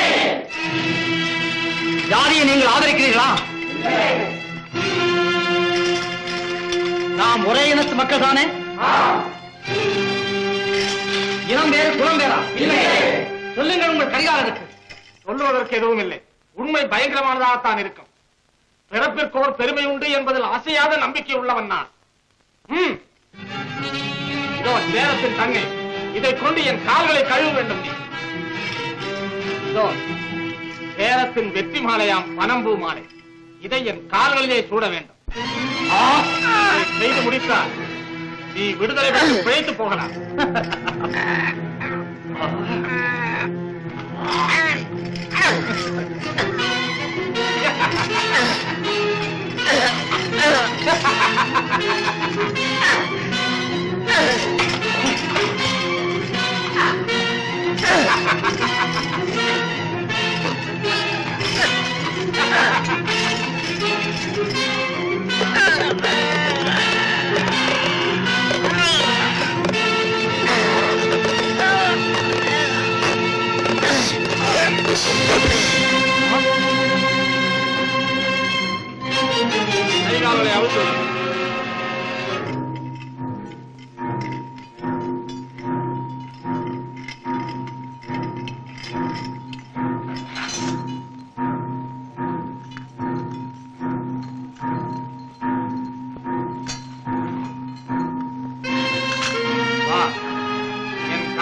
ஜாதியை நீங்கள் ஆதரிக்கிறீர்களா நாம் ஒரே இனத்து மக்கள் தானே இனம் வேறு குலம் வேறா சொல்லுங்கள் உங்கள் கரிகாலருக்கு சொல்லுவதற்கு எதுவும் இல்லை உண்மை பயங்கரமானதாகத்தான் இருக்கும் பிறப்பிற்கோர் பெருமை உண்டு என்பதில் அசையாத நம்பிக்கை உள்ளவன் நான் ம். இதோ சேரத்தின் தங்கை இதை கொண்டு என் கால்களை கழுவ வேண்டும் நீ இதோ சேரத்தின் வெற்றி மாலையாம் பனம்பூ மாலை இதை என் கால்களிலே சூட வேண்டும் ஆ, இதை செய்து முடித்தால் நீ விடுதலை பெற்று பிழைத்து போகலாம் Ah!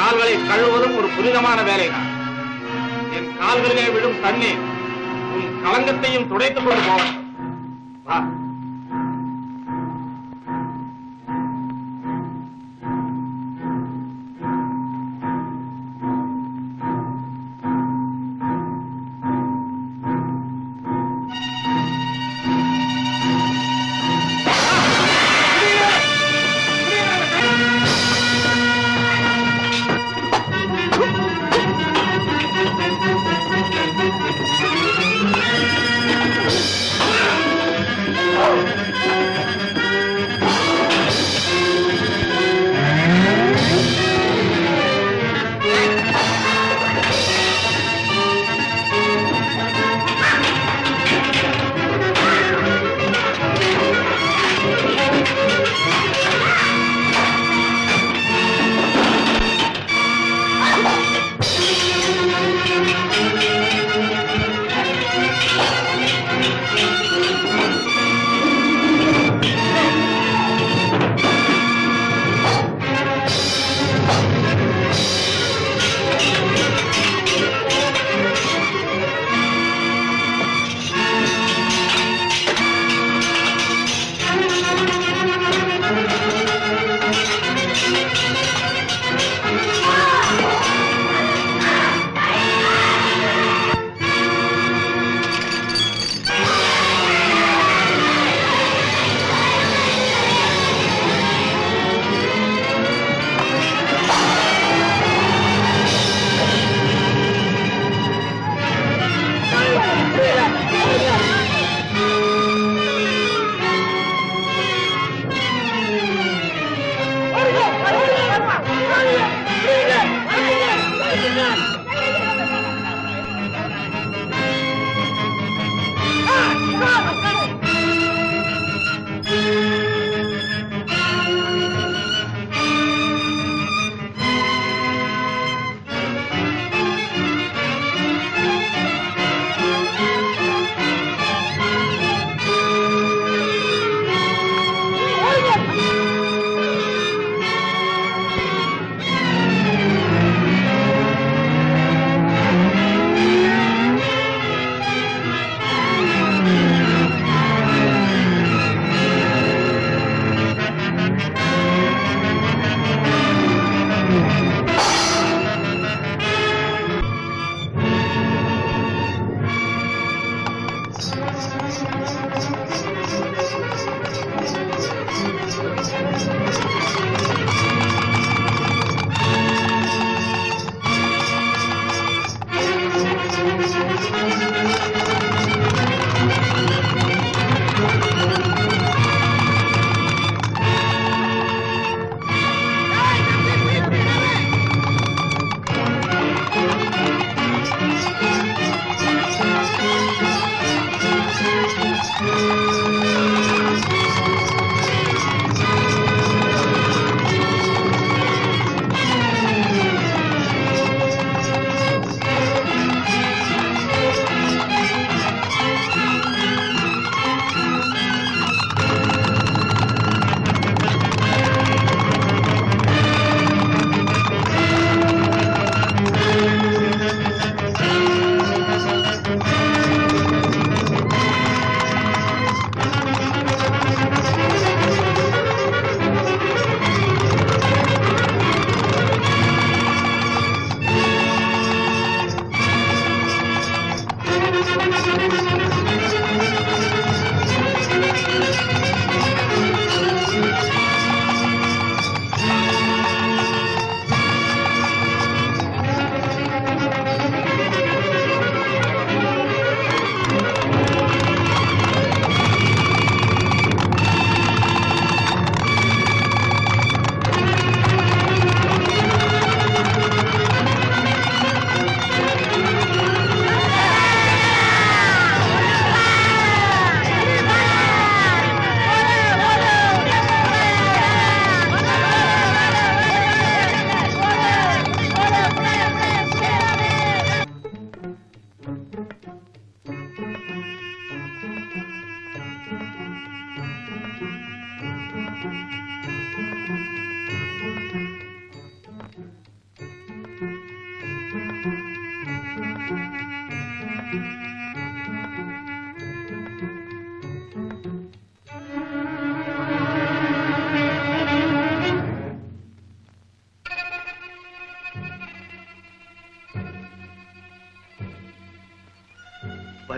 கால்களை கழுவுவதும் ஒரு புனிதமான வேலைதான் என் கால்களிலே விழும் தண்ணீர் உன் களங்கத்தையும் துடைத்துக் கொண்டு போவன் வா ஆ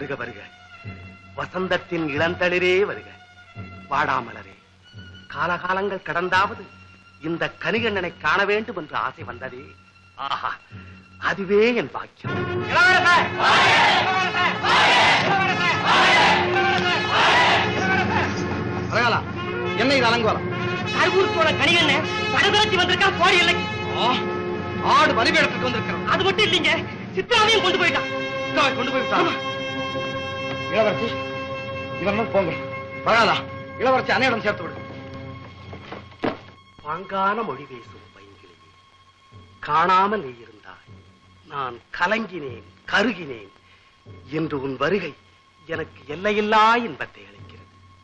வருக வருக வசந்தத்தின் இளந்தளிரே வருக வாடாமலரே காலகாலங்கள் கடந்தாவது இந்த கனிகண்ணனை காண வேண்டும் என்று ஆசை வந்ததே ஆஹா அதுவே என் பாக்கியம் அழகாலா என்ன இது அலங்கோலம் கருவூர் கணிகண்ண படகுலத்தி வந்திருக்கான் கோடி இல்லைக்கு ஆடு பலிபீடத்துக்கு வந்திருக்கிறோம் அது மட்டும் இல்லைங்க சித்ராவையும் கொண்டு போயிட்டான் சித்ராவை கொண்டு போய் விட்டான் இளவரசி இவனும் போங்க பரவாயில்ல இளவரசி அன்னையிடம் சேர்த்து விடு பாங்கான மொழி பேசும் பைங்கிலேயே காணாமல் நீ இருந்தாய் நான் கலங்கினேன் கருகினேன் என்று உன் வருகை எனக்கு எல்லையில்லா இன்பத்தை அளிக்கிறது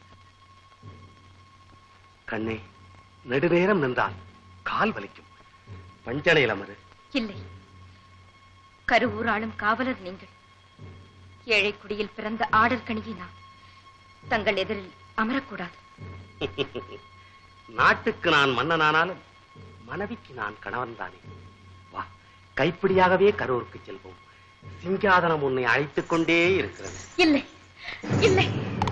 கண்ணே நெடுநேரம் நின்றால் கால் வலிக்கும் பஞ்சனையில் அமரு இல்லை கருவூராளும் காவலர் நீங்கள் ஏழை குடியில் பிறந்த ஆடல் கணிகை நான் தங்கள் எதிரில் அமரக்கூடாது நாட்டுக்கு நான் மன்னனானாலும் மனைவிக்கு நான் கணவன் தானே வா கைப்பிடியாகவே கரூருக்கு செல்வோம் சிங்காதனம் உன்னை அழைத்துக் கொண்டே இருக்கிறது இல்லை இல்லை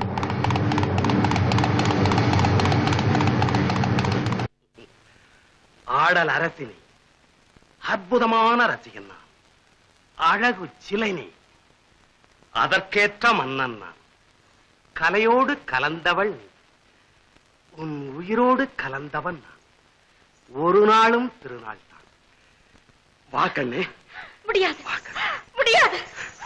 ஆடல் அரசினை அற்புதமான ரசிகன் நான் அழகு சிலை நீ அதற்கேற்ற மன்னன் நான் கலையோடு கலந்தவள் நீ உன் உயிரோடு கலந்தவன் நான் ஒரு நாளும் திருநாள் தான் வா கண்ணே முடியாது முடியாது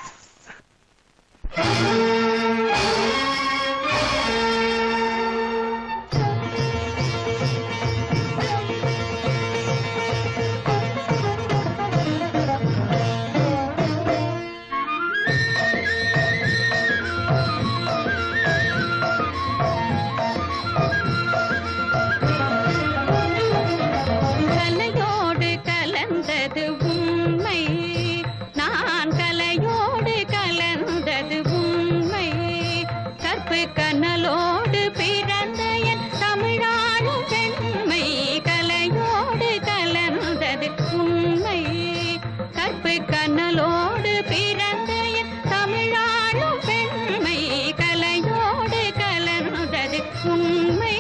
கலையோடு கலந்தது உண்மை நான் கலையோடு கலந்தது உண்மை கற்பு கனலோடு பிறந்த என் தமிழாளும் பெண்மை கலையோடு கலந்தது உண்மை கற்பு கனலோடு பிறந்த என் தமிழாளும் பெண்மை கலையோடு கலந்தது உண்மை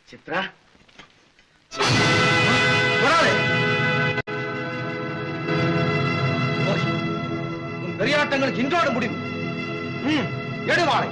சித்ரா வராதே போய். உன் பெரியாட்டங்களுக்கு இன்றோடு முடிவு ம், எடுவாளை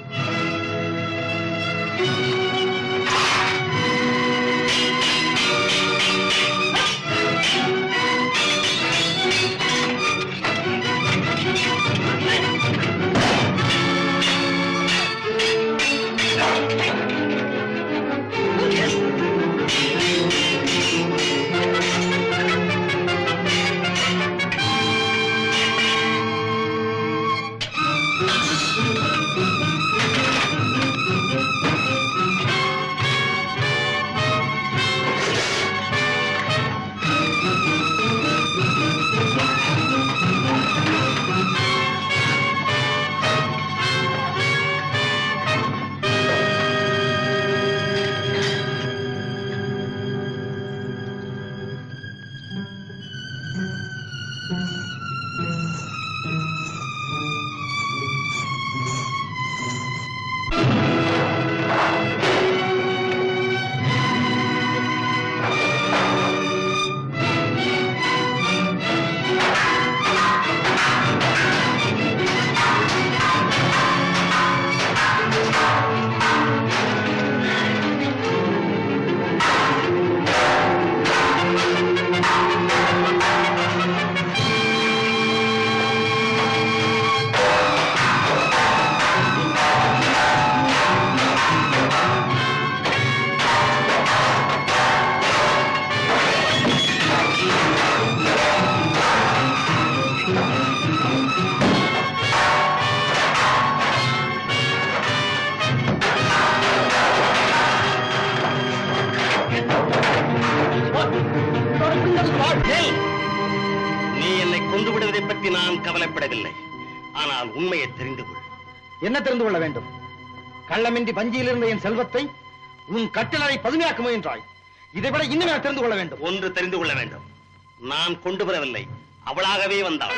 நீ என்னை கொண்டு விடுவதை பற்றி நான் கவலைப்படவில்லை ஆனால் உண்மையை தெரிந்து கொள் என்ன தெரிந்து கொள்ள வேண்டும் கள்ளமின்றி வஞ்சியில் இருந்த என் செல்வத்தை உன் கட்டிலரை பதுமையாக்க முயன்றாய் இதை விட இன்னும் எனக்கு தெரிந்து கொள்ள வேண்டும் ஒன்று தெரிந்து கொள்ள வேண்டும் நான் கொண்டு வரவில்லை அவளாகவே வந்தாள்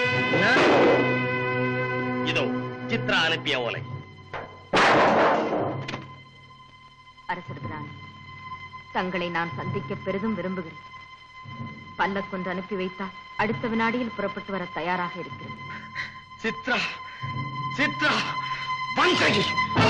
இதோ சித்ரா அனுப்பிய ஓலை அரசர் பிரான் தங்களை நான் சந்திக்க பெரிதும் விரும்புகிறேன் பல்லக்கொன்று அனுப்பி வைத்தால் அடுத்த வினாடியில் புறப்பட்டு வர தயாராக இருக்கிறேன் சித்ரா சித்ரா வஞ்சகி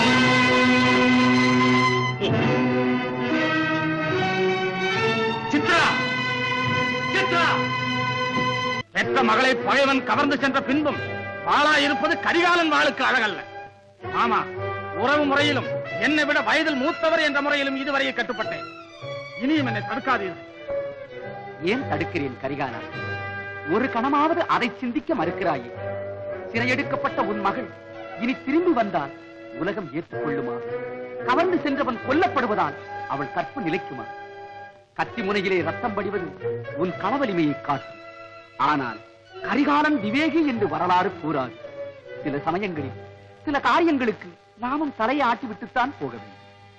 சித்ரா சித்ரா பெற்ற மகளை பகைவன் கவர்ந்து சென்ற பின்பும் ஆளா இருப்பது கரிகாலன் வாளுக்கு அழகல்ல ஆமா உறவு முறையிலும் என்னை விட வயதில் மூத்தவர் என்ற முறையிலும் இதுவரையே கட்டுப்பட்டேன் இனியும் என்னை தடுக்காதீர்கள் ஏன் தடுக்கிறேன் கரிகாலா ஒரு கணமாவது அதை சிந்திக்க மறுக்கிறாயே சிறையெடுக்கப்பட்ட உன் மகள் இனி திரும்பி வந்தால் உலகம் ஏற்றுக்கொள்ளுமா கவர்ந்து சென்றவன் கொல்லப்படுவதால் அவள் கற்பு நிலைக்குமா கத்தி முனையிலே ரத்தம் படிவது உன் களவலிமையை காட்டும் ஆனால் கரிகாலன் விவேகி என்று வரலாறு கூறாது சில சமயங்களில் சில காரியங்களுக்கு நாமும் தலையை ஆட்டிவிட்டுத்தான் போக வேண்டும்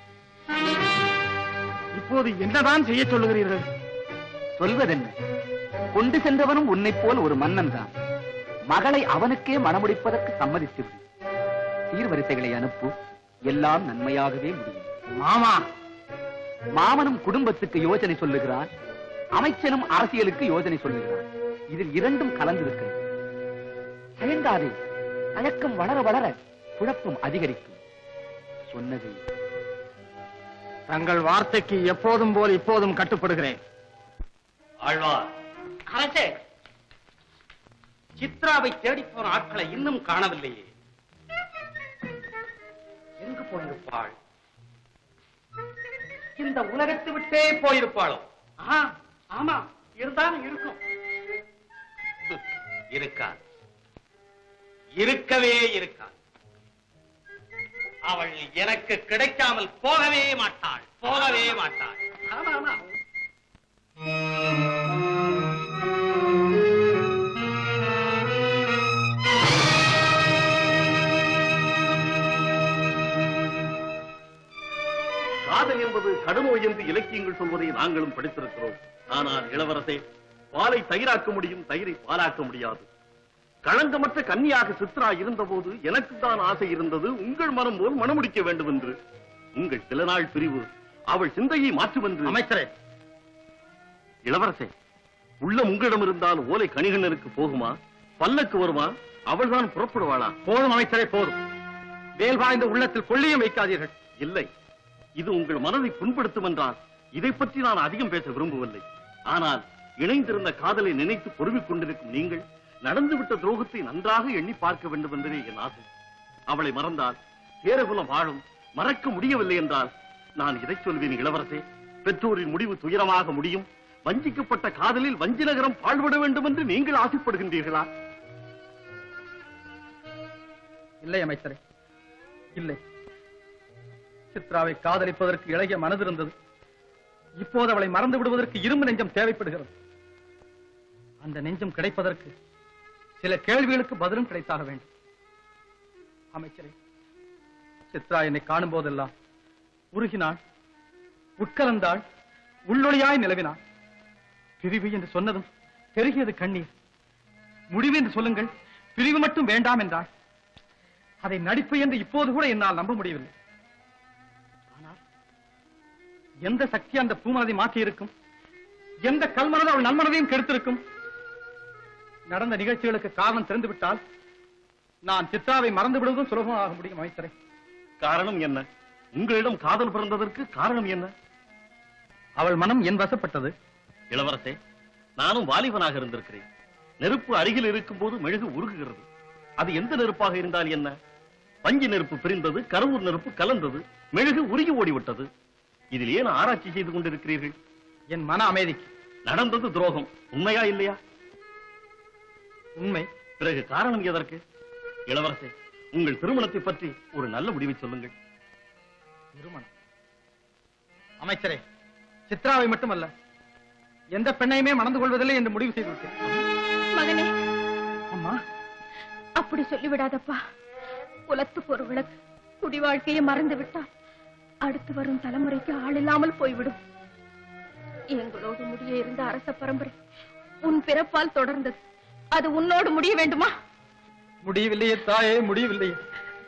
இப்போது என்னதான் செய்ய சொல்லுகிறீர்கள் சொல்வதென்ன கொண்டு சென்றவனும் உன்னைப் போல் ஒரு மன்னன் தான் மகளை அவனுக்கே மணமுடிப்பதற்கு சம்மதித்து விடு சீர்வரிசைகளை அனுப்பு எல்லாம் நன்மையாகவே முடியும் மாமா மாமனும் குடும்பத்துக்கு யோசனை சொல்லுகிறான் அமைச்சனும் அரசியலுக்கு யோசனை சொல்லுகிறான் இதில் இரண்டும் கலந்திருக்கிறது தயங்காதே தயக்கம் வளர வளர குழப்பம் அதிகரிக்கும் சொன்னதை தங்கள் வார்த்தைக்கு எப்போதும் போல் இப்போதும் கட்டுப்படுகிறேன் ஆழ்வார் அரசே சித்ராவை தேடிப் போன ஆட்களை இன்னும் காணவில்லையே எங்கு போயிருப்பாள் இந்த உலகத்தை விட்டே போயிருப்பாளோ ஆஹா, ஆமா இருந்தாலும் இருக்கும் இருக்காது இருக்கவே இருக்காது அவள் எனக்கு கிடைக்காமல் போகவே மாட்டாள் போகவே மாட்டாள் ஆமா ஆமா காதல் என்பது கடுநோய் என்று இலக்கியங்கள் சொல்வதை நாங்களும் படித்திருக்கிறோம் ஆனால் இளவரசே பாலை தயிராக்க முடியும் தயிரை பாலாக்க முடியாது களங்கமற்ற கன்னியாக சித்ரா இருந்தபோது எனக்கு தான் ஆசை இருந்தது உங்கள் மனம் போல் மணமுடிக்க வேண்டும் என்று உங்கள் சில நாள் பிரிவு அவள் சிந்தையை மாற்றும் என்று அமைச்சரே இளவரசே உள்ளம் உங்களிடம் இருந்தால் ஓலை கணிகண்ணருக்கு போகுமா பல்லக்கு வருமா அவள்தான் புறப்படுவாளா போதும் அமைச்சரே போதும் வேல்வாய்ந்த உள்ளத்தில் கொள்ளியும் வைக்காதீர்கள் இல்லை இது உங்கள் மனதை புண்படுத்தும் என்றால் இதை பற்றி நான் அதிகம் பேச விரும்பவில்லை ஆனால் இணைந்திருந்த காதலை நினைத்து பொறுமிக் கொண்டிருக்கும் நீங்கள் நடந்துவிட்ட துரோகத்தை நன்றாக எண்ணி பார்க்க வேண்டும் என்பதே என் ஆசை அவளை மறந்தால் பேரகுலம் வாழும் மறக்க முடியவில்லை என்றால் நான் இதை சொல்வேன் இளவரசே பெற்றோரின் முடிவு துயரமாக முடியும் வஞ்சிக்கப்பட்ட காதலில் வஞ்சி நகரம் பாழ்பட வேண்டும் என்று நீங்கள் ஆசைப்படுகின்றீர்களா இல்லை அமைச்சரே இல்லை சித்ராவை காதலிப்பதற்கு இளைய மனது இருந்தது இப்போது அவளை மறந்து விடுவதற்கு இரும்பு நெஞ்சம் தேவைப்படுகிறது அந்த நெஞ்சம் கிடைப்பதற்கு சில கேள்விகளுக்கு பதிலும் கிடைத்தாக வேண்டும் அமைச்சரே சித்ரா என்னை காணும் போதெல்லாம் உருகினாள் உட்கலந்தாள் உள்ளொளியாய் நிலவினாள் பிரிவு என்று சொன்னதும் பெருகியது கண்ணீர் முடிவு என்று சொல்லுங்கள் பிரிவு மட்டும் வேண்டாம் என்றாள் அதை நடிப்பு என்று இப்போது கூட என்னால் நம்ப முடியவில்லை ஆனால் எந்த சக்தி அந்த பூமனதை மாற்றி இருக்கும் எந்த கல்மனது அவள் நன்மனதையும் கெடுத்திருக்கும் நடந்த நிகழ்ச்சிகளுக்கு காரணம் தெரிந்து விட்டால் நான் சித்ராவை மறந்து விடுவதும் சுலபமாக முடியும் அமைச்சரே காரணம் என்ன உங்களிடம் காதல் பிறந்ததற்கு காரணம் என்ன அவள் மனம் என் வசப்பட்டது இளவரசே நானும் வாலிபனாக இருந்திருக்கிறேன் நெருப்பு அருகில் இருக்கும் போது மெழுகு உருகுகிறது அது எந்த நெருப்பாக இருந்தால் என்ன பஞ்சு நெருப்பு பிரிந்தது கருவூர் நெருப்பு கலந்தது மெழுகு உருகி ஓடிவிட்டது இதில் ஏன் ஆராய்ச்சி செய்து கொண்டிருக்கிறீர்கள் என் மன அமைதிக்கு நடந்தது துரோகம் உண்மையா இல்லையா உண்மை பிறகு காரணம் எதற்கு இளவரசே உங்கள் திருமணத்தை பற்றி ஒரு நல்ல முடிவை சொல்லுங்கள் திருமணம் அமைச்சரே சித்ராவை மட்டுமல்ல எந்த பெண்ணையுமே மணந்து கொள்வதில்லை என்று முடிவு செய்து விட்டேன் மகனே அம்மா அப்படி சொல்லிவிடாதப்பா குலத்துக்கு ஒரு விளக்கு குடி வாழ்க்கையை மறந்து விட்டால் அடுத்து வரும் தலைமுறைக்கு ஆள் இல்லாமல் போய்விடும் எங்களோடு முடிய இருந்த அரச பரம்பரை உன் பிறப்பால் தொடர்ந்தது அது உன்னோடு முடிய வேண்டுமா முடியவில்லையே தாயே முடியவில்லையே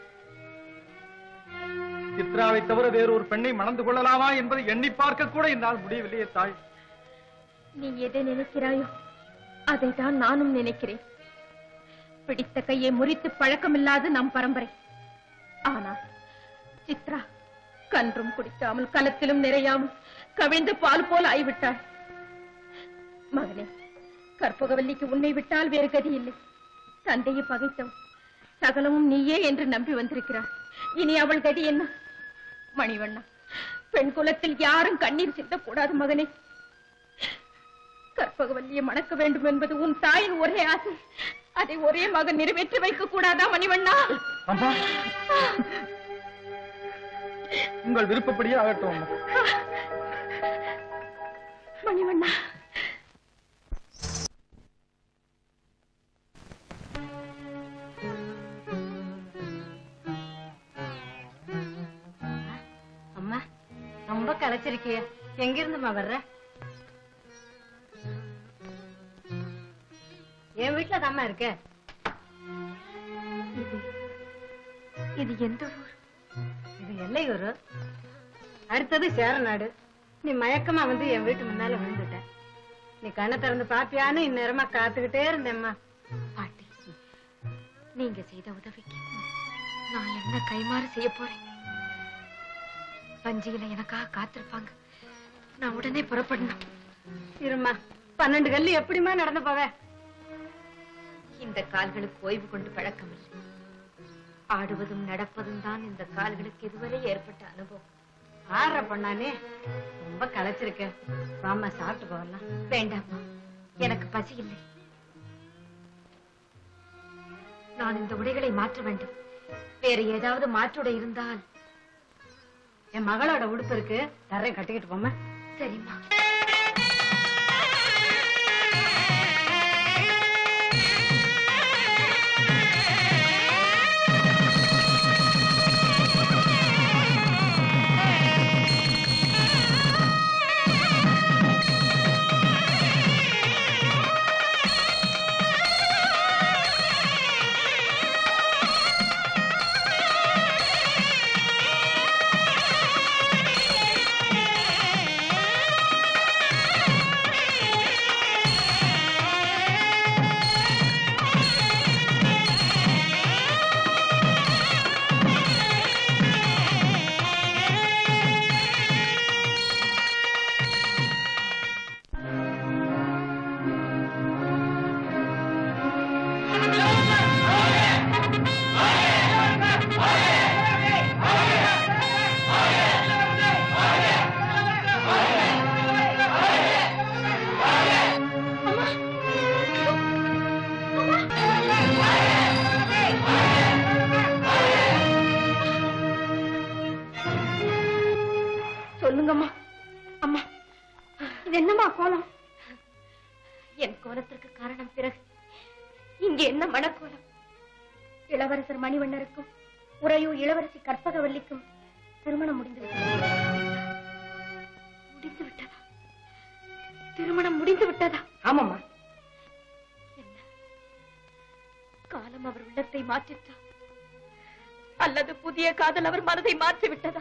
சித்ராவை தவிர வேறொரு பெண்ணை மணந்து கொள்ளலாமா என்பதை எண்ணி பார்க்க கூட என்னால் முடியவில்லையே தாய் நீ எதை நினைக்கிறாயோ அதை தான் நானும் நினைக்கிறேன் பிடித்த கையை முறித்து பழக்கமில்லாத நம் பரம்பரை ஆனால் சித்ரா கன்றும் குடிக்காமல் கலத்திலும் நிறையாமல் கவிழ்ந்த பால் போல் ஆய்விட்டாள் மகனே கற்பகவல்லிக்கு உன்னை விட்டால் வேறு கதி இல்லை தந்தையை பகைத்தவன் சகலமும் நீயே என்று நம்பி வந்திருக்கிறாள் இனி அவள் கதி என்ன மணிவண்ணா பெண் குலத்தில் யாரும் கண்ணீர் சிந்தக்கூடாது மகனே கற்பகவல்லியை மணக்க வேண்டும் என்பது உன் தாயின் ஒரே ஆசை அதை ஒரே மகன் நிறைவேற்றி வைக்க கூடாதா மணிவண்ணா அம்மா உங்கள் விருப்பப்படியே ஆகட்டும் அம்மா மணிவண்ணா அம்மா ரொம்ப களைச்சிருக்கிய எங்க இருந்துமா வர்ற என் வீட்டுல தாம்மா இருக்க இது எந்த ஊர் இது எல்லையூர் அடுத்தது சேரநாடு நீ மயக்கமா வந்து என் வீட்டு முன்னால விழுந்துட்ட நீ கண்ணை திறந்து பாப்பியான்னு இந்நேரமா காத்துக்கிட்டே இருந்தேம்மா பாட்டி நீங்க செய்த உதவிக்கு நான் என்ன கைமாறு செய்ய போறேன் பஞ்சியில எனக்காக காத்திருப்பாங்க நான் உடனே புறப்படணும் இருமா பன்னெண்டு கல்லு எப்படிம்மா நடந்து போவ இந்த கால்களுக்கு ஓய்வு கொண்டு பழக்கமில்லை ஆடுவதும் நடப்பதும் தான் இந்த கால்களுக்கு இதுவரை ஏற்பட்ட அனுபவம் ஆடுற பொண்ணானே ரொம்ப களைச்சிருக்க வாம்மா சாப்பிட்டு போகலாம் வேண்டாமா எனக்கு பசி இல்லை நான் இந்த உடைகளை மாற்ற வேண்டும் வேற ஏதாவது மாற்றுடை இருந்தால் என் மகளோட உடுப்பு இருக்கு தரேன் கட்டிக்கிட்டு போமா சரிம்மா ஆ அம்மா இது என்னம்மா கோலம் என் கோலத்திற்கு காரணம் பிறகு இங்கே என்ன மணக்கோலம் இளவரசர் மணிவண்ணருக்கும் உறையூர் இளவரசி கற்பகவல்லிக்கும் திருமணம் முடிந்து விட்டதா முடிந்து விட்டதா திருமணம் முடிந்து விட்டதா ஆமாம்மா காலம் அவர் உள்ளத்தை மாற்றிட்டா அல்லது புதிய காதல் அவர் மனதை மாற்றி விட்டதா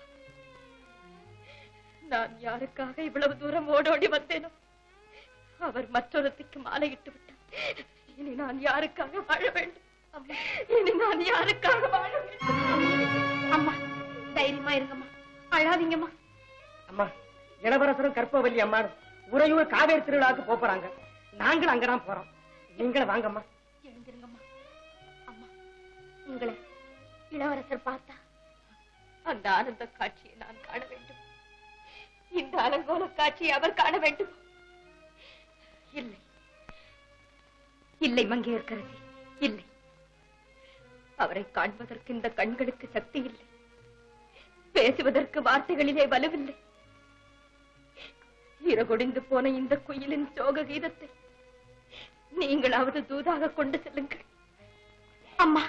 நான் யாருக்காக இவ்வளவு தூரம் ஓடோடி வந்தேனோ அவர் மற்றொருத்திக்கு மாலையிட்டு விட்டார் இனி நான் யாருக்காக வாழ வேண்டும் அம்மா, இனி நான் யாருக்காக வாழ வேண்டும் அம்மா தைரியமா இருங்கம்மா அழாதீங்கம்மா அம்மா இளவரசரும் கற்பவல்லி அம்மாடும் உறையூர் காவேரி திருவிழாவுக்கு போப் போறாங்க நாங்களும் அங்கதான் போறோம் நீங்களும் வாங்கம்மா எழுந்திருங்கம்மா அம்மா உங்களை இளவரசர் பார்த்தா அந்த ஆனந்த காட்சியை நான் காண வேண்டும் இந்த அலங்கோல காட்சியை அவர் காண வேண்டும் இல்லை இல்லை மங்கையர்கரசி இல்லை அவரை காண்பதற்கு இந்த கண்களுக்கு சக்தி இல்லை பேசுவதற்கு வார்த்தைகளிலே வலுவில்லை இரகொடிந்து போன இந்த குயிலின் சோக கீதத்தை நீங்களாவது தூதாக கொண்டு செல்லுங்கள் அம்மா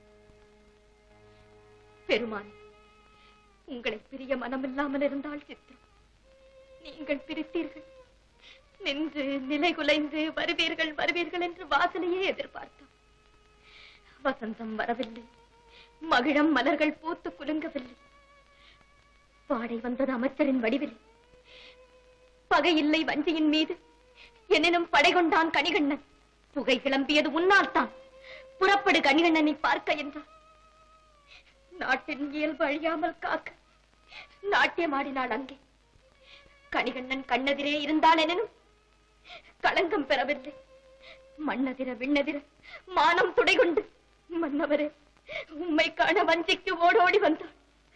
பெருமான் உங்களை பிரிய மனமில்லாமல் இருந்தால் சித்திரம் நீங்கள் பிரித்தீர்கள் நின்று நிலை குலைந்து வருவீர்கள் வருவீர்கள் என்று வாசலையே எதிர்பார்த்தோம் வசந்தம் வரவில்லை மகிழம் மலர்கள் பூத்து குலுங்கவில்லை வாடை வந்தது அமைச்சரின் வடிவில் பகை இல்லை வஞ்சியின் மீது எனினும் படை கொண்டான் கணிகண்ணன் புகை கிளம்பியது உன்னால் தான் புறப்படு கணிகண்ணனை பார்க்க என்றார் நாட்டின் இயல்பு அழியாமல் காக்க நாட்டியமாடினாள் அங்கே கணிகண்ணன் கண்ணெதிரே இருந்தால் எனினும் களங்கம் பெறவில்லை மண்ணதிர விண்ணதிர மானம் துடை கொண்டு மன்னவரே உம்மை காண வஞ்சிக்கு ஓடோடி வந்தாள்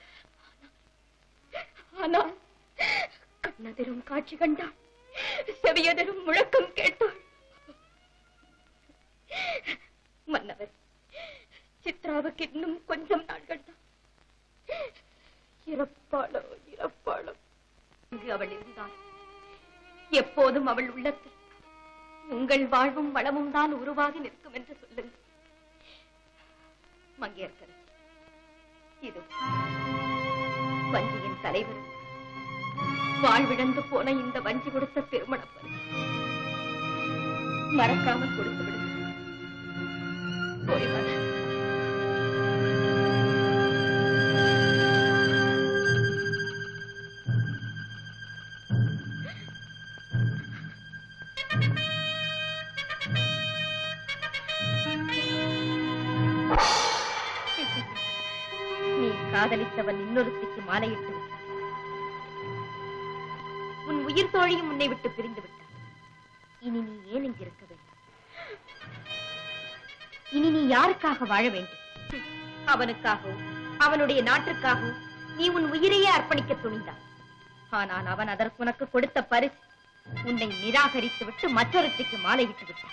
ஆனால் கண்ணதிரும் காட்சி கண்டாள் செவியதிரும் முழக்கம் கேட்டாள் மன்னவர் சித்ராவுக்கு இன்னும் கொஞ்சம் நாட்கள் தான் இறப்பாளோ இறப்பாளோ இங்கு அவள் இருந்தாள் எப்போதும் அவள் உள்ளத்தில் உங்கள் வாழ்வும் வளமும் தான் உருவாகி நிற்கும் என்று சொல்லுங்கள் மங்கையர்கரசி இது வஞ்சியின் தலைவர் வாழ்விழந்து போன இந்த வஞ்சி கொடுத்த திருமண பரிசு. மறக்காமல் கொடுத்து விடுங்கள் போய் வர நீ காதலித்தவன் இன்னொருத்திக்கு மாலையிட்டு விட்டான் உன் உயிர் தோழியும் உன்னை விட்டு பிரிந்து விட்டான் இனி நீ ஏன் இங்கு இருக்க வேண்டும் இனி நீ யாருக்காக வாழ வேண்டும் அவனுக்காகவும் அவனுடைய நாட்டுக்காகவும் நீ உன் உயிரையே அர்ப்பணிக்க துணிந்தான் ஆனால் அவன் அதற்கு உனக்கு கொடுத்த பரிசு உன்னை நிராகரித்து விட்டு மற்றொருத்திக்கு மாலையிட்டு விட்டான்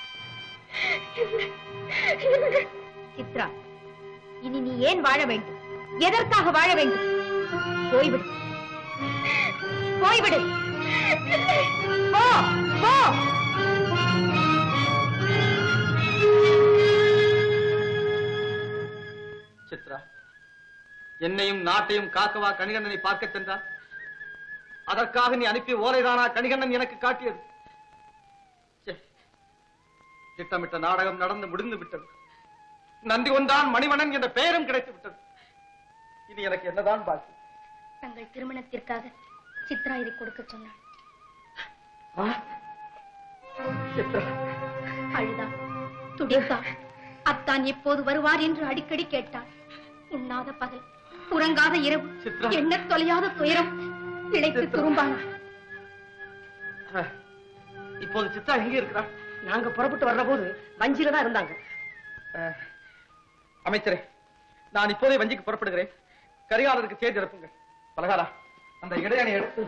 சித்ரா இனி நீ ஏன் வாழ வேண்டும் எதற்காக வாழ வேண்டும் போய்விடு போய்விடு போ போ சித்ரா என்னையும் நாட்டையும் காக்கவா கணிகண்ணனை பார்க்கச் சென்றார் அதற்காக நீ அனுப்பிய ஓலைதானா கணிகண்ணன் எனக்கு காட்டியது ச்சே. திட்டமிட்ட நாடகம் நடந்து முடிந்து விட்டது நன்றி கொண்டான் மணிவண்ணன் என்ற பெயரும் கிடைத்து விட்டது இனி எனக்கு என்னதான் பாக்கி தங்கள் திருமணத்திற்காக சித்ரா இதை கொடுக்க சொன்னாள் அழுதான் துடித்தான் அத்தான் எப்போது வருவார் என்று அடிக்கடி கேட்டாள் உண்ணாத பகல் உறங்காத இரவு எண்ணத் தொலையாத துயரம் இழைத்து துரும்பானாள் இப்போது சித்ரா எங்கே இருக்கிறார் நாங்க புறப்பட்டு வர்ற போது வஞ்சில தான் இருந்தாங்க அஹ், அமைச்சரே நான் இப்போதே வஞ்சிக்கு புறப்படுகிறேன் கரிகாலருக்கு செய்தி அனுப்புங்க பலகாரா அந்த இடையணை எடுத்து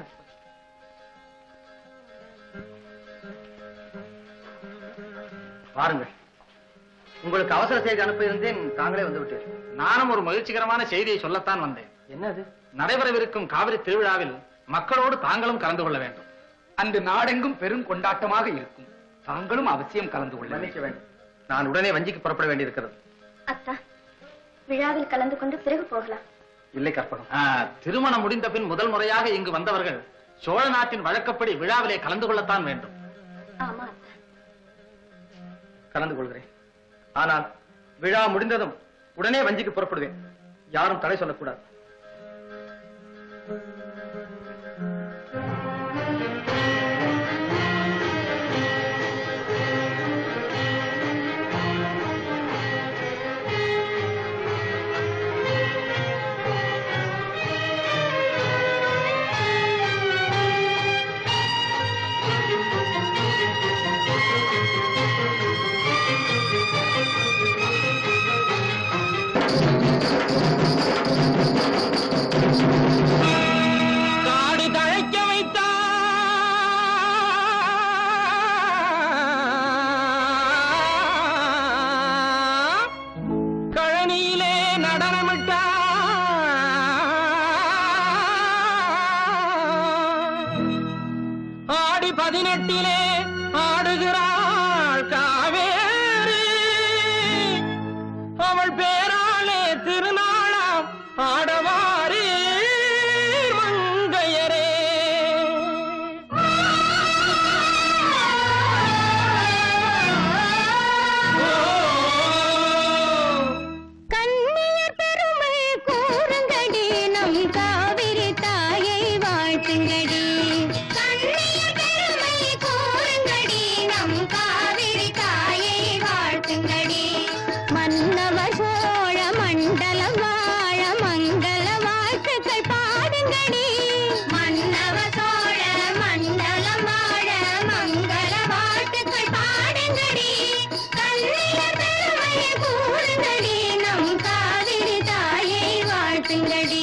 பாருங்கள் உங்களுக்கு அவசர செய்தி அனுப்பியிருந்தேன் தாங்களே வந்து விட்டீர்கள் நானும் ஒரு மகிழ்ச்சிகரமான செய்தியை சொல்லத்தான் வந்தேன் என்னது நடைபெறவிருக்கும் காவிரி திருவிழாவில் மக்களோடு தாங்களும் கலந்து கொள்ள வேண்டும் அன்று நாடெங்கும் பெரும் கொண்டாட்டமாக இருக்கும் தாங்களும் அவசியம் கலந்து கொள்ள மன்னிக்க வேண்டும் நான் உடனே வஞ்சிக்கு புறப்பட வேண்டியிருக்கிறது அத்தா விழாவில் கலந்து கொண்டு பிறகு போகலாம் இல்லை கற்பகம் ஆ, திருமணம் முடிந்த பின் முதல் முறையாக இங்கு வந்தவர்கள் சோழ நாட்டின் வழக்கப்படி விழாவிலே கலந்து கொள்ளத்தான் வேண்டும் ஆமா அத்தா கலந்து கொள்கிறேன் ஆனால் விழா முடிந்ததும் உடனே வஞ்சிக்கு புறப்படுவேன் யாரும் தடை சொல்லக்கூடாது காடு தழைக்க வைத்தான் கழனியிலே நடனமிட்டா ஆடி பதினெட்டிலே ஆடுகிறாள் காவேரி அவள் பேராலே திருநாளாம் ஆடவாரி மங்கையரே கண்ணியர் பெருமை கூறுங்கடி நம் காவிரி தாயை வாழ்த்துங்கடி கண்ணியர் பெருமை கூறுங்கடி நம் காவிரி தாயை வாழ்த்துங்கடி மன்னவ சோழ மண்டலம் வாழ மங்கள வாழ்த்துக்கள் பாடுங்கடி மன்னவ சோழ மண்டலம் வாழ மங்கள வாழ்த்துக்கள் பாடுங்கடி கண்ணியர் பெருமை கூறுங்கடி நம் காவிரி தாயை வாழ்த்துங்கடி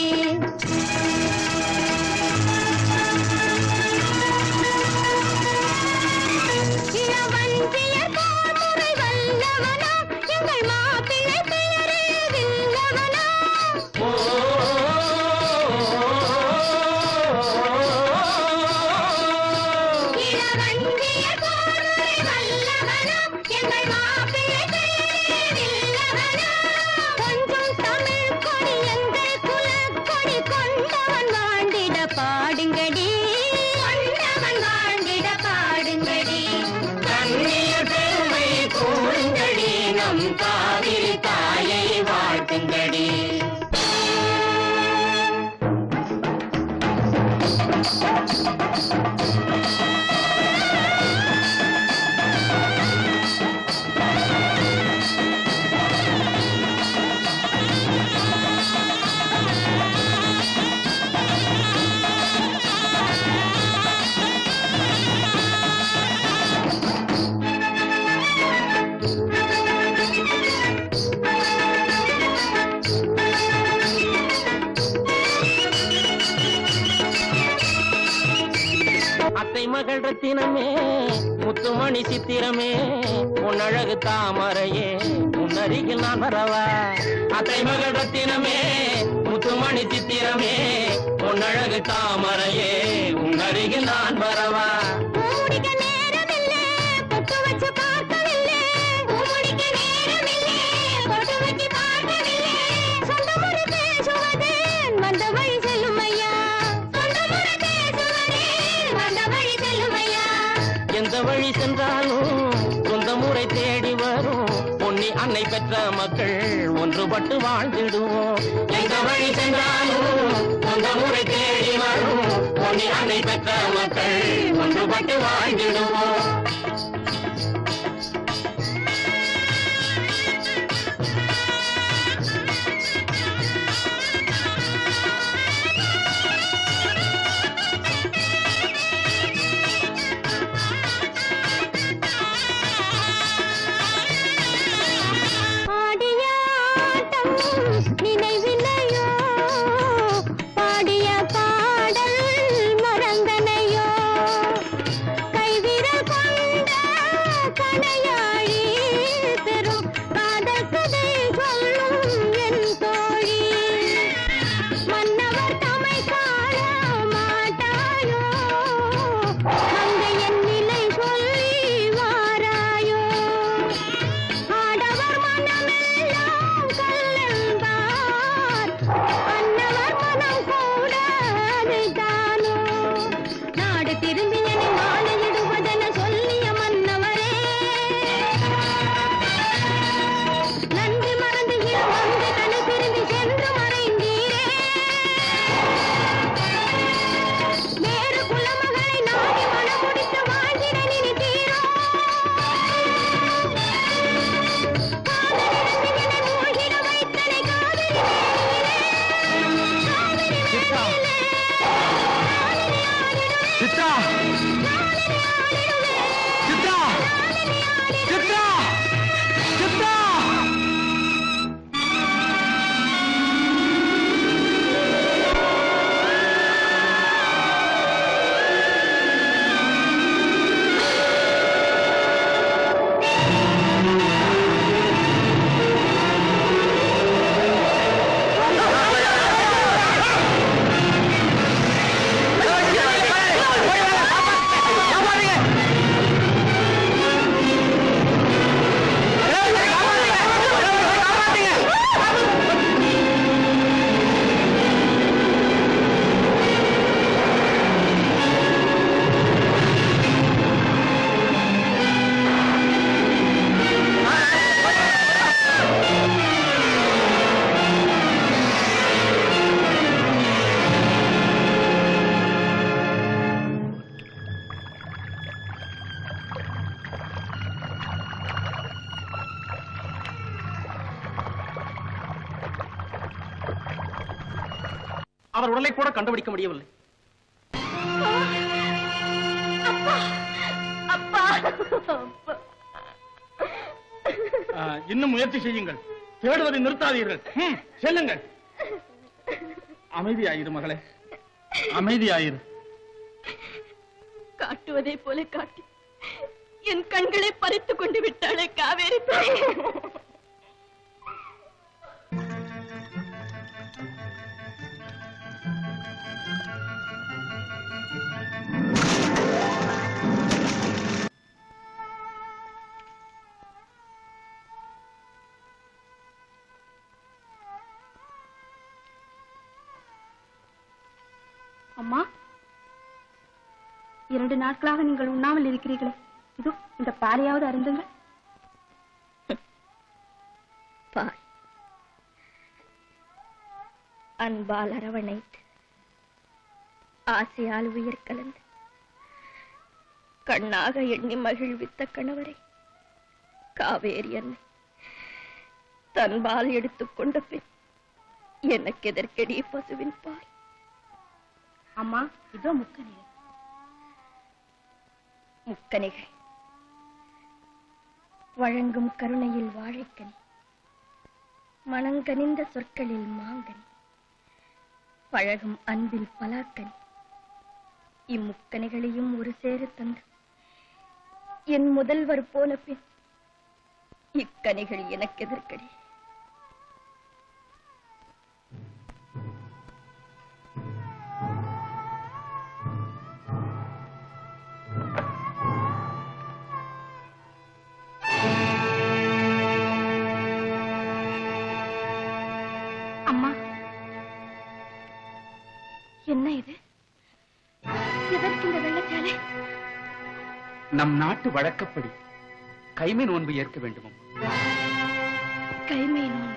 இளவஞ்சியர் போர்முறை வல்லவனா எங்கள் மாப்பிள்ளை பெயரே வில்லவனா இளவஞ்சியர் போர்முறை வல்லவனா எங்கள் மாப்பிள்ளை பெயரே வில்லவனா கொஞ்சம் தமிழ் கொடி எங்கள் குலக்கொடி கொண்டவன் வாழ்ந்திட பாடுங்கடி கொண்டவன் வாழ்ந்திட பாடுங்கடி கண்ணியர் பெருமை கூறுங்கடி நம் காவிரி தாயை வாழ்த்துங்கடி அத்தை மகள் ரத்தினமே முத்துமணி சித்திரமே உன்னழகு தாமரையே உன்னருகில் நான் வரவா அத்தை மகள் ரத்தினமே முத்துமணி சித்திரமே உன்னழகு தாமரையே உன்னருகில் நான் வரவா மூடிக்க நேரமில்லை பொட்டு வச்சு பார்க்கவில்லை மூடிக்க நேரமில்லை பொட்டு வச்சு பார்க்கவில்லை சொந்த முறை பேசுவது வந்த வழி செல்லும் ஐயா சொந்த முறை பேசுவது வந்த வழி செல்லும் ஐயா எந்த வழி சென்றாலும் சொந்த முறை தேடி வரும் பொன்னி அன்னை பெற்ற மக்கள் ஒன்றுபட்டு வாழ்ந்திடுவோம் எந்த வழி சென்றாலும் சொந்த முறை தேடி வரும் பொன்னி அன்னை பெற்ற மக்கள் ஒன்றுபட்டு வாழ்ந்திடுவோம் ஆடிய ஆட்டம் நினைவில்லையோ பாடிய பாடல் மறந்தனையோ கைவிரல் கொண்ட திரும்பி என்னை மாலையிடுவதென சொல்லிய மன்னவரே நன்றி மறந்து இடம் வந்து தலை திரும்பி சென்று மறைந்தீரே வேறு குலமகளை நாடி மனமுடித்து வாழ்ந்திட நினைத்தீரோ காதலிடந்து என்னை மூழ்கிட வைத்தனை காவிரி சித்ரா சித்ரா சித்ரா சித்ரா அவர் உடலை கூட கண்டுபிடிக்க முடியவில்லை அப்பா ஆ, இன்னும் முயற்சி செய்யுங்கள் தேடுவதை நிறுத்தாதீர்கள் ம், செல்லுங்கள் அமைதியாயிரு மகளே அமைதியாயிரு காட்டுவதை போல காட்டி என் கண்களை பறித்துக் கொண்டு விட்டாளே காவேரி தாய் அம்மா இரண்டு நாட்களாக நீங்கள் உண்ணாமல் இருக்கிறீர்களே இதோ இந்த பாலையாவது அருந்துங்கள் பார் அன்பால் அரவணைத்து ஆசையால் உயிர் கலந்து கண்ணாக எண்ணி மகிழ்வித்த கணவரை காவேரி அன்னை தன்பால் எடுத்துக்கொண்ட பின் எனக்கு எதற்கடி பசுவின் பால் அம்மா இதோ முக்கணிகள் முக்கணிகள் வழங்கும் கருணையில் வாழைக்கனி மணங்கனிந்த சொற்களில் மாங்கனி பழகும் அன்பில் பலாக்கனி இம்முக்கணிகளையும் ஒரு சேர தந்து என் முதல்வர் போன பின் இக்கனிகள் எனக்கு எதிர்க்கடி அம்மா என்ன இது எதற்கு இந்த வெள்ளச்சாலை நம் நாட்டு வழக்கப்படி கைமை நோன்பு ஏற்க வேண்டும் அம்மா. கைமை நோன்பு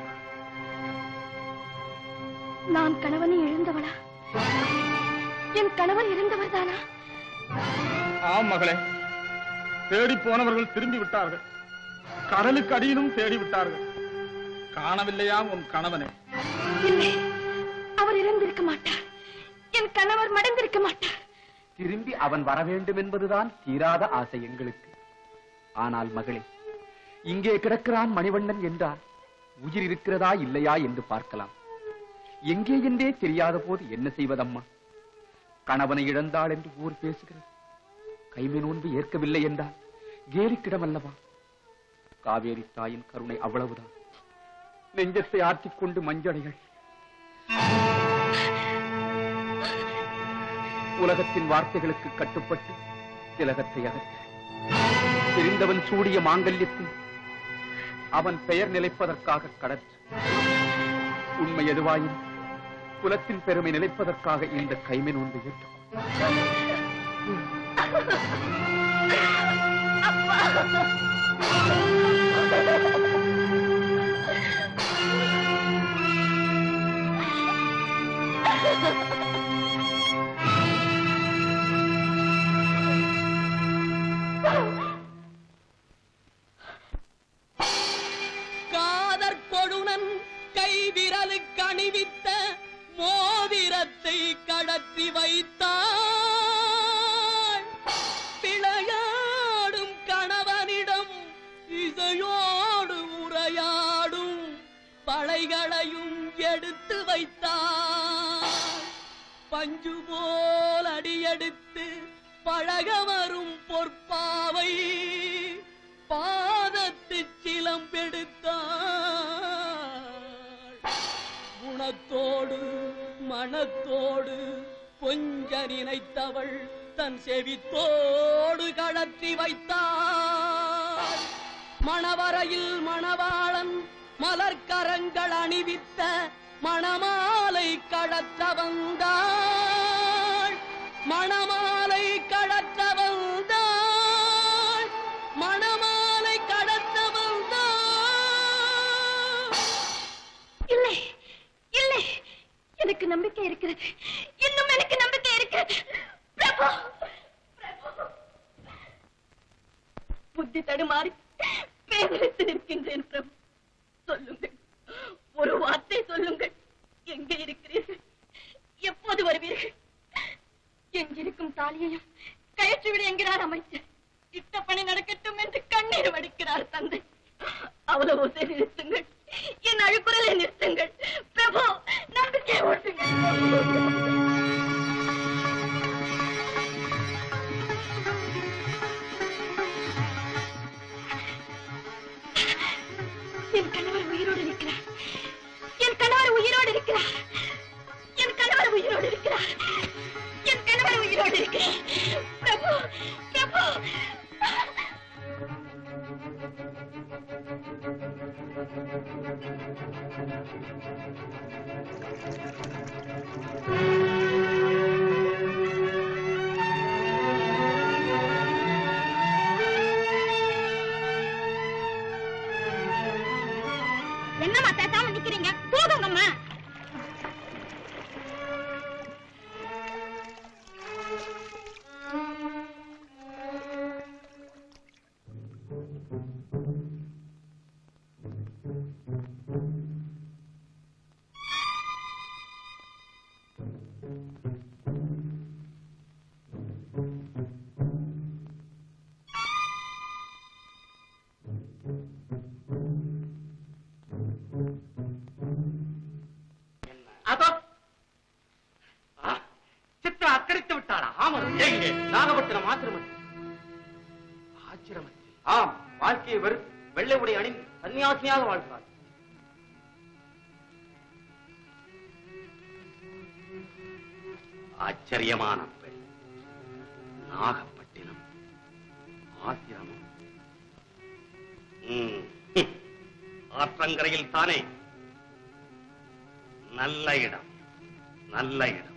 நான் கணவனை இழந்தவளா என் கணவன் இறந்தவர்தானா ஆம் மகளே தேடி போனவர்கள் திரும்பி விட்டார்கள் கடலுக்கு அடியிலும் தேடி விட்டார்கள் காணவில்லையா உன் கணவனை இல்லை அவர் இறந்திருக்க மாட்டார் என் கணவர் மடங்கிருக்க மாட்டார் திரும்பி அவன் வர வேண்டும் என்பதுதான் தீராத ஆசை எங்களுக்கு ஆனால் மகளே இங்கே கிடக்கிறான் மணிவண்ணன் என்றால் உயிர் இருக்கிறதா இல்லையா என்று பார்க்கலாம் எங்கே என்றே தெரியாத போது என்ன செய்வதம்மா கணவனை இழந்தாள் என்று ஊர் பேசுகிறது கைமை நோன்பு ஏற்கவில்லை என்றால் கேலிக்கிடம் அல்லவா காவேரி தாயின் கருணை அவ்வளவுதான் நெஞ்சத்தை ஆற்றிக் கொண்டு மஞ்சளைகள் உலகத்தின் வார்த்தைகளுக்கு கட்டுப்பட்டு திலகத்தை அகற்ற தெரிந்தவன் சூடிய மாங்கல்யத்தில் அவன் பெயர் நிலைப்பதற்காக கடற்று உண்மை எதுவாயின் குலத்தின் பெருமை நிலைப்பதற்காக இந்த கைமை நோன்பை ஏற்றுக்கொள் காதற் கொடுனன் கை விரலுக்கு அணிவித்த மோதிரத்தை கடத்தி வைத்தாள் விளையாடும் கணவனிடம் இசையோடு உரையாடும் பழைகளையும் எடுத்து வைத்தாள் பஞ்சு போல் அடியெடுத்து பழக வரும் பொற்பாவை பாதத்து சிலம்பெடுத்தாள் குணத்தோடு மனத்தோடு கொஞ்ச நினைத்தவள் தன் செவித்தோடு கழற்றி வைத்தாள் மணவரையில் மணவாளன் மலர்க்கரங்கள் அணிவித்த மணமாலை கழற்ற வந்தாள் மணமாலை கழற்ற வந்தாள் மணமாலை கடத்த வந்தாள் இல்லை இல்லை எனக்கு நம்பிக்கை இருக்கிறது இன்னும் எனக்கு நம்பிக்கை இருக்கிறது பிரபு பிரபு. புத்தி தடுமாறி பேதலித்து நிற்கின்றேன் பிரபு சொல்லுங்கள் ஒரு வார்த்தை சொல்லுங்கள் எங்கே இருக்கிறீர்கள் எப்போது வருவீர்கள் எங்கிருக்கும் தாலியையும் கயற்றி விட என்கிறார் அமைச்சர் இட்ட பணி நடக்கட்டும் என்று கண்ணீர் வடிக்கிறார் தந்தை அவ்வளவு நிறுத்துங்கள் என் அழுக்குறலை நிறுத்துங்கள் பிரபு நம்பிக்கை ஊட்டுங்கள் என் கணவர் உயிரோடு இருக்கிறார் என் கணவர் உயிரோடு இருக்கிறார் என் கணவர் உயிரோடு இருக்கிறார் என் கணவர் உயிரோடு இருக்கிறார் பிரபு பிரபு என்னம்மா பேசாம நிக்கிறீங்க போதுங்கம்மா அதோ ஆ, சித்ரா அக்கறைத்து விட்டாளா ஆமா எங்கே நாகப்பட்டினம் ஆசிரமத்தில் ஆசிரமத்தில் ஆம் வாழ்க்கையை வெறு வெள்ளை உடை அணிந்து சன்னியாசியாக வாழ்கிறாள் ஆச்சரியமான பெண் நாகப்பட்டினம் ஆசிரமம் ம், ஹம். ஆற்றங்கரையில் தானே நல்ல இடம் நல்ல இடம்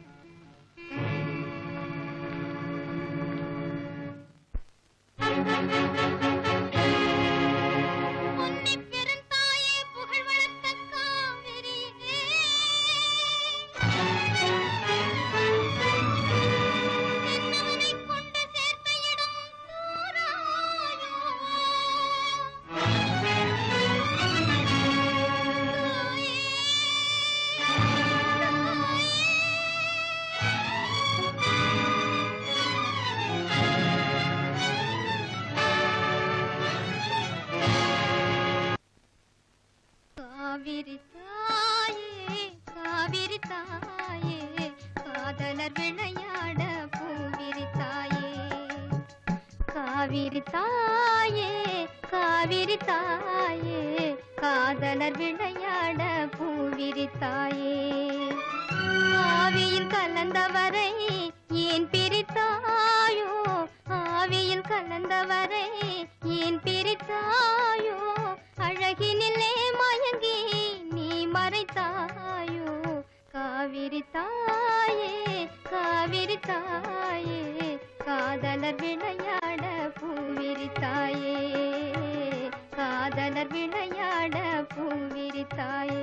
காவிரி தாயே காவிரி தாயே காதலர் விளையாட பூவிரி தாயே காவிரி தாயே காவிரி தாயே காதலர் விளையாட பூவிரி தாயே ஆவியில் கலந்தவரை ஏன் பிரித்தாயோ ஆவியில் கலந்தவரை ஏன் பிரித்தாயோ அழகினிலே மயங்கி நீ மறைத்தாயோ காவிரி தாயே காவிரி தாயே காதல் காதலர் விளையாட பூவிரித்தாயே காதலர் விளையாட பூவிரித்தாயே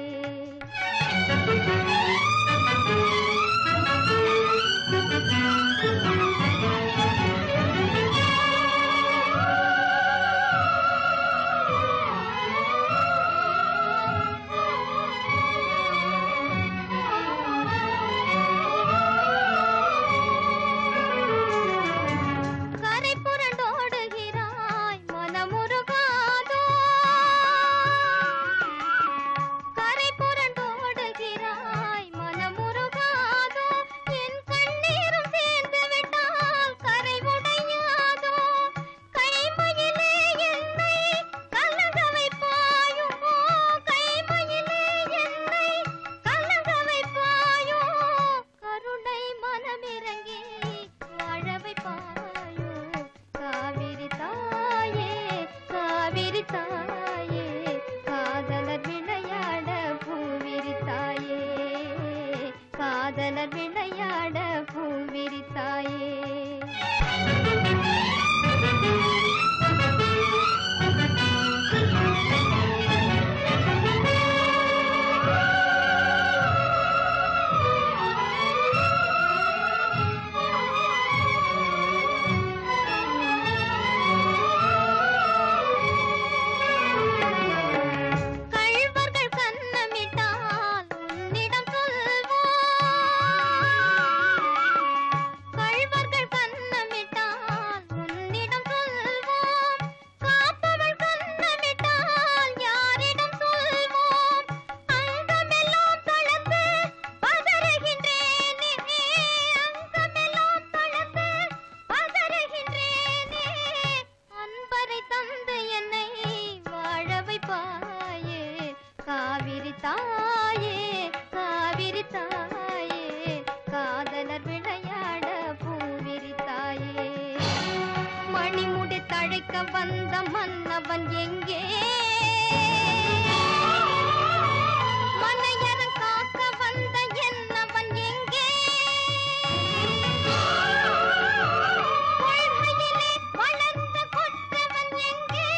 கரை புரண்டோடுகிறாய் மனமுருகாதோ கரை புரண்டோடுகிறாய் மனமுருகாதோ என் கண்ணீரும் சேர்ந்து விட்டால் கரை உடையாதோ கைமயிலே என்னை கலங்க வைப்பாயோ கைமயிலே என்னை கலங்க வைப்பாயோ கருணை மனமிறங்கி வாழ வைப்பாயோ காவிரி தாயே காவிரி தாயே காதலர் விளையாட பூவிரி தாயே காதலர் விளையாட பூவிரி தாயே கள்வர்கள் கண்ணமிட்டால் உன்னிடம் சொல்வோம் கள்வர்கள் கண்ணமிட்டால் உன்னிடம் சொல்வோம் காப்பவள் கண்ணமிட்டால் யாரிடம் சொல்வோம் அங்கமெல்லாம் தளர்ந்து பதறுகின்றேனே அங்கமெல்லாம் தளர்ந்து பதறுகின்றேனே அன்பரை தந்து என்னை வாழ வைப்பாயே காவிரி தாயே காவிரி தாயே காதலர் விளையாட பூவிரி தாயே மணிமுடி தழைக்க வந்த மன்னவன் எங்கே மனையரன் காக்க வந்த என்னவன் எங்கே கொள்கையிலே வளர்ந்த கொற்றவன் எங்கே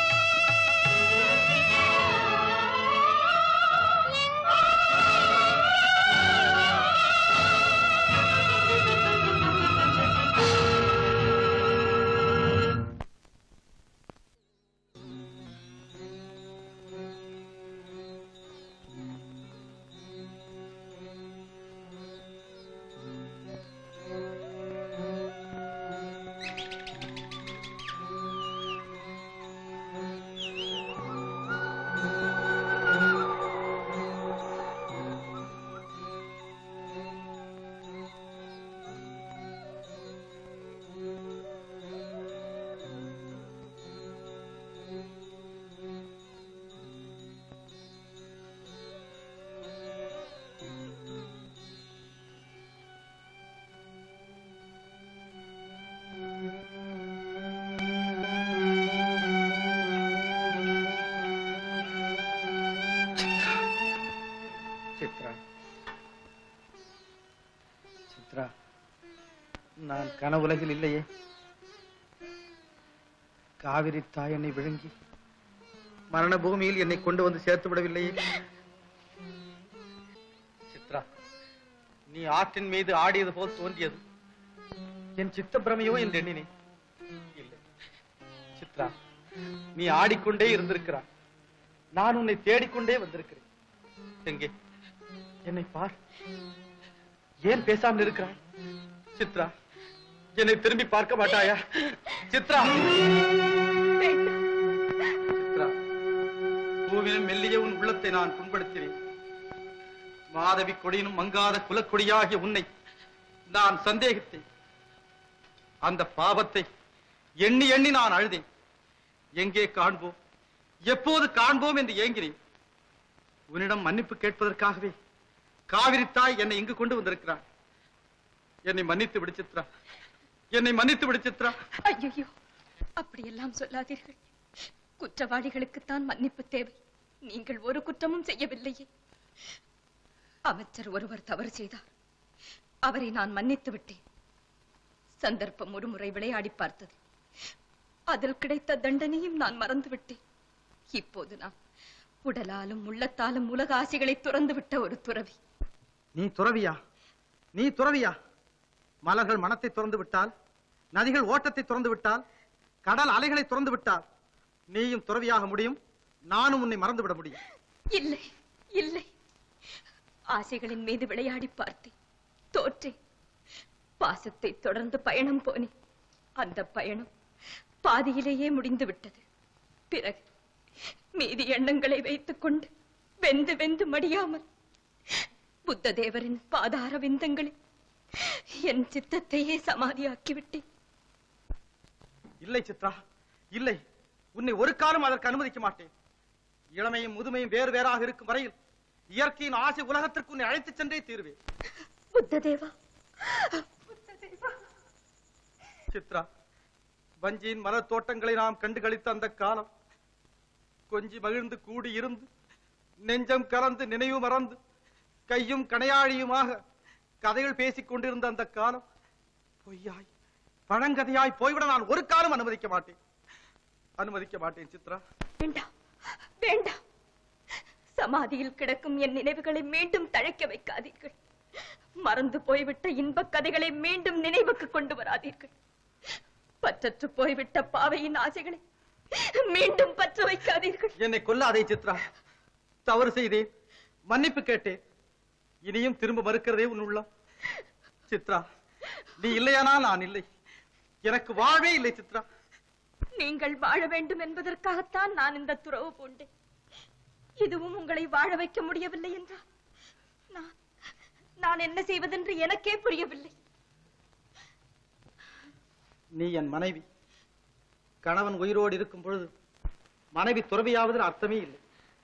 சித்ரா சித்ரா நான் கனவுலகில் இல்லையே காவிரி தாய் என்னை விழுங்கி மரண பூமியில் என்னை கொண்டு வந்து சேர்த்து விடவில்லையே சித்ரா நீ ஆற்றின் மீது ஆடியது போல் தோன்றியது என் சித்த பிரமையோ என்று எண்ணினேன் இல்லை சித்ரா நீ ஆடிக்கொண்டே இருந்திருக்கிறாய் நான் உன்னை தேடிக்கொண்டே வந்திருக்கிறேன் எங்கே என்னை பார் ஏன் பேசாமல் இருக்கிறாய் சித்ரா என்னை திரும்பி பார்க்க மாட்டாயா சித்ரா சித்ரா பூவினும் மெல்லிய உன் உள்ளத்தை நான் புண்படுத்தினேன் மாதவி கொடியினும் மங்காத குலக்கொடியாகிய உன்னை நான் சந்தேகித்தேன் அந்த பாவத்தை எண்ணி எண்ணி நான் அழுதேன் எங்கே காண்போம் எப்போது காண்போம் என்று ஏங்கினேன் உன்னிடம் மன்னிப்பு கேட்பதற்காகவே காவிரி தாய் என்னை இங்கு கொண்டு வந்திருக்கிறார் என்னை மன்னித்து விடு சித்ரா என்னை மன்னித்து விடு சித்ரா ஐயோ அப்படியெல்லாம் சொல்லாதீர்கள் குற்றவாளிகளுக்குத்தான் மன்னிப்பு தேவை நீங்கள் ஒரு குற்றமும் செய்யவில்லையே அமைச்சர் ஒருவர் தவறு செய்தார் அவரை நான் மன்னித்து விட்டேன் சந்தர்ப்பம் ஒரு முறை விளையாடி பார்த்தது அதில் கிடைத்த தண்டனையும் நான் மறந்துவிட்டேன் இப்போது நான் உடலாலும் உள்ளத்தாலும் உலக ஆசைகளை துறந்து விட்ட ஒரு துறவி நீ துறவியா நீ துறவியா மலர்கள் மனத்தை துறந்து விட்டால் நதிகள் ஓட்டத்தை துறந்து விட்டால் கடல் அலைகளை துறந்து விட்டால் நீயும் துறவியாக முடியும் நானும் உன்னை மறந்து விட முடியும் இல்லை இல்லை ஆசைகளின் மீது விளையாடி பார்த்தேன் தோற்றேன் பாசத்தை தொடர்ந்து பயணம் போனேன் அந்த பயணம் பாதியிலேயே முடிந்து விட்டது பிறகு மீதி எண்ணங்களை வைத்துக் கொண்டு வெந்து வெந்து மடியாமல் புத்த தேவரின் பாதார விந்தங்களில் என் சித்தத்தையே சமாதியாக்கி விட்டேன் இல்லை சித்ரா இல்லை உன்னை ஒரு காலம் அதற்கு அனுமதிக்க மாட்டேன் இளமையும் முதுமையும் வேறு வேறாக இருக்கும் வரையில் இயற்கையின் ஆசை உலகத்திற்கு உன்னை அழைத்துச் சென்றே தீர்வேன் புத்த தேவா சித்ரா வஞ்சியின் மலர் தோட்டங்களை நாம் கண்டு களித்த அந்த காலம் கொஞ்சி மகிழ்ந்து கூடி இருந்து நெஞ்சம் கலந்து நினைவு மறந்து கையும் கணையாழியுமாக கதைகள் பேசிக் கொண்டிருந்த அந்த காலம் பொய்யாய் பழங்கதையாய் போய்விட நான் ஒரு காலம் அனுமதிக்க மாட்டேன் அனுமதிக்க மாட்டேன் சித்ரா வேண்டாம் வேண்டாம் சமாதியில் கிடக்கும் என் நினைவுகளை மீண்டும் தழைக்க வைக்காதீர்கள் மறந்து போய்விட்ட இன்பக் கதைகளை மீண்டும் நினைவுக்கு கொண்டு வராதீர்கள் பற்றற்று போய்விட்ட பாவையின் ஆசைகளை மீண்டும் பற்ற வைக்காதீர்கள் என்னை கொல்லாதே சித்ரா தவறு செய்தேன் மன்னிப்பு கேட்டேன் இனியும் திரும்ப மறுக்கிறதே உன் உள்ளம் சித்ரா நீ இல்லையானால் நான் இல்லை எனக்கு வாழ்வே இல்லை சித்ரா நீங்கள் வாழ வேண்டும் என்பதற்காகத்தான் நான் இந்த துறவு பூண்டேன் இதுவும் உங்களை வாழ வைக்க முடியவில்லை என்றால் நான் நான் என்ன செய்வதென்று எனக்கே புரியவில்லை நீ என் மனைவி கணவன் உயிரோடு இருக்கும் பொழுது மனைவி துறவியாவதில் அர்த்தமே இல்லை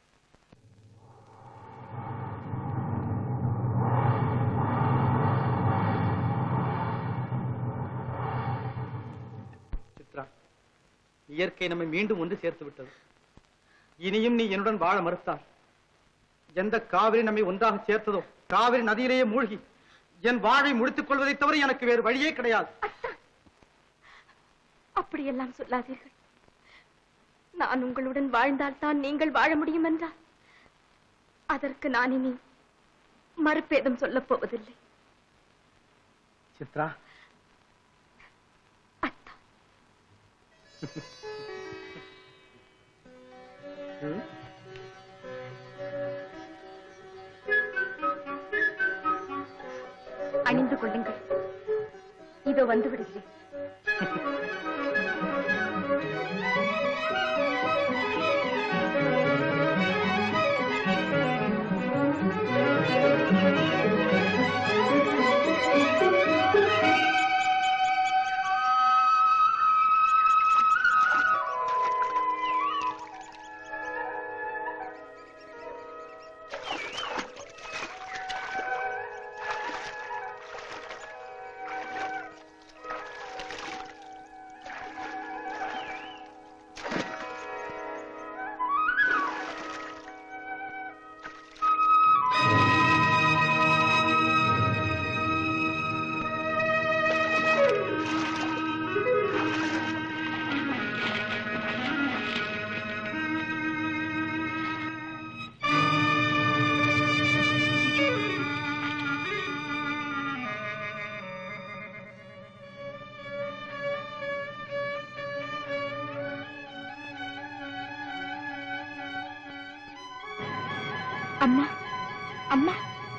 சித்ரா இயற்கை நம்மை மீண்டும் ஒன்று சேர்த்து விட்டது இனியும் நீ என்னுடன் வாழ மறுத்தால் எந்த காவிரி நம்மை ஒன்றாக சேர்த்ததோ காவிரி நதியிலேயே மூழ்கி என் வாழை முடித்துக் கொள்வதைத் தவிர எனக்கு வேறு வழியே கிடையாது அப்படியெல்லாம் சொல்லாதீர்கள் நான் உங்களுடன் வாழ்ந்தால் தான் நீங்கள் வாழ முடியும் என்றால் அதற்கு நான் இனி மறுபேதம் சொல்லப் போவதில்லை சித்ரா ம்? அணிந்து கொள்ளுங்கள் இதோ வந்து விடுகிறேன் அம்மா அம்மா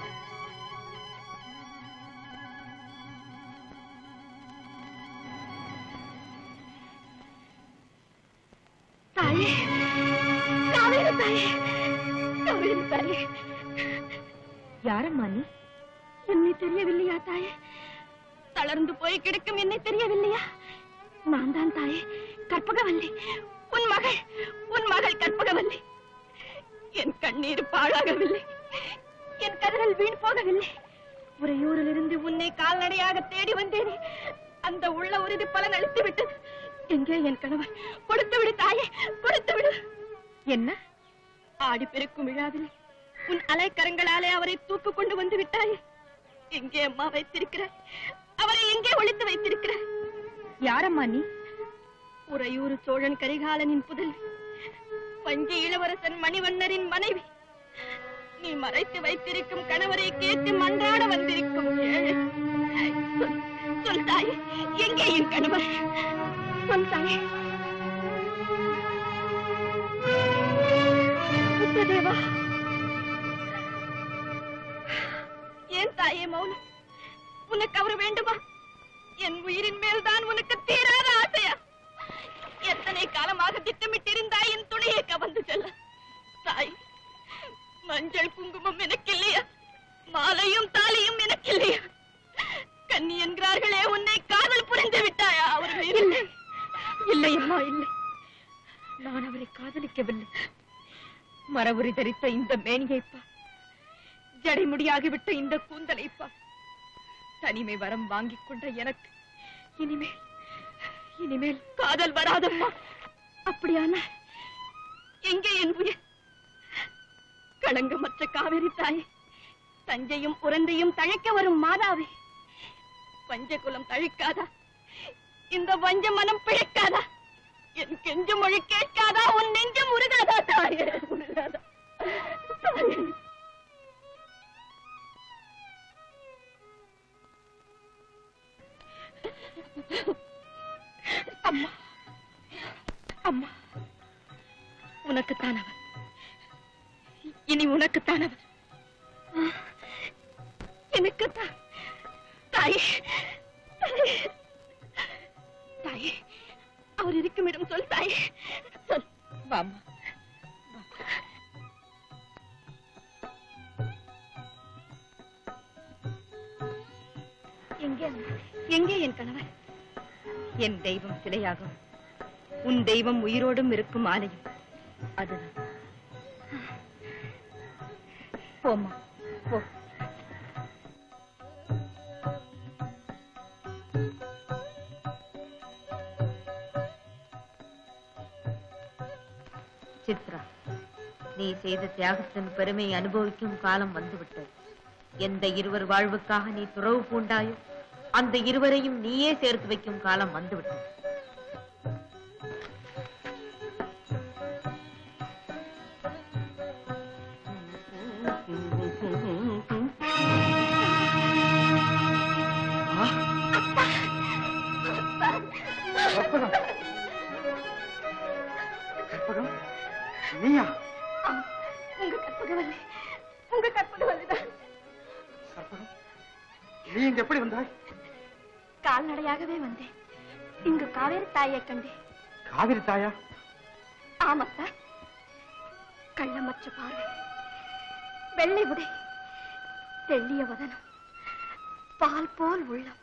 தாயே காவேரி தாயே காவேரி தாயே யாரம்மா நீ என்னை தெரியவில்லையா தாயே தளர்ந்து போய் கிடக்கும் என்னை தெரியவில்லையா நான் தான் தாயே கற்பகவல்லி உன் மகள் உன் மகள் கற்பகவல்லி என் கண்ணீர் பாழாகவில்லை என் கதறல் வீண் போகவில்லை உறையூரில் இருந்து உன்னை கால்நடையாக தேடி வந்தேனே அந்த உள்ள உறுதி பலன் அளித்து விட்டது எங்கே என் கணவர் கொடுத்து விடு தாயே கொடுத்து விடு என்ன ஆடி பெருக்கும் விழாவில் உன் அலைக்கரங்களாலே அவரை தூக்கு கொண்டு வந்து விட்டாயே எங்கே அம்மா வைத்திருக்கிறாய் அவரை எங்கே ஒளித்து வைத்திருக்கிறார் யாரம்மா நீ உறையூர் சோழன் கரிகாலனின் புதல்வி வஞ்சி இளவரசன் மணிவண்ணரின் மனைவி நீ மறைத்து வைத்திருக்கும் கணவரை கேட்டு மன்றாட வந்திருக்கும் ஏழை சொல், சொல் தாயே எங்கே என் கணவர் சொல் தாயே புத்ததேவா ஏன் தாயே மௌனம் உனக்கு அவர் வேண்டுமா என் உயிரின் மேல்தான் உனக்கு தீராத ஆசையா எத்தனை காலமாக திட்டமிட்டிருந்தாய் என் துணையை கவர்ந்து செல்ல தாய் மஞ்சள் குங்குமம் எனக்கு இல்லையா மாலையும் தாலியும் எனக்கு இல்லையா கன்னி என்கிறார்களே உன்னை காதல் புரிந்து விட்டாயா அவர் மீது இல்லை அம்மா இல்லை நான் அவரை காதலிக்கவில்லை மரபுரி தரித்த இந்த மேனியை பார் ஜடைமுடியாகிவிட்ட இந்த கூந்தலை பார் தனிமை வரம் வாங்கிக் கொண்ட எனக்கு இனிமேல் இனிமேல் காதல் வராதம்மா அப்படியானா எங்கே என் உயிர் களங்கமற்ற காவிரி தாயே தஞ்சையும் உரந்தையும் தழைக்க வரும் மாதாவே பஞ்சகுலம் தழைக்காதா இந்த வஞ்ச மனம் பிழைக்காதா என் கெஞ்ச மொழி கேட்காதா உன் நெஞ்சம் உருகாதா தாயே உருகாதா தாயே அம்மா அம்மா உனக்குத்தான் அவர் இனி உனக்குத்தான் அவர் எனக்குத்தான் தாயே தாயே தாயே அவர் இருக்கும் இடம் சொல் தாயே சொல் வாமா எங்கே அம்மா? எங்கே என் கணவர் என் தெய்வம் சிலையாகும் உன் தெய்வம் உயிரோடும் இருக்கும் ஆலயம் அதுதான் போம்மா போ சித்ரா நீ செய்த தியாகத்தின் பெருமையை அனுபவிக்கும் காலம் வந்துவிட்டது எந்த இருவர் வாழ்வுக்காக நீ துறவு பூண்டாயோ அந்த இருவரையும் நீயே சேர்த்து வைக்கும் காலம் வந்துவிட்டது கற்பகம் கற்பகம் நீயா உங்க கற்பகவல்லி உங்க கற்பகவல்லிதான் கற்பகம் நீ இங்க எப்படி வந்தாய் கால்நடையாகவே வந்தேன் இங்கு காவேரி தாயை கண்டேன் காவிரி தாயா ஆமா சார் கள்ளமற்ற பார்வை வெள்ளை உடை தெள்ளிய வதனம் பால் போல் உள்ளம்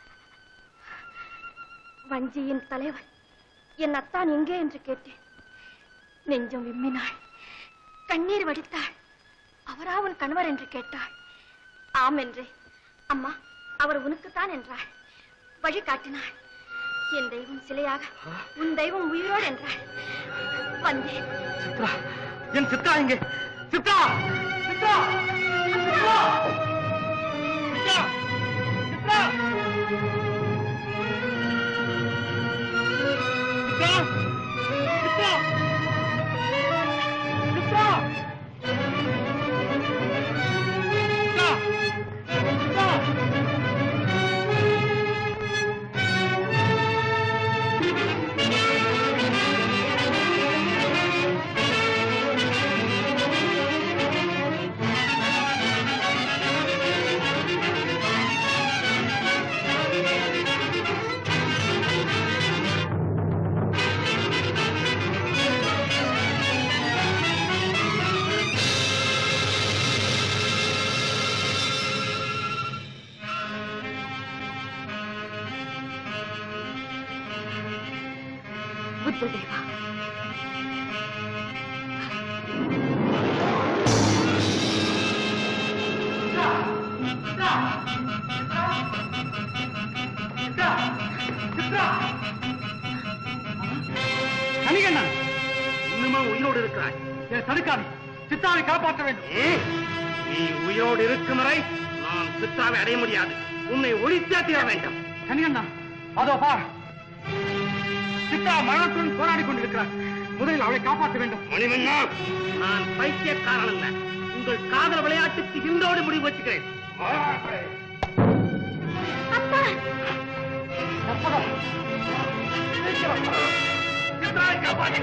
வஞ்சியின் தலைவன் என் அத்தான் எங்கே என்று கேட்டேன் நெஞ்சம் விம்மினாள் கண்ணீர் வடித்தாள் அவரா உன் கணவர் என்று கேட்டாள் ஆம் என்றே அம்மா அவர் உனக்குத்தான் என்றாள் வழி காட்டினாள் என் தெய்வம் சிலையாக உன் தெய்வம் உயிரோடு என்றாள் வந்தேன் சித்ரா என் சித்ரா இங்கே சித்ரா சித்ரா சித்ரா சித்ரா சித்ரா சித்ரா சித்ரா சித்ரா புத்ததேவா கணிகண்ணா இன்னுமா உயிரோடு இருக்கிறாய் என் தடுக்காமி சித்தாவை காப்பாற்ற வேண்டும் நீ உயிரோடு இருக்கும் வரை நான் சித்தாவை அடைய முடியாது உன்னை ஒழித்தே தீர வேண்டும் கனியண்ணா அதோ பார் சித்தா மரணத்துடன் போராடி கொண்டிருக்கிறார் முதலில் அவளை காப்பாற்ற வேண்டும் மணிவண்ணா நான் பைத்தியக்காரன் அல்ல உங்கள் காதல் விளையாட்டுக்கு இன்றோடு முடிவு வச்சுக்கிறேன் சித்தாவை காப்பாற்று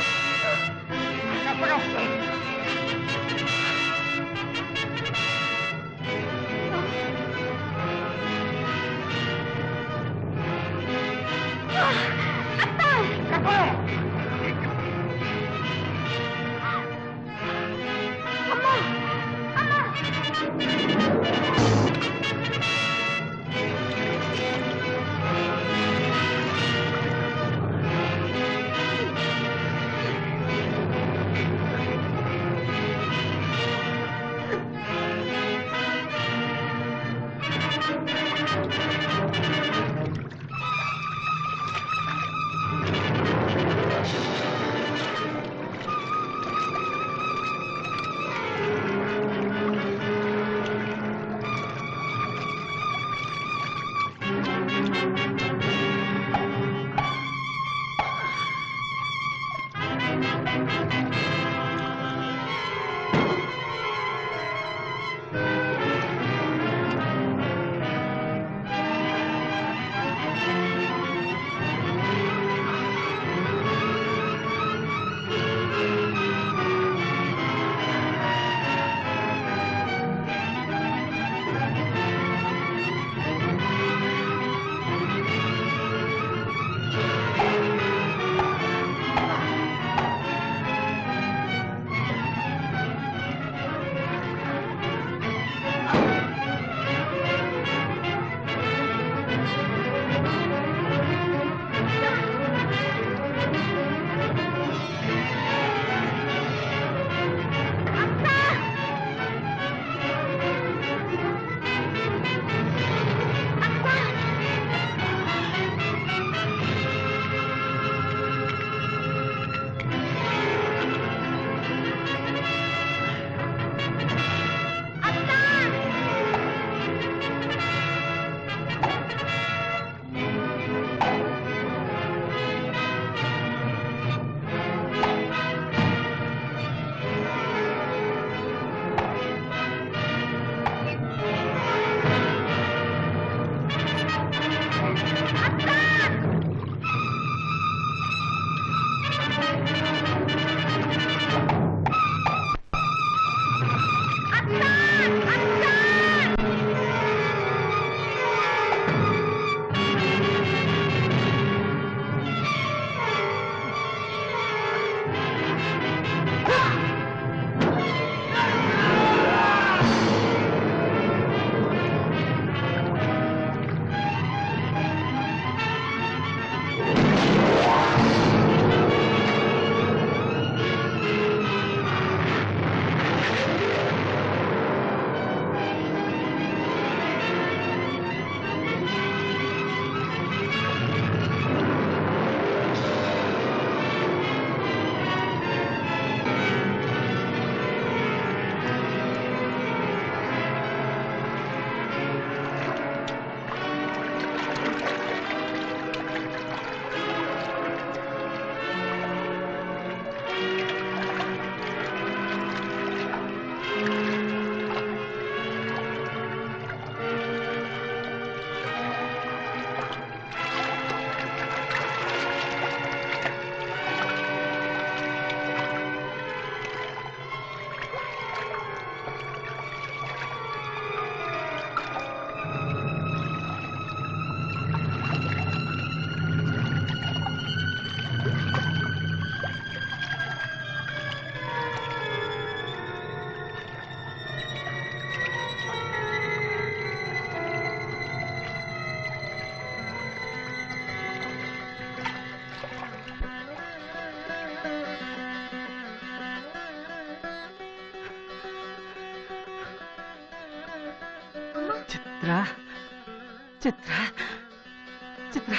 சித்ரா சித்ரா சித்ரா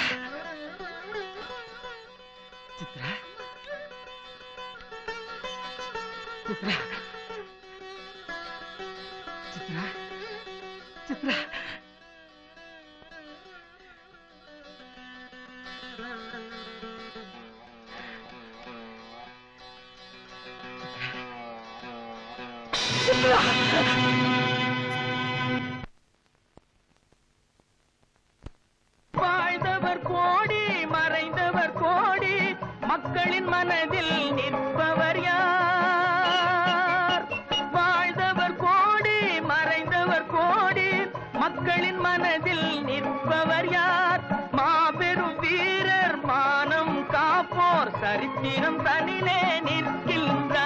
சித்ரா சித்ரா சித்ரா சித்ரா வாழ்ந்தவர் கோடி மறைந்தவர் கோடி மக்களின் மனதில் நிற்பவர் யார் வாழ்ந்தவர் கோடி மறைந்தவர் கோடி மக்களின் மனதில் நிற்பவர் யார் மாபெரும் வீரர் மானம் காப்போர் சரித்திரம் தனிலே நிற்கின்றார்